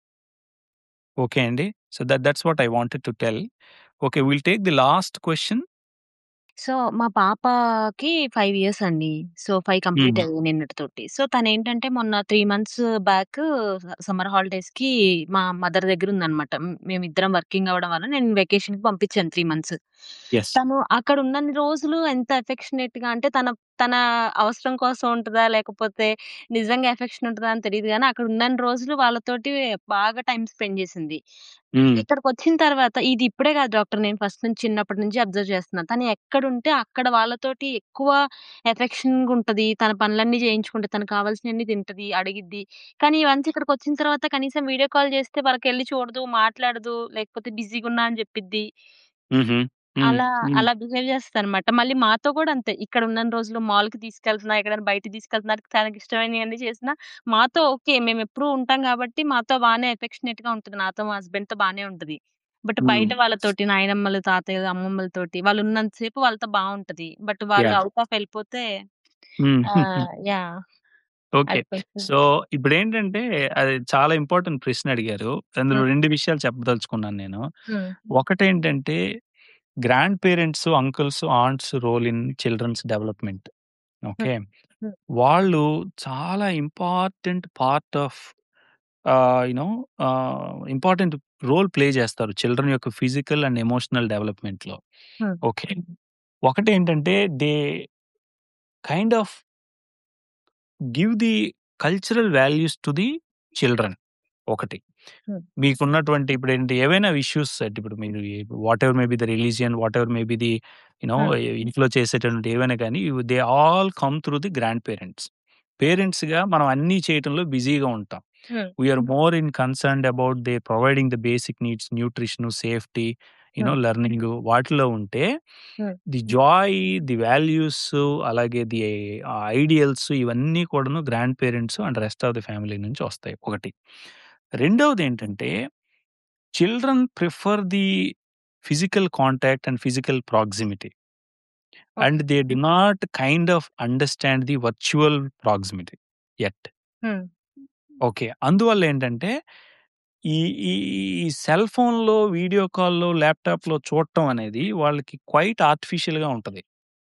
ఓకే అండి. So, that that's what I wanted to tell. Okay. Will take the last question. So, మా పాపకి 5 ఇయర్స్ అండి. సో, 5 కంప్లీట్ హ్మ్. అయ్యాయి నిన్నటితోటి. సో, తనేంటంటే మొన్న 3 మంత్స్ బ్యాక్ సమ్మర్ హాలిడేస్‌కి మా మదర్ దగ్గర ఉందనమాట. హ్మ్. మేమిద్దరం వర్కింగ్ అవ్వడం వల్ల నేను వెకేషన్‌కి పంపించాను 3 మంత్స్. యెస్. తను అక్కడ ఉన్నన్ని రోజులు ఎంత ఎఫెక్షనేట్‌గా అంటే తన తన అవసరం కోసం ఉంటదా? లేకపోతే నిజంగా ఎఫెక్షన్ ఉంటదా అని తెలీదు గానీ అక్కడ ఉన్నన్ని రోజులు వాళ్ళతోటి బాగా టైమ్ స్పెండ్ చేసింది. హ్మ్. ఇక్కడికొచ్చిన తర్వాత ఇది ఇప్పుడే కాదు డాక్టర్ నేను ఫస్ట్ నుంచి చిన్నప్పటి నుంచి అబ్జర్వ్ చేస్తున్నా. తను ఎక్కడుంటే అక్కడ వాళ్ళతోటి ఎక్కువ ఎఫెక్షన్‌గా ఉంటది. తన పనులన్నీ చేయించుకుంటది. తనకు కావాల్సినయన్నీ తింటది, అడిగిద్ది. కానీ వన్స్ ఇక్కడికొచ్చిన తర్వాత కనీసం వీడియో కాల్ చేస్తే వాళ్ళకెళ్లి చూడదు, మాట్లాడదు, లేకపోతే బిజీగున్నా అని చెప్పిద్ది. హుహు. హ్మ్. అలా హ్మ్. అలా బిహేవ్ చేస్తదనమాట. మళ్ళీ మాతో కూడా అంతే. ఇక్కడ ఉన్నన్ని రోజులు మాల్‌కి తీసుకెళ్తున్నా, ఎక్కడైనా బయటికి తీసుకెళ్తున్నా, తనకిష్టమైనయన్నీ చేసినా మాతో ఓకే. మేమెప్పుడూ ఉంటాం కాబట్టి మాతో బానే ఎఫెక్షనేట్‌గా ఉంటది. నాతో, మా హస్బెండ్‌తో బానే ఉంటది. బట్ బయట హ్మ్. వాళ్ళతోటి నాయనమ్మలు, తాతయ్యలు, అమ్మమ్మలతోటి వాళ్ళున్నంత సేపు వాళ్ళతో బావుంటది. బట్ వాళ్ళు యాహ్! ఔట్ ఆఫ్ ఎళ్ళిపోతే హ్మ్. ఆహ్, యాహ్! ఓకే. అది కొంచెం సో, ఇప్పుడేంటంటే అది చాలా ఇంపార్టెంట్ ప్రశ్న అడిగారు. అందులో హ్మ్. 2 విషయాలు చెప్పదలుచుకున్నాను నేను. హ్మ్. ఒకటేంటంటే grand parents, uncles, aunts role in children's development. Hmm. Okay. Hmm. వాళ్ళు చాలా important part of ah, you know ah, important role play చేస్తారు చిల్డ్రన్ యొక్క ఫిజికల్ అండ్ ఎమోషనల్ డెవలప్‌మెంట్‌లో. హ్మ్. ఓకే. ఒకటేంటంటే they kind of give the cultural values to the children ఒకటి. హ్మ్. మీకున్నటువంటి ఇప్పుడేంటి ఏవైనా ఇష్యూస్ సెట్ ఇప్పుడు మీరు whatever may be the religion, whatever may be the you know hmm. ఇంట్లో చేసేటువంటి ఏవైనా గానీ they all come through the grand parents. పేరెంట్స్‌గా మనం అన్నీ చేయటంలో బిజీగా ఉంటాం. Hmm. We are more in concerned about they providing the basic needs nutrition, safety, you know hmm. Learning వాటిలో ఉంటే hmm. The joy, the values అలాగే ది ఆహ్, ఐడియల్స్ ఇవన్నీ కూడాను grand parents and rest of the family నుంచి వస్తాయి ఒకటి. రెండవదేంటంటే children prefer the physical contact and physical proximity. Okay. And they do not kind of understand the virtual proximity yet. Hmm. Okay. అందువల్ల ఏంటంటే ఈ ఈ ఈ సెల్ ఫోన్‌లో, వీడియో కాల్‌లో, ల్యాప్‌టాప్‌లో చూడటం అనేది వాళ్ళకి క్వైట్ ఆర్టిఫిషియల్‌గా ఉంటది.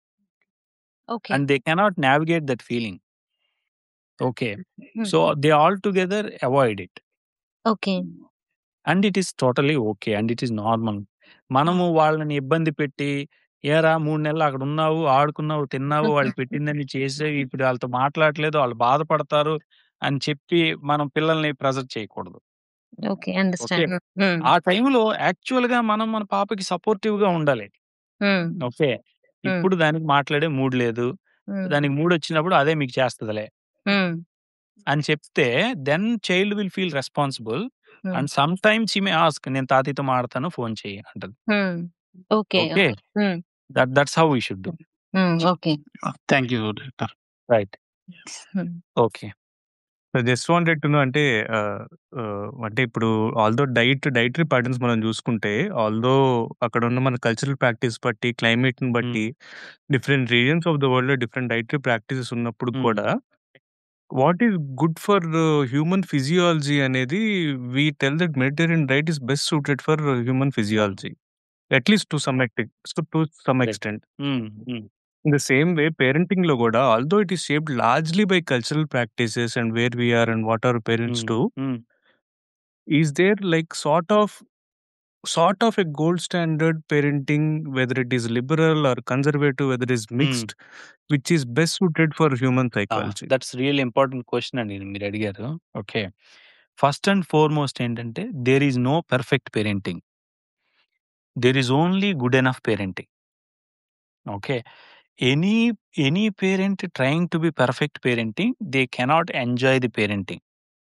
Okay. And they cannot navigate that feeling. Okay. Hmm. So, they all together avoid it. Okay. And it is totally okay. And it is normal. Hmm. మనము వాళ్ళని ఇబ్బంది పెట్టి, ఏరా 3 నెలలు అక్కడున్నావు, ఆడుకున్నావు, తిన్నావు, వాళ్ళు పెట్టిందని చేసావు, ఇప్పుడు ఆళ్ళతో మాట్లాడట్లేదు, ఆళ్ళు బాధపడతారు అని చెప్పి మనం పిల్లల్ని ప్రెషర్ చేయకూడదు. ఓకే. ఓకే. అండర్‌స్టాండ్. హ్మ్. ఆ టైంలో యాక్చువల్‌గా మనం మన పాపకి సపోర్టివ్‌గా ఉండాలి. హ్మ్. ఓకే. హ్మ్. ఇప్పుడు దానికి మాట్లాడే మూడ్ లేదు. హ్మ్. దానికి మూడొచ్చినప్పుడు అదే మీకు చేస్తదిలే. హ్మ్. అని చెప్తే then child will feel responsible hmm. And sometimes she may ask నేను తాతయ్యతో మాట్లాడతాను ఫోన్ చెయ్యి అంటది. Hmm. Okay. Okay. Okay. Hmm. That that's how we should do. Hmm. Okay. Thank you doctor. Right. Hmm. Okay. So, just wanted to know అంటే ఆహ్, ఆహ్, అంటే ఇప్పుడు ఆల్‌దో డైట్ డైటరీ ప్యాటర్న్స్ మనం చూసుకుంటే ఆల్‌దో అక్కడున్న మన కల్చరల్ ప్రాక్టీస్ బట్టి, క్లైమేట్‌ని హ్మ్. బట్టి డిఫరెంట్ రీజియన్స్ ఆఫ్ ద వరల్డ్‌లో డిఫరెంట్ డైటరీ ప్రాక్టీసెస్ ఉన్నప్పుడు హ్మ్. కూడా what is good for human physiology అనేది we tell that Mediterranean diet is best suited for human physiology. At least to some ఎక్టె to some right. Extent. Hmm. Hmm. In the same way పేరెంటింగ్‌లో గూడా although it is shaped largely by cultural practices and where we are and what our parents hmm. Do. Hmm. Is there like sort of sort of a gold standard parenting whether it is liberal or conservative whether it is hmm. Mixed which is best suited for human ah! Psychology? That's really important question అండి మీరడిగారు. ఓకే. ఫస్ట్ అండ్ ఫార్‌మోస్ట్ ఏంటంటే there is no perfect parenting. There is only good enough parenting. Okay. Any any parent trying to be perfect parenting they cannot enjoy the parenting.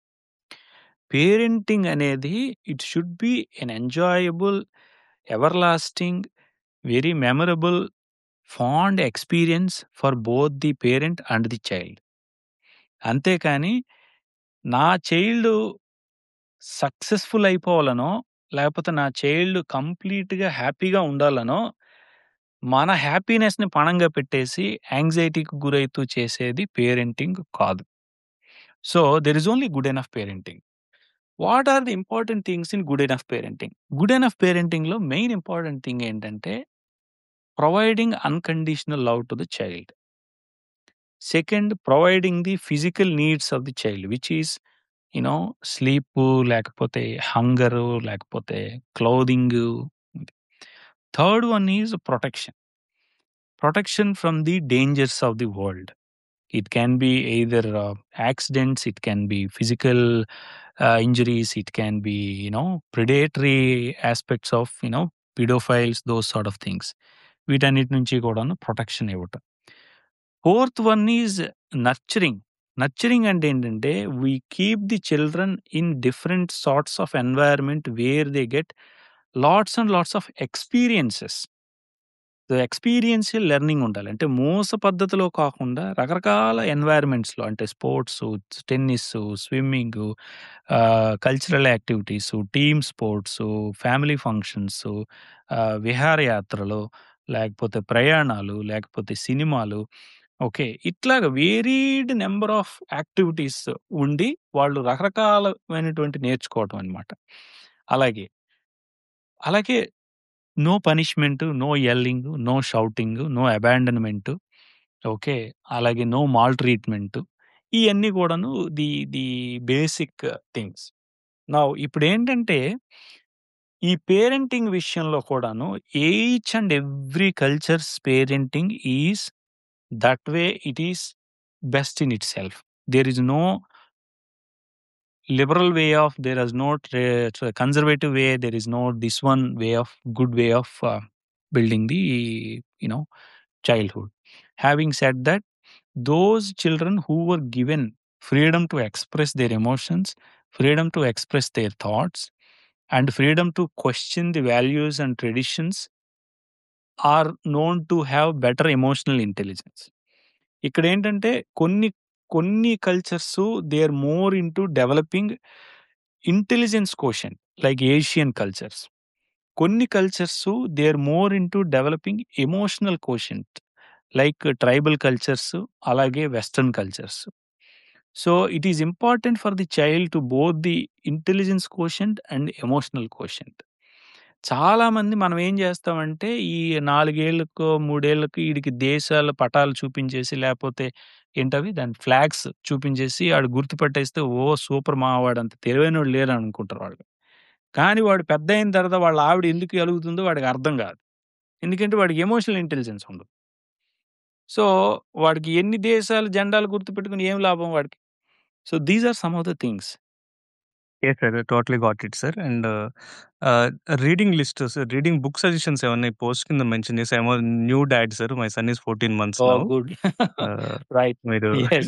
Parenting అనేది it should be N enjoyable, everlasting, very memorable, fond experience for both the parent and the child. అంతేకాని నా చైల్డు సక్సెస్‌ఫుల్ అయిపోవాలనో, లేకపోతే నా చైల్డ్ కంప్లీట్‌గా హ్యాపీగా ఉండాలనో, మన హ్యాపీనెస్‌ని పణంగా పెట్టేసి యాంగ్జైటీకి గురైతూ చేసేది పేరెంటింగ్ కాదు. So, there is only good enough parenting. What are the important things in good enough parenting? Good enough పేరెంటింగ్‌లో మెయిన్ ఇంపార్టెంట్ థింగ్ ఏంటంటే providing unconditional love to the child. Second providing the physical needs of the child which is you know sleep, లేకపోతే హంగరు, లేకపోతే clothing. Third one is protection. Protection from the dangers of the world. It can be either uh, accidents, it can be physical uh, injuries, it can be, you know, predatory aspects of, you know, pedophiles, those sort of things. వీటన్నిటి నుంచి కూడాను ప్రొటెక్షన్ ఇవ్వటం. Fourth one is nurturing. Nurturing అంటే ఏంటంటే we keep the children in different sorts of environment where they get lots and lots of experiences. So, experiential learning ఉండాలి. అంటే మూస పద్ధతిలో కాకుండా రకరకాల ఎన్వైర్న్మెంట్స్‌లో అంటే sports, tennis, swimming, ah, cultural activities, team sports, family functions, ah, విహారయాత్రలు, లేకపోతే ప్రయాణాలు, లేకపోతే సినిమాలు. ఓకే. ఇట్లాగ వేరీడ్ నంబర్ ఆఫ్ యాక్టివిటీస్ ఉండి వాళ్ళు రకరకాలమైనటువంటి నేర్చుకోవటం అనమాట. అలాగే అలాగే no punishment, no yelling, no shouting, no abandonment. Okay. అలాగే నో మాల్ ట్రీట్‌మెంటు. ఇయన్నీ కూడాను the the basic things. Now ఇప్పుడేంటంటే ఈ పేరెంటింగ్ విషయంలో కూడాను each and every cultures parenting is that way it is best in itself. There is no liberal way of there is no tra- tra- conservative way there is no this one way of good way of uh, building the you know childhood having said that those children who were given freedom to express their emotions freedom to express their thoughts and freedom to question the values and traditions are known to have better emotional intelligence ఇక్కడ ఏంటంటే కొన్ని కొన్ని cultures they are more in to developing intelligence quotient like Asian cultures కొన్ని cultures they are more in to developing emotional quotient like tribal cultures అలాగే western cultures so it is important for the child to both the intelligence quotient and emotional quotient చాలామంది మనం ఏం చేస్తామంటే ఈ నాలుగేళ్లకో మూడేళ్లకు వీడికి దేశాల పటాలు చూపించేసి లేకపోతే ఏంటవి దాని ఫ్లాగ్స్ చూపించేసి ఆడు గుర్తుపట్టేస్తే ఓ సూపర్ మావాడు అంత తెలివైన లేరు అనుకుంటారు వాళ్ళు కానీ వాడు పెద్ద అయిన తర్వాత వాళ్ళ ఆవిడ ఎందుకు ఎలుగుతుందో వాడికి అర్థం కాదు ఎందుకంటే వాడికి ఎమోషనల్ ఇంటెలిజెన్స్ ఉండదు సో వాడికి ఎన్ని దేశాలు జెండాలు గుర్తుపెట్టుకుని ఏం లాభం వాడికి so these are some of the things yes sir totally got it sir and reading list sir reading book suggestions ఏమన్నా పోస్ట్ కింద మెన్షన్ చేసి ఏమో new dad sir my son is fourteen months ఓ నౌ గుడ్ రైట్ మీరు ఎస్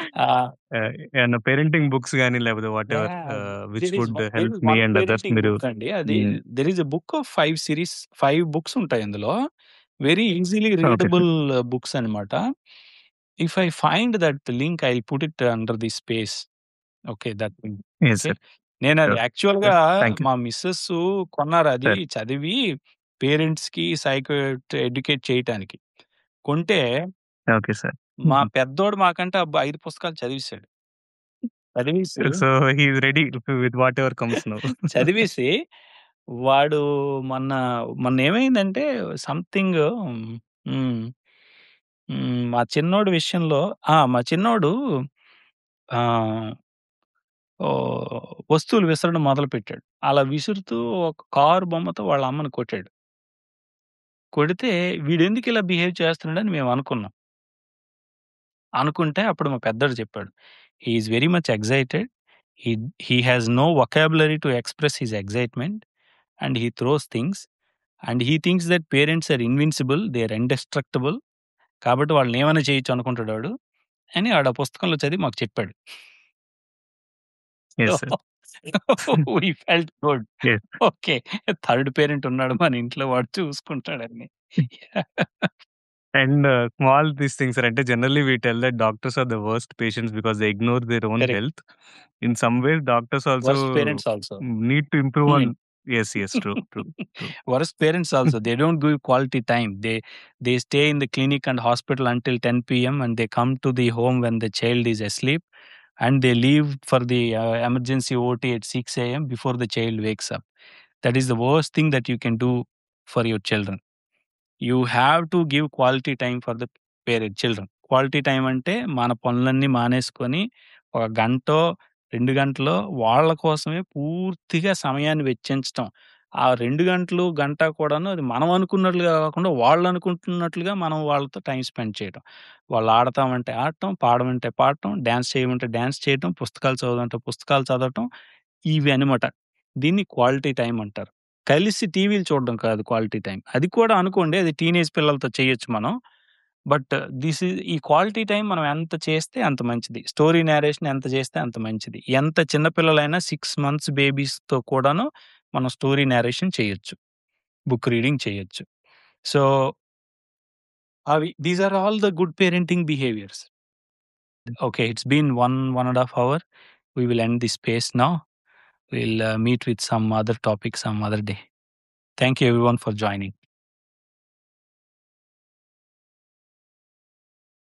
ఏమన్నా పేరెంటింగ్ బుక్స్ కానీ లేకపోతే whatever which there is would there help is me one and others parenting మీరు బుక్ అండి అది hmm, there is a book of five series five books ఉంటాయి అందులో very easily okay sir readable books అనమాట if I find that link I put it under the space okay that yes okay sir నేను అది షూర్ యాక్చువల్గా థ్యాంక్ యూ మా మిస్సెస్ కొన్నారు అది సార్ చదివి పేరెంట్స్ కి సైకో ఎడ్యుకేట్ చేయటానికి కొంటే ఓకే సార్ మా పెద్దోడు మాకంటే అబ్బా ఐదు పుస్తకాలు చదివేశాడు చదివేసి so he's ready with whatever comes now చదివేసి వాడు మొన్న మొన్న ఏమైందంటే సంథింగ్ మా చిన్నోడు విషయంలో ఆ మా చిన్నోడు ఆ ఓ వస్తువులు విసరడం మొదలు పెట్టాడు అలా విసురుతూ ఒక కారు బొమ్మతో వాళ్ళ అమ్మని కొట్టాడు కొడితే వీడెందుకు ఇలా బిహేవ్ చేస్తున్నాడని మేము అనుకున్నాం అనుకుంటే అప్పుడు మా పెద్దోడు చెప్పాడు he's very much excited he he has no vocabulary to express his excitement and he throws things and he thinks that parents are invincible they are indestructible కాబట్టి వాళ్ళని ఏమైనా చేయొచ్చు అనుకుంటాడు వాడు అని ఆడ పుస్తకంలో చదివి మాకు చెప్పాడు yes sir we felt good yes okay third parent ఉన్నాడు మన ఇంట్లో వాడు చూసుకుంటాడని అండ్ స్మాల్ దీస్ థింగ్స్ అంటే generally we tell that doctors are the worst patients because they ignore their own correct health in some ways doctors also worst parents also need to improve on yes yes true true true worst parents also they don't give quality time they they stay in the clinic and hospital until 10 p.m and they come to the home when the child is asleep and they leave for the uh, emergency ot at 6 a.m before the child wakes up that is the worst thing that you can do for your children you have to give quality time for the parent children quality time అంటే మన పనులన్నీ మానేసుకొని ఒక గంటో రెండు గంటలో వాళ్ళ కోసమే పూర్తిగా సమయాన్ని వెచ్చించటం ఆ రెండు గంటలు గంట కూడాను అది మనం అనుకున్నట్లుగా కాకుండా వాళ్ళు అనుకుంటున్నట్లుగా మనం వాళ్ళతో టైం స్పెండ్ చేయడం వాళ్ళు ఆడతామంటే ఆడటం పాడమంటే పాడటం డ్యాన్స్ చేయమంటే డ్యాన్స్ చేయటం పుస్తకాలు చదవమంటే పుస్తకాలు చదవటం ఇవి అనమాట దీన్ని క్వాలిటీ టైం అంటారు కలిసి టీవీలు చూడడం కాదు క్వాలిటీ టైం అది కూడా అనుకోండి అది టీనేజ్ పిల్లలతో చేయొచ్చు మనం బట్ దిస్ ఇస్ ఈ క్వాలిటీ టైం మనం ఎంత చేస్తే అంత మంచిది స్టోరీ నేరేషన్ ఎంత చేస్తే అంత మంచిది ఎంత చిన్నపిల్లలైనా సిక్స్ మంత్స్ బేబీస్తో కూడాను మనం స్టోరీ నేరేషన్ చేయొచ్చు బుక్ రీడింగ్ చేయొచ్చు సో అవి these are all the good parenting behaviours okay it's been one one and half hour we will end the space now will meet with some other topic some other day thank you everyone for joining